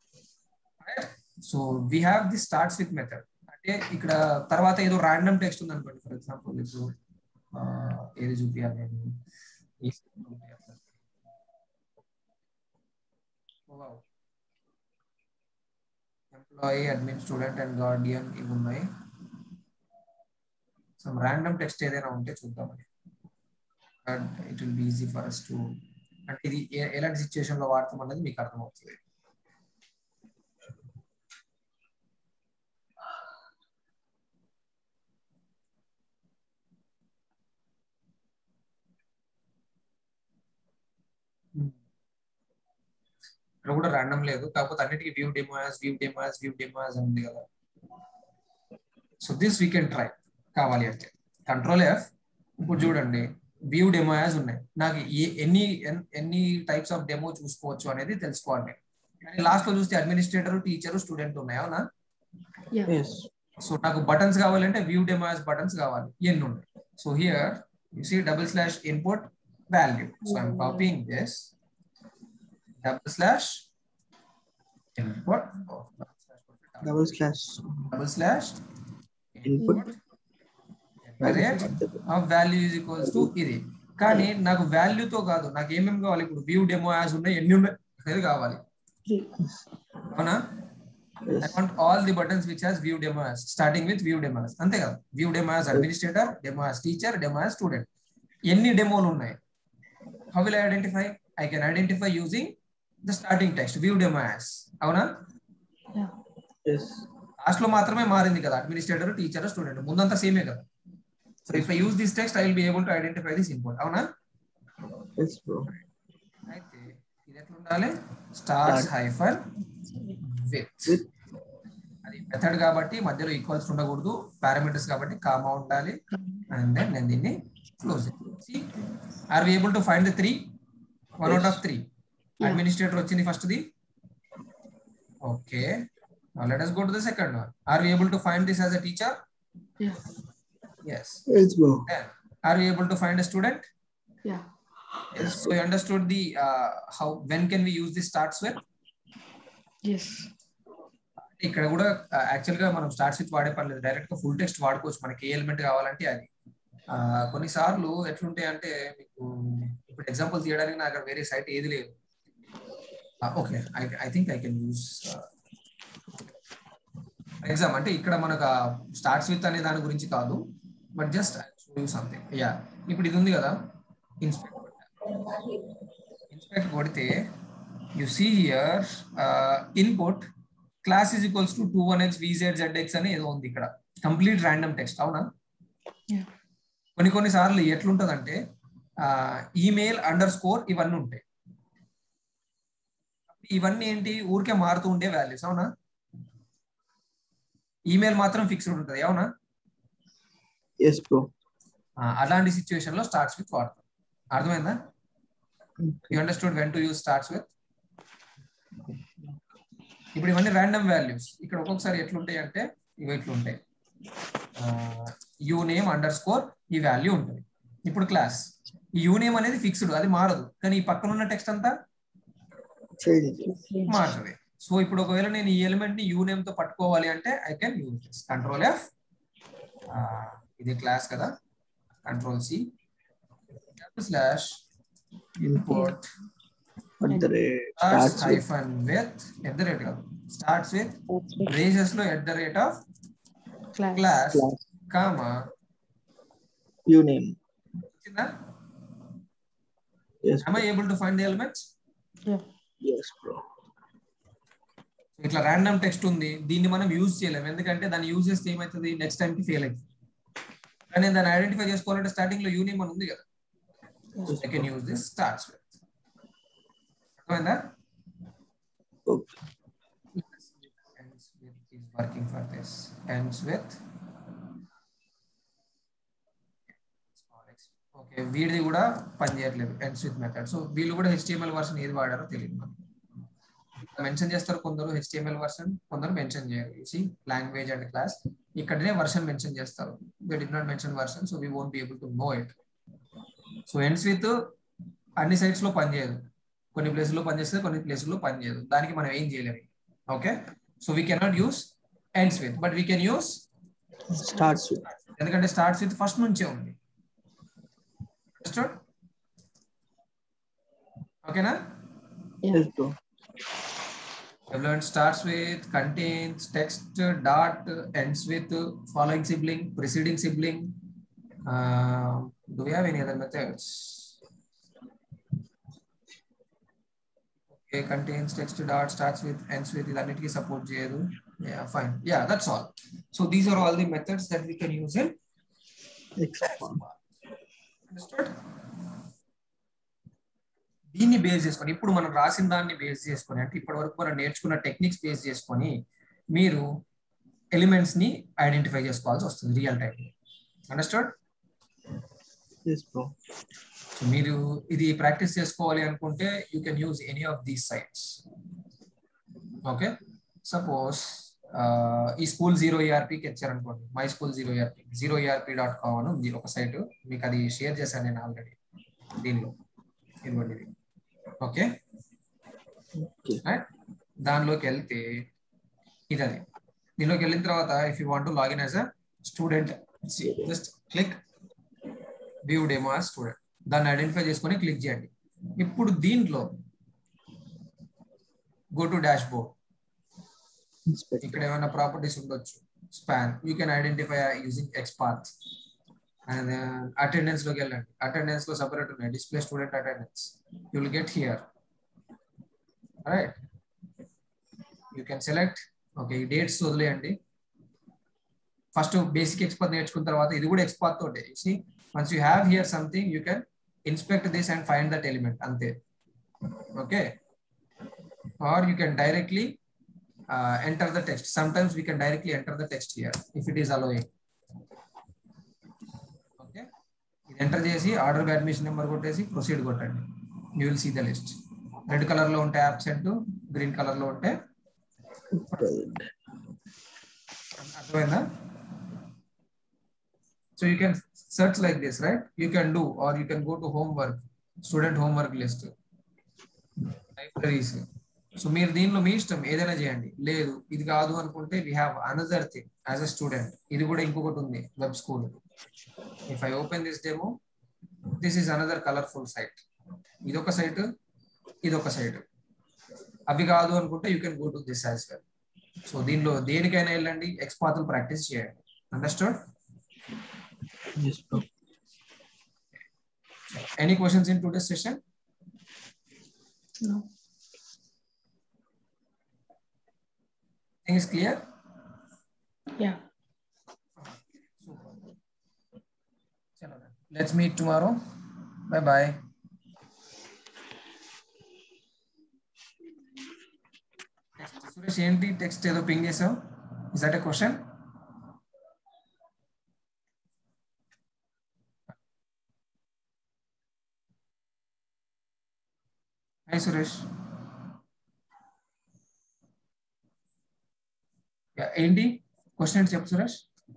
Speaker 1: So we have the starts with method అంటే ఇక్కడ తర్వాత ఏదో ర్యాండమ్ టెక్స్ట్ ఉంది అనుకోండి ఫర్ ఎగ్జాంపుల్ ఇప్పుడు ఆ, ఏది చూపించాలి నేను employee admin student and guardian ఇవి ఉన్నాయి సమ్ ర్యాండమ్ టెక్స్ట్ ఏదైనా ఉంటే చూద్దామని and it will be easy for us to అంటే ఇది ఏ- ఎలాంటి సిచ్యుయేషన్ లో వాడతాం అనేది మీకు అర్థమవుతుంది ఇక్కడ కూడా ర్యాండమ్ లేదు కాకపోతే అన్నిటికీ view demo as view demo as view demo as అని ఉంది కదా so this we can try కావాలి అంటే కంట్రోల్ ఎఫ్ ఇప్పుడు చూడండి వ్యూ డెమోయాస్ ఉన్నాయి నాకు ఏ ఎన్ని ఎన్- ఎన్ని టైప్స్ ఆఫ్ డెమో చూసుకోవచ్చు అనేది తెలుసుకోవాలి నేను లాస్ట్ లో చూస్తే అడ్మినిస్ట్రేటర్ టీచర్ స్టూడెంట్ ఉన్నాయి అవునా
Speaker 4: Yeah.
Speaker 2: Yes.
Speaker 1: సో నాకు బటన్స్ కావాలంటే వ్యూ డెమో యాజ్ బటన్స్ కావాలి ఎన్ని ఉన్నాయి so here you see double slash input value so I'm copying this double slash input
Speaker 2: Double slash
Speaker 1: double slash
Speaker 2: input.
Speaker 1: Rate of value is equals to ఇది కానీ నాకు value తో కాదు నాకు ఏమేమి కావాలి ఇప్పుడు వ్యూ డెమో యాజ్ ఉన్నాయి ఎన్ని ఉన్నాయి అనేది కావాలి అవునా I want all the buttons which has view demo as starting with view demo as అంతే కదా వ్యూ డెమో as administrator డెమో as teacher డెమో as student ఎన్ని డెమోలు ఉన్నాయి how will identify I can identify using the starting text view demo as అవునా
Speaker 2: Yes.
Speaker 1: Last లో మాత్రమే మారింది కదా అడ్మినిస్ట్రేటర్ టీచర్ స్టూడెంట్ ముందంతా సేమే కదా so if I use this text I will be able to identify this input అవునా
Speaker 2: Yes, bro.
Speaker 1: అయితే ఇది ఎట్లా ఉండాలి స్టార్స్ హైఫర్ విత్
Speaker 2: With.
Speaker 1: అది మెథడ్ కాబట్టి మధ్యలో ఈక్వల్స్ ఉండకూడదు పారామీటర్స్ కాబట్టి కామా ఉండాలి అండ్ దెన్ నేను దీన్ని close are we able to find the three one out of three administrator వచ్చింది first the okay let us go to the second one are we able to find this as a teacher
Speaker 4: Yeah.
Speaker 1: yes
Speaker 2: Yes, bro.
Speaker 1: then are we able to find a student
Speaker 4: Yeah.
Speaker 1: yes so you understood the uh, how when can we use this starts with
Speaker 4: Yes.
Speaker 1: ఇక్కడ కూడా actual గా మనం starts with వాడే పర్లేదు direct గా full text వాడుకోవచ్చు మనకి ఏ element కావాలంటే అది ఆ, కొన్నిసార్లు ఎట్లుంటాయి అంటే మీకు ఇప్పుడు ఎగ్జాంపుల్ తీయడానికి నాకు అక్కడ వేరే సైట్ ఏది లేదు okay I think I can use exam అంటే ఇక్కడ మనకు స్టార్ట్స్ విత్ అనే దాని గురించి కాదు but just show something yeah ఇప్పుడు ఇది ఉంది కదా ఇన్స్పెక్ట్ ఇన్స్పెక్ట్ కొడితే you see here input class is equals to two one X V Z Z X అని ఏదో ఉంది ఇక్కడ కంప్లీట్ ర్యాండమ్ టెక్స్ట్ అవునా
Speaker 4: Yeah.
Speaker 1: కొన్ని కొన్ని సార్లు ఎట్లుంటదంటే ఈమెయిల్ అండర్ స్కోర్ ఇవన్నీ ఉంటాయి ఇవన్నీ ఏంటి ఊరికే మారుతూ ఉండే వాల్యూస్ అవునా ఈమెయిల్ మాత్రం ఫిక్స్డ్ ఉంటుంది అవునా
Speaker 2: Yes, bro.
Speaker 1: ఆ, అలాంటి సిచ్యువేషన్ లో స్టార్ట్స్ విత్ వాడతాం అర్థమైందా you understood when to use starts with ఇప్పుడు ఇవన్నీ ర్యాండమ్ వాల్యూస్ ఇక్కడ ఒక్కొక్కసారి ఎట్లుంటాయి అంటే ఇవి ఇట్లుంటాయి యూ నేమ్ అండర్ స్కోర్ ఈ వాల్యూ ఉంటుంది ఇప్పుడు క్లాస్ ఈ యూ నేమ్ అనేది ఫిక్స్డ్ అది మారదు కానీ ఈ పక్కన ఉన్న టెక్స్ట్ అంతా
Speaker 2: Change.
Speaker 1: మారుతుంది సో ఇప్పుడు ఒకవేళ నేను ఈ ఎలిమెంట్ ని యూ నేమ్ తో పట్టుకోవాలి అంటే I can use this control F ఇది క్లాస్ కదా control C slash input
Speaker 2: At the rate.
Speaker 1: Starts
Speaker 2: Starts with.
Speaker 1: Hyphen with at the rate కాదు స్టార్ట్స్ విత్ రేజెస్ లో at the rate of
Speaker 3: Class.
Speaker 1: Class
Speaker 2: Class.
Speaker 1: Comma
Speaker 2: You name.
Speaker 1: వచ్చిందా
Speaker 2: Yes.
Speaker 1: am i able to find the elements
Speaker 2: Yes, bro.
Speaker 1: ఇట్లా random text ఉంది దీన్ని మనం use చేయలేము ఎందుకంటే దాన్ని యూజ్ చేస్తే ఏమవుతుంది నెక్స్ట్ టైం కి ఫెయిల్ అవుతుంది కానీ దాన్ని ఐడెంటిఫై చేసుకోవాలంటే స్టార్టింగ్ లో యూనియన్ అని ఉంది కదా I can use this starts with అర్థమైందా
Speaker 2: Okay.
Speaker 1: ends with is working for this ends with okay వీడిది కూడా పని చేయట్లేదు ఎండ్స్ విత్ మెథడ్ సో వీళ్ళు కూడా హెచ్టిఎంఎల్ వర్షన్ ఏది వాడారో తెలియదు మనకి మెన్షన్ చేస్తారు కొందరు హెచ్టిఎంఎల్ వర్షన్ కొందరు మెన్షన్ చేయరు యూసి లాంగ్వేజ్ అండ్ క్లాస్ ఇక్కడనే వర్షన్ మెన్షన్ చేస్తారు they did not mention version so we won't be able to know it so ends with అన్ని సైట్స్ లో పనిచేయదు కొన్ని ప్లేస్ లో పనిచేస్తుంది కొన్ని ప్లేస్ లో పనిచేయదు దానికి మనం ఏం చేయలేము okay so we cannot use ends with but we can use
Speaker 2: Starts with.
Speaker 1: ఎందుకంటే స్టార్ట్స్ విత్ ఫస్ట్ నుంచే ఉంది ఓకేనా
Speaker 2: Yes, bro.
Speaker 1: Evaluate starts with, contains, text, dot, ends with, following sibling, preceding sibling. Uh, do we have any other methods? Okay, contains, text, dot, starts with, ends with, ఇదన్నిటికీ support చేయదు. Yeah, fine. Yeah, that's all. So these are all the methods that we can use in
Speaker 2: Excellent.
Speaker 1: Understood? దీన్ని base చేసుకొని ఇప్పుడు మనం రాసిన దాన్ని base చేసుకొని అంటే ఇప్పటి వరకు మనం నేర్చుకున్న టెక్నిక్స్ బేస్ చేసుకొని మీరు ఎలిమెంట్స్ ని ఐడెంటిఫై చేసుకోవాల్సి వస్తుంది real time understand
Speaker 2: Yes, bro.
Speaker 1: So మీరు ఇది ప్రాక్టీస్ చేసుకోవాలి అనుకుంటే you can use any of these sites okay suppose ఈ స్కూల్ జీరో ఈఆర్పీకి ఇచ్చారనుకోండి my school zero ERP zero ERP dot com అని ఉంది ఒక సైట్ మీకు అది షేర్ చేశాను నేను ఆల్రెడీ దీనిలో ఇదిగోండి ఇది ఓకే
Speaker 2: Okay.
Speaker 1: దానిలోకి వెళ్తే ఇది అది దీనిలోకి వెళ్ళిన తర్వాత if you want to login as a student just click view demo as student దాన్ని ఐడెంటిఫై చేసుకొని క్లిక్ చేయండి ఇప్పుడు దీంట్లో go to dashboard
Speaker 2: Inspect.
Speaker 1: ఇక్కడ ఏమైనా ప్రాపర్టీస్ ఉండొచ్చు span you can identify using XPath and attendance లోకి వెళ్ళండి అటెండెన్స్ లో సపరేట్ ఉన్నాయి display student attendance you will get here right you can select okay ఈ డేట్స్ వదిలేయండి ఫస్ట్ బేసిక్ ఎక్స్పాత్ నేర్చుకున్న తర్వాత ఇది కూడా ఎక్స్పాత్ తోటే see once you have here something you can inspect this and find that element అంతే okay or you can directly uh, enter the text. Sometimes we can directly enter the text here if it is allowing. Okay. ఇది enter చేసి order by admission number కొట్టేసి proceed కొట్టండి you will see the list red colour లో ఉంటే absent green colour లో ఉంటే అర్థమైందా so you can search like this right you can do or you can go to homework student homework list libraries so మీరు దీనిలో మీ ఇష్టం ఏదైనా చేయండి లేదు ఇది కాదు అనుకుంటే we have another thing as a student ఇది కూడా ఇంకొకటి ఉంది web school if I open this demo this is another colourful site ఇదొక సైట్ ఇదొక సైట్ అవి కాదు అనుకుంటే you can go to this as well so దీనిలో దేనికైనా వెళ్ళండి ఎక్స్పాతులు ప్రాక్టీస్ చేయండి understood
Speaker 2: Yes, bro.
Speaker 1: Any questions in today session
Speaker 4: No.
Speaker 1: Thing is clear
Speaker 4: Yeah.
Speaker 1: చలో let's meet tomorrow bye bye Suresh ఏంటి టెక్స్ట్ ఏదో పింగ్ చేసావు is that a question hi Suresh Yeah, ఏంటి క్వశ్చన్ ఏంటి చెప్పు సురేష్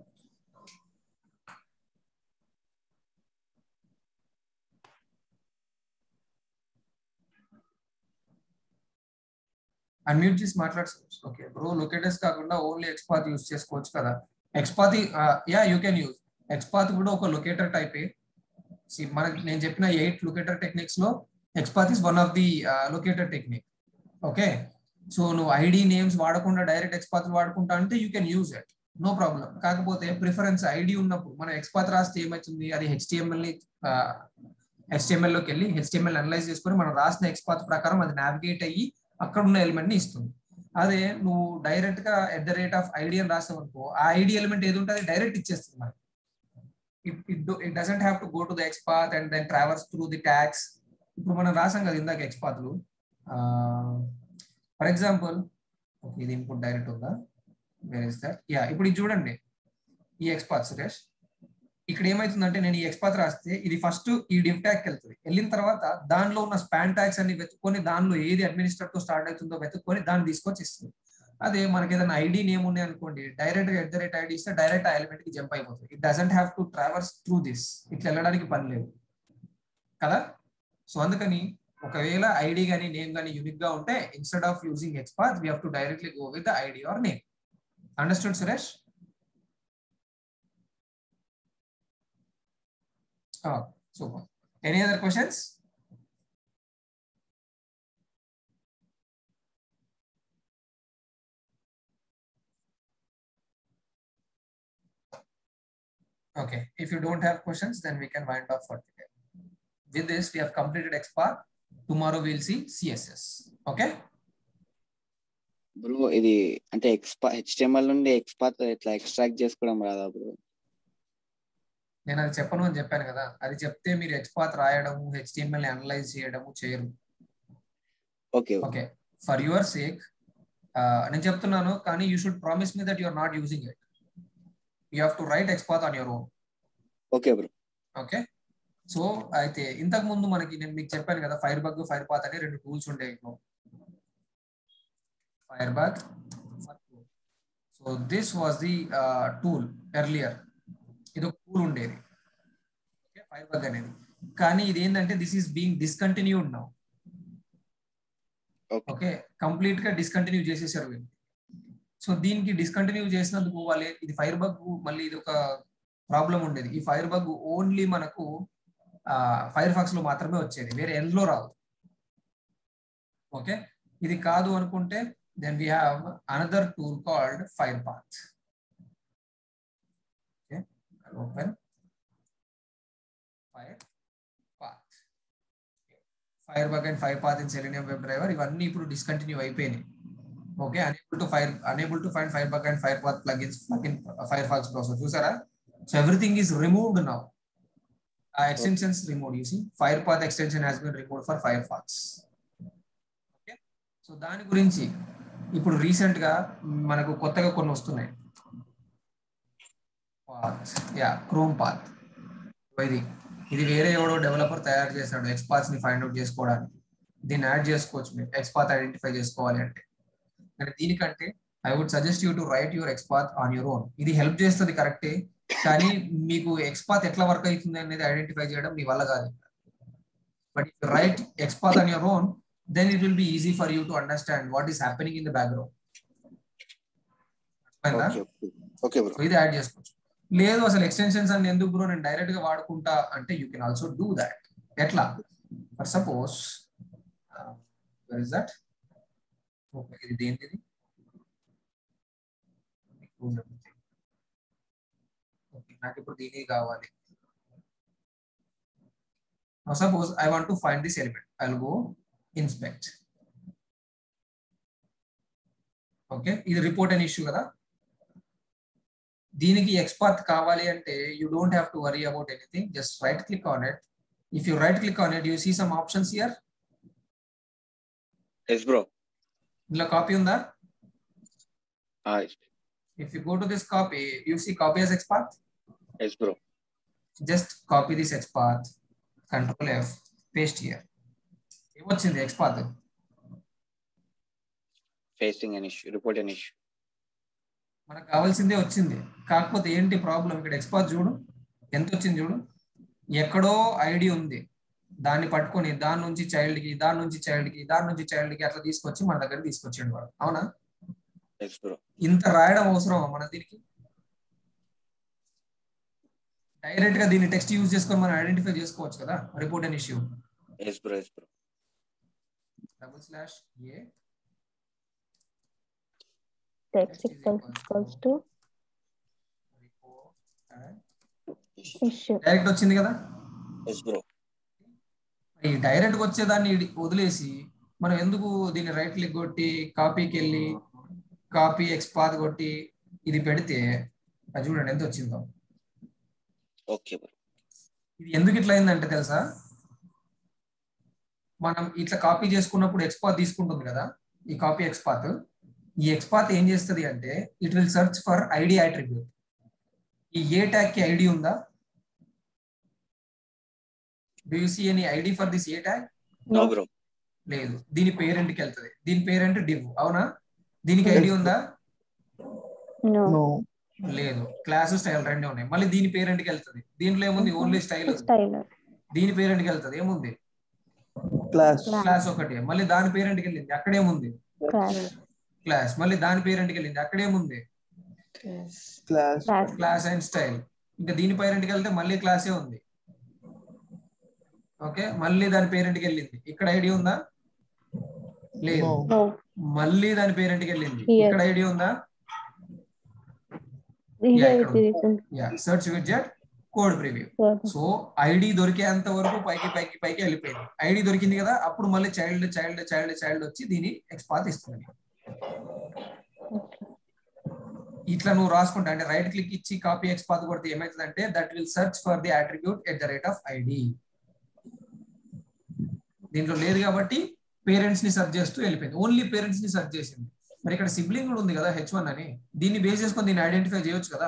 Speaker 1: అన్మ్యూట్ చేసి మాట్లాడు ఓకే బ్రో లొకేటర్స్ కాకుండా ఓన్లీ ఎక్స్పాత్ యూస్ చేసుకోవచ్చు కదా XPath yeah you can use XPath కూడా ఒక లొకేటర్ టైపే మనకి నేను చెప్పిన ఎయిట్ లొకేటర్ టెక్నిక్స్ లో XPath is one of the locator technique okay so నువ్వు ఐడి నేమ్స్ వాడకుండా డైరెక్ట్ ఎక్స్పాత్ వాడుకుంటా అంటే you can use it no problem కాకపోతే ప్రిఫరెన్స్ ఐడి ఉన్నప్పుడు మనం ఎక్స్పాత్ రాస్తే ఏమవుతుంది అది హెచ్టిఎంఎల్ ని హెచ్టిఎంఎల్ లోకి వెళ్ళి హెచ్టిఎంఎల్ అనలైజ్ చేసుకొని మనం రాసిన ఎక్స్పాత్ ప్రకారం అది నావిగేట్ అయ్యి అక్కడ ఉన్న ఎలిమెంట్ ని ఇస్తుంది అదే నువ్వు డైరెక్ట్ గా at the rate of ID అని రాసావు అనుకో ఆ ఐడి ఎలిమెంట్ ఏది ఉంటుంది డైరెక్ట్ ఇచ్చేస్తుంది మనకి it doesn't have to go to the XPath and then travels through the tags ఇప్పుడు మనం రాసాం కదా ఇందాక ఎక్స్పాత్లు ఫర్ ఎగ్జాంపుల్ ఓకే ఇది ఇన్పుట్ డైరెక్ట్ ఉందా వేర్ ఇస్ దట్ యా ఇప్పుడు ఇది చూడండి ఈ ఎక్స్పాత్ సురేష్ ఇక్కడ ఏమైతుందంటే నేను ఈ ఎక్స్పాత్ రాస్తే ఇది ఫస్ట్ ఈ డివ్ ట్యాగ్ వెళ్తుంది వెళ్ళిన తర్వాత దానిలో ఉన్న స్పాన్ ట్యాగ్స్ అన్ని వెతుక్కొని దానిలో ఏది అడ్మినిస్టర్ తో స్టార్ట్ అవుతుందో వెతుక్కొని దాన్ని తీసుకొచ్చి ఇస్తుంది అదే మనకి ఏదైనా ఐడి నేమ్ ఉన్నాయి అనుకోండి డైరెక్ట్ గా ఎట్ ద రేట్ ఐడి ఇస్తే డైరెక్ట్ ఆ ఎలిమెంట్ కి జంప్ అయిపోతుంది it doesn't have to traverse through this ఇట్లా వెళ్ళడానికి పని లేదు కదా సో అందుకని ఒకవేళ ఐడి కానీ నేమ్ కానీ యూనిక్ గా ఉంటే instead of using XPath we have to directly go with the ID or name understood Suresh super any other questions Okay, if you don't have questions, then we can wind up for today. With this, we have completed XPath. Tomorrow we'll see CSS. Okay?
Speaker 7: Bro ఇది అంటే ఎక్స్పా HTML నుండి XPath ఇట్లా extract చేసుకోవడం రాదా bro
Speaker 1: నేను అది చెప్పను అని చెప్పాను కదా అది చెప్తే మీరు ఎక్స్పాత్ రాయడము హెచ్టిఎంఎల్ అనలైజ్ చేయడము చేయరు
Speaker 7: okay
Speaker 1: okay for your sake నేను చెప్తున్నాను కానీ you should promise me that you're not using it you have to write XPath on your own
Speaker 7: okay bro
Speaker 1: okay so అయితే ఇంతకు ముందు మనకి నేను మీకు చెప్పాను కదా ఫైర్ బగ్ ఫైర్ పాత్ అని రెండు టూల్స్ ఉండేవి Firebug. So this was the uh, tool earlier. ఇది ఒక టూల్ ఉండేది ఓకే ఫైర్బగ్ అనేది కానీ ఇది ఏంటంటే this is being discontinued now
Speaker 7: okay
Speaker 1: okay complete గా డిస్కంటిన్యూ చేసేసారు వీళ్ళు సో దీనికి డిస్కంటిన్యూ చేసినందుకు వాళ్ళే ఇది ఫైర్ బగ్ మళ్ళీ ఇది ఒక ప్రాబ్లం ఉండేది ఈ ఫైర్ బగ్ ఓన్లీ మనకు ఫైర్ ఫాక్స్ లో మాత్రమే వచ్చేది వేరే ఎందులో రాదు ఓకే ఇది కాదు అనుకుంటే then we have another tool called FirePath okay open FirePath Firebug and FirePath in Selenium WebDriver ఇవన్నీ ఇప్పుడు డిస్కంటిన్యూ అయిపోయినాయి okay unable to fire unable to find Firebug and FirePath plugins plugin Firefox browser చూసారా so everything is removed now ఆ extensions remove you see FirePath extension has been remove for Firefox okay so దాని గురించి ఇప్పుడు recent గా మనకు కొత్తగా కొన్ని వస్తున్నాయి పాత్ యా క్రోమ్ పాత్ ఇది ఇది వేరే ఎవడో డెవలపర్ తయారు చేశాడు ఎక్స్పాత్స్ ని ఫైండ్ అవుట్ చేసుకోవడానికి దీన్ని యాడ్ చేసుకోవచ్చు మీరు ఎక్స్పాత్ ఐడెంటిఫై చేసుకోవాలి అంటే కానీ దీనికంటే I would suggest you to write your XPath on your own ఇది హెల్ప్ చేస్తుంది కరెక్టే కానీ మీకు ఎక్స్పాత్ ఎట్లా వర్క్ అవుతుంది అనేది ఐడెంటిఫై చేయడం మీ వల్ల కాదు but if write XPath on your own then it will be easy for you to understand what is happening in the background
Speaker 7: okay okay bro
Speaker 1: so ఇది యాడ్ చేసుకోవచ్చు లేదు అసలు ఎక్స్టెన్షన్స్ అని ఎందుకు బ్రో నేను డైరెక్ట్ గా వాడుకుంటా అంటే you can also do that ఎట్లా for suppose is that okay ఇది దేనిది ఓకే నాకు ఇప్పుడు దీనికి కావాలి suppose I want to find this element I go inspect okay ఇది రిపోర్ట్ అని ఇష్యూ కదా దీనికి ఎక్స్పర్ట్ కావాలి అంటే you don't have to worry about anything just right click on it if you right click on it you see some options here
Speaker 7: yes bro
Speaker 1: ఇందులో copy ఉందా if you go to this copy you see copy as XPath
Speaker 7: yes bro
Speaker 1: just copy this XPath control F paste here ఏమొచ్చింది XPath
Speaker 7: facing an issue report an issue
Speaker 1: మనకు కావాల్సిందే వచ్చింది కాకపోతే ఏంటి problem ఇక్కడ expert చూడు ఎంత వచ్చింది చూడు ఎక్కడో ఐడి ఉంది దాన్ని పట్టుకొని దాని నుంచి చైల్డ్ కి దాని నుంచి చైల్డ్ కి దాని నుంచి చైల్డ్ కి అట్లా తీసుకొచ్చి మన దగ్గర తీసుకొచ్చాడు వాడు అవునా
Speaker 7: ఎస్ బ్రో
Speaker 1: ఇంత రాయడం అవసరమా మన దీనికి డైరెక్ట్ గా దీన్ని టెక్స్ట్ యూజ్ చేసుకొని మనం ఐడెంటిఫై చేసుకోవచ్చు కదా report and issue
Speaker 7: yes bro yes bro
Speaker 1: double slash a
Speaker 3: text equals equals to issue.
Speaker 1: Direct వచ్చింది కదా
Speaker 7: ఎస్ బ్రో
Speaker 1: ఈ డైరెక్ట్ వచ్చేదాన్ని ఇడి- వదిలేసి మనం ఎందుకు దీన్ని రైట్ క్లిక్ కొట్టి కాపీకి వెళ్ళి కాపీ ఎక్స్పాత్ కొట్టి ఇది పెడితే అది చూడండి ఎంత వచ్చిందో
Speaker 7: ఓకే బ్రో
Speaker 1: ఇది ఎందుకు ఇట్లా అయిందంటే తెలుసా మనం ఇట్లా కాపీ చేసుకున్నప్పుడు ఎక్స్పాత్ తీసుకుంటుంది కదా ఈ కాపీ ఎక్స్పాత్ ఈ ఎక్స్పాత్ ఏం చేస్తుంది అంటే it will search for ID attribute ఈ ఏ ట్యాగ్ కి ఐడి ఉందా do you see any ID for this a tag
Speaker 7: no bro
Speaker 1: లేదు దీని పేరెంట్ కి వెళ్తుంది దీని పేరెంట్ డివ్ అవునా దీనికి ఐడి ఉందా
Speaker 3: No.
Speaker 6: No.
Speaker 1: లేదు క్లాస్ స్టైల్ రెండే ఉన్నాయి మళ్ళీ దీని పేరెంట్ కి వెళ్తుంది దీంట్లో ఏముంది ఓన్లీ స్టైల్
Speaker 3: Style.
Speaker 1: దీని పేరెంట్ కి వెళ్తుంది ఏముంది
Speaker 6: Class.
Speaker 1: క్లాస్ ఒకటి మళ్ళీ దాని పేరెంట్ కి వెళ్ళింది అక్కడేముంది
Speaker 3: Class.
Speaker 1: క్లాస్ మళ్ళీ దాని పేరెంట్ కి వెళ్ళింది అక్కడేముంది
Speaker 6: Class.
Speaker 3: Class.
Speaker 1: Class and style ఇంకా దీని పేరెంట్ కి వెళ్తే మళ్ళీ క్లాసే ఉంది ఓకే మళ్ళీ దాని పేరెంట్ కి వెళ్ళింది ఇక్కడ ఐడి ఉందా లేదు
Speaker 6: No.
Speaker 3: No.
Speaker 1: మళ్ళీ దాని పేరెంట్ కి వెళ్ళింది
Speaker 3: Here.
Speaker 1: ఇక్కడ ఐడి ఉందా
Speaker 3: Here
Speaker 1: Yeah,
Speaker 3: it
Speaker 1: ఇక్కడ
Speaker 3: is.
Speaker 1: Yeah search widget code preview so ID దొరికేంత వరకు పైకి పైకి పైకి వెళ్ళిపోయింది ఐడి దొరికింది కదా అప్పుడు మళ్ళీ చైల్డ్ చైల్డ్ చైల్డ్ చైల్డ్ వచ్చి దీని ఎక్స్పాత్ ఇస్తుంది ఇట్లా నువ్వు రాసుకుంటా అంటే రైట్ క్లిక్ ఇచ్చి కాపీ ఎక్స్పాత్ కొడితే ఏమవుతుందంటే that will search for the attribute at the rate of ID దీంట్లో లేదు కాబట్టి పేరెంట్స్ ని సెర్చ్ చేస్తూ వెళ్ళిపోయింది ఓన్లీ పేరెంట్స్ ని సెర్చ్ చేసింది మరి ఇక్కడ సిబ్లింగ్ కూడా ఉంది కదా హెచ్ వన్ అని దీన్ని బేస్ చేసుకొని దీన్ని ఐడెంటిఫై చేయొచ్చు కదా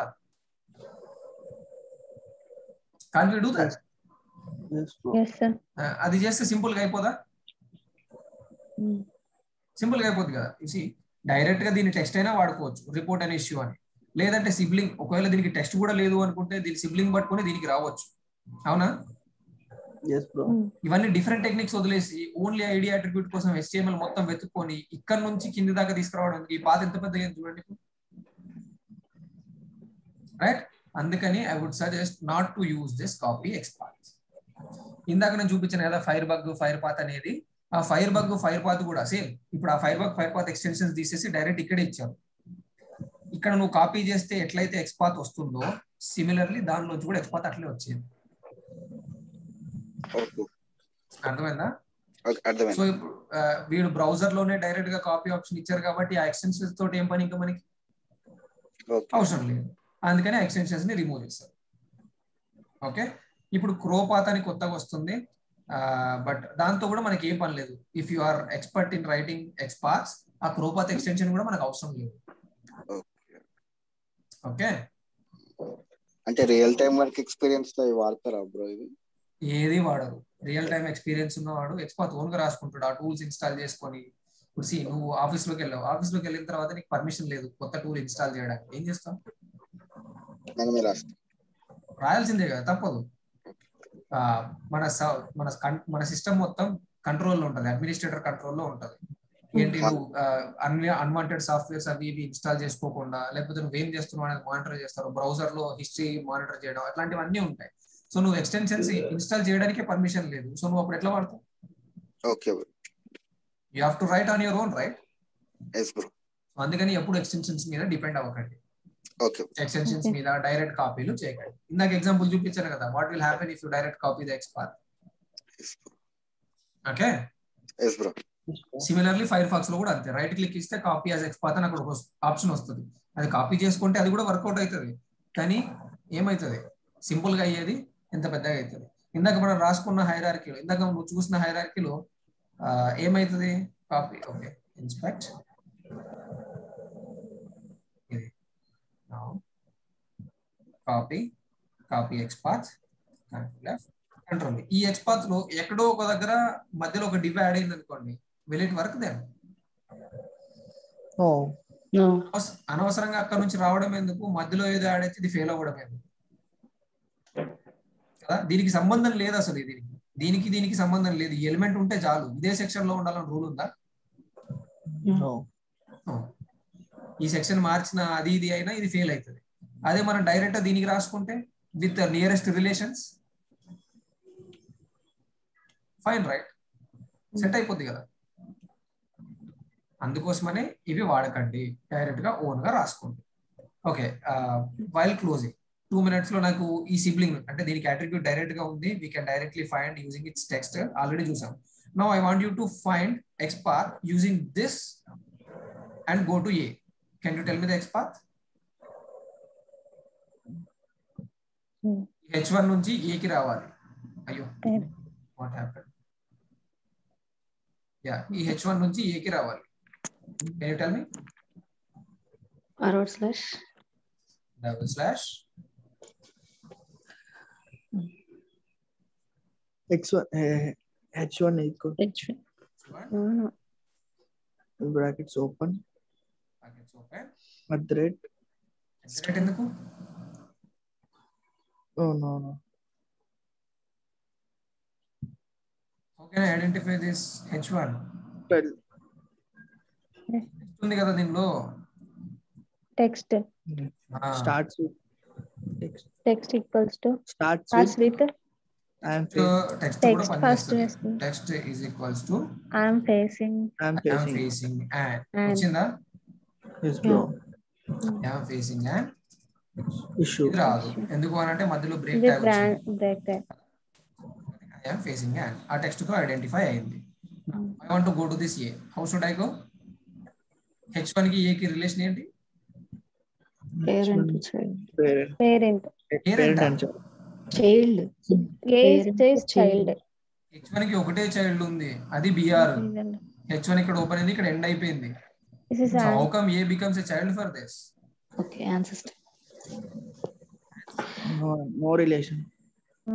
Speaker 1: can do that
Speaker 6: Yes, bro.
Speaker 3: Yes, sir.
Speaker 1: అది చేస్తే సింపుల్ గా అయిపోదా
Speaker 3: Mm.
Speaker 1: సింపుల్ గా అయిపోద్ది కదా సి డైరెక్ట్ గా దీన్ని టెస్ట్ అయినా వాడుకోవచ్చు రిపోర్ట్ అనే ఇష్యూ అని లేదంటే సిబ్లింగ్ ఒకవేళ దీనికి టెస్ట్ కూడా లేదు అనుకుంటే దీని సిబ్లింగ్ పట్టుకొని దీనికి రావచ్చు అవునా
Speaker 6: ఎస్ బ్రో
Speaker 1: ఇవన్నీ డిఫరెంట్ టెక్నిక్స్ వదిలేసి ఓన్లీ ఐడి అట్రిబ్యూట్ కోసం HTML మొత్తం వెతుక్కొని ఇక్కడ నుంచి కింది దాకా తీసుకురావడం ఈ పాత ఎంత పెద్దగా అయింది చూడండి రైట్ అందుకని I would suggest not to use this copy XPath ఇందాక నేను చూపించిన కదా ఫైర్ బగ్ ఫైర్ పాత్ అనేది ఆ ఫైర్ బగ్ ఫైర్ పాత్ కూడా సేమ్ ఇప్పుడు ఆ Firebug FirePath extensions తీసేసి డైరెక్ట్ ఇక్కడే ఇచ్చారు ఇక్కడ నువ్వు కాపీ చేస్తే ఎట్లయితే ఎక్స్పాత్ వస్తుందో సిమిలర్లీ దానిలోంచి కూడా ఎక్స్పాత్ అట్లే వచ్చేది
Speaker 7: ఓకే
Speaker 1: అర్థమైందా
Speaker 7: ఓకే అర్థమైంది
Speaker 1: సో ఇప్పుడు ఆ, వీడు బ్రౌజర్ లోనే డైరెక్ట్ గా కాపీ ఆప్షన్ ఇచ్చారు కాబట్టి ఆ ఎక్స్టెన్షన్స్ తోటి ఏం పని ఇంకా మనకి
Speaker 7: ఓకే
Speaker 1: అవసరం లేదు అందుకని ఎక్స్టెన్షన్స్ ని రిమూవ్ చేస్తారు ఓకే ఇప్పుడు క్రోపాత్ అని కొత్తగా వస్తుంది బట్ దాంతో కూడా మనకి ఏం పని లేదు if you are expert in writing XPaths ఆ క్రోపాత్ ఎక్స్టెన్షన్ కూడా మనకు అవసరం లేదు
Speaker 7: ఓకే
Speaker 1: ఓకే
Speaker 7: అంటే రియల్ టైం వర్క్ ఎక్స్పీరియన్స్ లో ఇవి వాడతారా బ్రో ఇది
Speaker 1: ఏది వాడరు రియల్ టైం ఎక్స్పీరియన్స్ ఉన్నవాడు ఎక్స్పాత్ ఓన్ గా రాసుకుంటాడు ఆ టూల్స్ ఇన్స్టాల్ చేసుకొని ఇప్పుడు సి నువ్వు ఆఫీస్ లోకి వెళ్ళావు ఆఫీస్ లోకి వెళ్ళిన తర్వాత నీకు పర్మిషన్ లేదు కొత్త టూల్ ఇన్స్టాల్ చేయడానికి ఏం చేస్తావు
Speaker 7: మనమే రాస్తాం
Speaker 1: రాయాల్సిందే కదా తప్పదు ఆ, మన స- మన కన్- మన సిస్టమ్ మొత్తం కంట్రోల్లో ఉంటుంది అడ్మినిస్ట్రేటర్ కంట్రోల్లో ఉంటుంది ఏంటి నువ్వు అన్ని అన్వాంటెడ్ సాఫ్ట్వేర్స్ అవి ఇవి ఇన్స్టాల్ చేసుకోకుండా లేకపోతే నువ్వు ఏం చేస్తున్నావు అనేది మానిటర్ చేస్తారు బ్రౌజర్ లో హిస్టరీ మానిటర్ చేయడం అట్లాంటివన్నీ ఉంటాయి సో నువ్వు ఎక్స్టెన్షన్స్ ఇన్స్టాల్ చేయడానికే పర్మిషన్ లేదు సో నువ్వు అప్పుడు ఎట్లా వాడతావు
Speaker 7: okay bro
Speaker 1: you have to write on your own right
Speaker 7: yes bro
Speaker 1: అందుకని ఎప్పుడు ఎక్స్టెన్షన్స్ మీద డిపెండ్ అవ్వకండి
Speaker 7: ఓకే
Speaker 1: ఎక్స్టెన్షన్స్
Speaker 3: Okay.
Speaker 1: మీద డైరెక్ట్ కాపీలు చేయకండి ఇందాక ఎగ్జాంపుల్ చూపించాను కదా what will happen if you direct copy the XPath okay
Speaker 7: yes bro
Speaker 1: similarly Firefox లో కూడా అంతే రైట్ క్లిక్ ఇస్తే కాపీ యాజ్ ఎక్స్పాత్ అని అక్కడ ఆప్షన్ వస్తుంది అది కాపీ చేసుకుంటే అది కూడా వర్కౌట్ అవుతుంది కానీ ఏమవుతుంది సింపుల్ గా అయ్యేది ఎంత పెద్దగా అవుతుంది ఇందాక మనం రాసుకున్న హైరార్కీలో ఇందాక నువ్వు చూసిన హైరార్కీలో ఏమవుతుంది కాపీ ఓకే ఇన్స్పెక్ట్ ఇది copy copy XPath left control ఈ ఎక్స్పాత్ లో ఎక్కడో ఒక దగ్గర మధ్యలో ఒక డివ్ యాడ్ అయింది అనుకోండి will it work then
Speaker 6: no
Speaker 4: No.
Speaker 1: అనవసరంగా అక్కడ నుంచి రావడం ఎందుకు మధ్యలో ఏదో యాడ్ అయితే ఇది ఫెయిల్ అవ్వడం ఎందుకు కదా దీనికి సంబంధం లేదు అసలు దీనికి దీనికి దీనికి సంబంధం లేదు ఈ ఎలిమెంట్ ఉంటే చాలు ఇదే సెక్షన్ లో ఉండాలని రూల్ ఉందా
Speaker 6: నో
Speaker 1: No. ఈ సెక్షన్ మార్చిన అది ఇది అయినా ఇది ఫెయిల్ అవుతుంది అదే మనం డైరెక్ట్ దీనికి రాసుకుంటే with nearest relations fine right set అయిపోద్ది కదా అందుకోసమనే ఇవి వాడకండి డైరెక్ట్ గా ఓన్ గా రాసుకోండి okay while closing two minutes లో నాకు ఈ సిబ్లింగ్ అంటే దీనికి అట్రిబ్యూట్ డైరెక్ట్ గా ఉంది we can directly find using its text already చూసాం no I want you to find XPath using this and go to A can you tell me the XPath
Speaker 3: Hmm.
Speaker 1: H one నుంచి ఏకి రావాలి అయ్యో
Speaker 3: There.
Speaker 1: What happen yeah ఈ H one నుంచి ఏకి రావాలి can you tell me
Speaker 4: Forward slash.
Speaker 1: Double slash
Speaker 6: x one H one equal
Speaker 4: H1.
Speaker 3: అవును
Speaker 6: brackets open
Speaker 1: okay
Speaker 6: at the rate
Speaker 1: rate ఎందుకు
Speaker 6: oh no no
Speaker 1: how can I identify this H one
Speaker 6: twelve
Speaker 1: ఉంది కదా దీనిలో
Speaker 3: text
Speaker 6: starts
Speaker 3: text equals to
Speaker 6: starts
Speaker 3: starts
Speaker 6: with
Speaker 3: with
Speaker 6: I'm
Speaker 1: text కూడా
Speaker 3: Text first
Speaker 1: పనిచేస్తుంది
Speaker 3: చేస్తుంది.
Speaker 1: Text is equals to
Speaker 3: I'm facing
Speaker 6: I'm
Speaker 1: I'm
Speaker 6: facing
Speaker 1: facing and
Speaker 3: And.
Speaker 1: వచ్చిందా
Speaker 6: yes bro
Speaker 1: I'm facing and
Speaker 6: issue
Speaker 1: ఇది రాదు ఎందుకు అని అంటే మధ్యలో బ్రేక్
Speaker 3: ఇది
Speaker 1: tag
Speaker 3: brand break tag
Speaker 1: I'm facing and ఆ టెక్స్ట్ తో ఐడెంటిఫై అయింది I want go to this A how should I go H one కి ఏ కి రిలేషన్ ఏంటి
Speaker 4: Parent to child.
Speaker 6: Parent
Speaker 3: parent
Speaker 6: parent అని చెప్పు
Speaker 4: Child.
Speaker 3: A
Speaker 4: Parent
Speaker 3: is
Speaker 4: to
Speaker 3: child
Speaker 1: H one కి ఒకటే చైల్డ్ ఉంది అది బిఆర్ హెచ్ వన్ ఇక్కడ ఓపెన్ అయింది ఇక్కడ ఎండ్ అయిపోయింది
Speaker 3: this is
Speaker 1: so how come A becomes a child for this
Speaker 4: Okay, ancestor.
Speaker 6: No no relation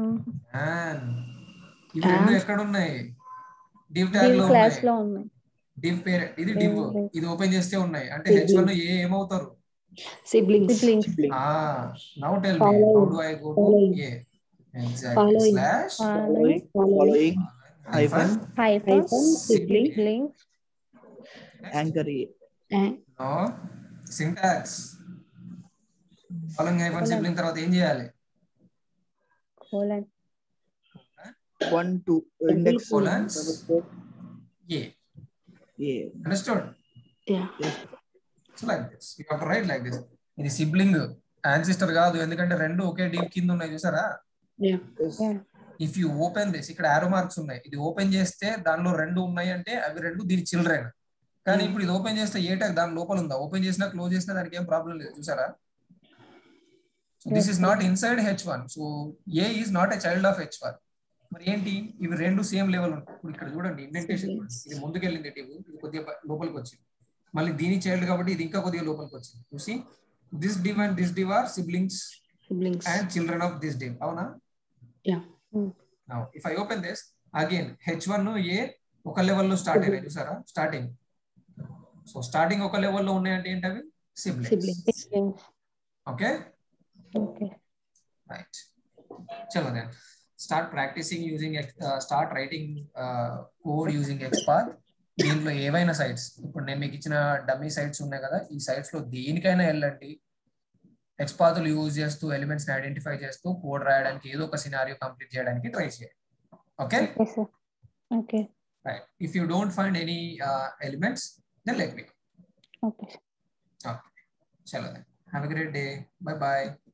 Speaker 1: ఇవి రెండు ఎక్కడ ఉన్నాయి డివ్ ట్యాగ్ లో
Speaker 3: క్లాస్
Speaker 1: ఉన్నాయి
Speaker 3: లో ఉన్నాయి
Speaker 1: డివ్ పేరెంట్ ఇది డివ్
Speaker 3: Div.
Speaker 1: ఇది ఓపెన్ చేస్తే ఉన్నాయి అంటే హెచ్ వన్ ఏ ఏమవుతారు
Speaker 4: siblings
Speaker 3: Siblings.
Speaker 6: Sibling.
Speaker 1: Ah, now tell me, how
Speaker 4: Following.
Speaker 1: do I go to
Speaker 4: Following.
Speaker 1: A? Exactly.
Speaker 4: Following.
Speaker 1: Slash
Speaker 3: Following.
Speaker 6: Following
Speaker 1: hyphen.
Speaker 6: hyphen
Speaker 3: Hyphen.
Speaker 4: Hyphen.
Speaker 1: Sibling.
Speaker 3: Siblings.
Speaker 6: anchor A.
Speaker 1: No. Syntax. Following hyphen
Speaker 3: Colon.
Speaker 1: sibling తర్వాత ఏం చేయాలి
Speaker 3: Colon.
Speaker 6: One two index
Speaker 1: Colons. A.
Speaker 6: A.
Speaker 1: Understood?
Speaker 4: Yeah
Speaker 1: So like this. You have to write like this. ఇది sibling ancestor కాదు ఎందుకంటే రెండు ఒకే deep కింద ఉన్నాయి చూసారా
Speaker 4: yeah
Speaker 6: Yes.
Speaker 3: Yeah.
Speaker 1: If you open this ఇక్కడ ఆరో మార్క్స్ ఉన్నాయి ఇది ఓపెన్ చేస్తే దానిలో రెండు ఉన్నాయి అంటే అవి రెండు దీని చిల్డ్రన్ కానీ ఇప్పుడు ఇది ఓపెన్ చేస్తే ఏ ట్యాగ్ దాని లోపల ఉందా ఓపెన్ చేసినా క్లోజ్ చేసినా దానికి ఏం ప్రాబ్లం లేదు చూసారా so this is not inside H one so A is not a child of H one మరి ఏంటి ఇవి రెండు సేమ్ లెవెల్ ఉంటాయి ఇప్పుడు ఇక్కడ చూడండి ఇండెంటేషన్ ఇది ముందుకెళ్ళింది టీవ్ ఇది కొద్దిగా ప- లోపలికి వచ్చింది మళ్ళీ దీని చైల్డ్ కాబట్టి ఇది ఇంకా కొద్దిగా లోపలికి వచ్చింది చూసి this div and this div are siblings
Speaker 4: siblings
Speaker 1: and children of this div అవునా
Speaker 4: Yeah.
Speaker 1: Now, if I open this, again, H1 A ఒక లెవెల్లో స్టార్ట్ అయినాయి చూసారా స్టార్టింగ్ సో స్టార్టింగ్ ఒక లెవెల్లో ఉన్నాయంటే ఏంటవి siblings
Speaker 4: siblings
Speaker 3: Siblings.
Speaker 1: Okay
Speaker 3: Okay.
Speaker 1: Right చలో then start practising using start writing code using XPath దీంట్లో ఏవైనా సైట్స్ ఇప్పుడు నేను మీకు ఇచ్చిన డమ్మీ సైట్స్ ఉన్నాయి కదా ఈ సైట్స్ లో దేనికైనా వెళ్ళండి ఎక్స్పాతులు యూజ్ చేస్తూ ఎలిమెంట్స్ ని ఐడెంటిఫై చేస్తూ కోడ్ రాయడానికి ఏదో ఒక సినారియో కంప్లీట్ చేయడానికి ట్రై చేయండి okay
Speaker 3: Okay, sir. Okay.
Speaker 1: right if you don't find any uh, elements then let me know
Speaker 3: Okay.
Speaker 1: okay chalo then have a great day bye bye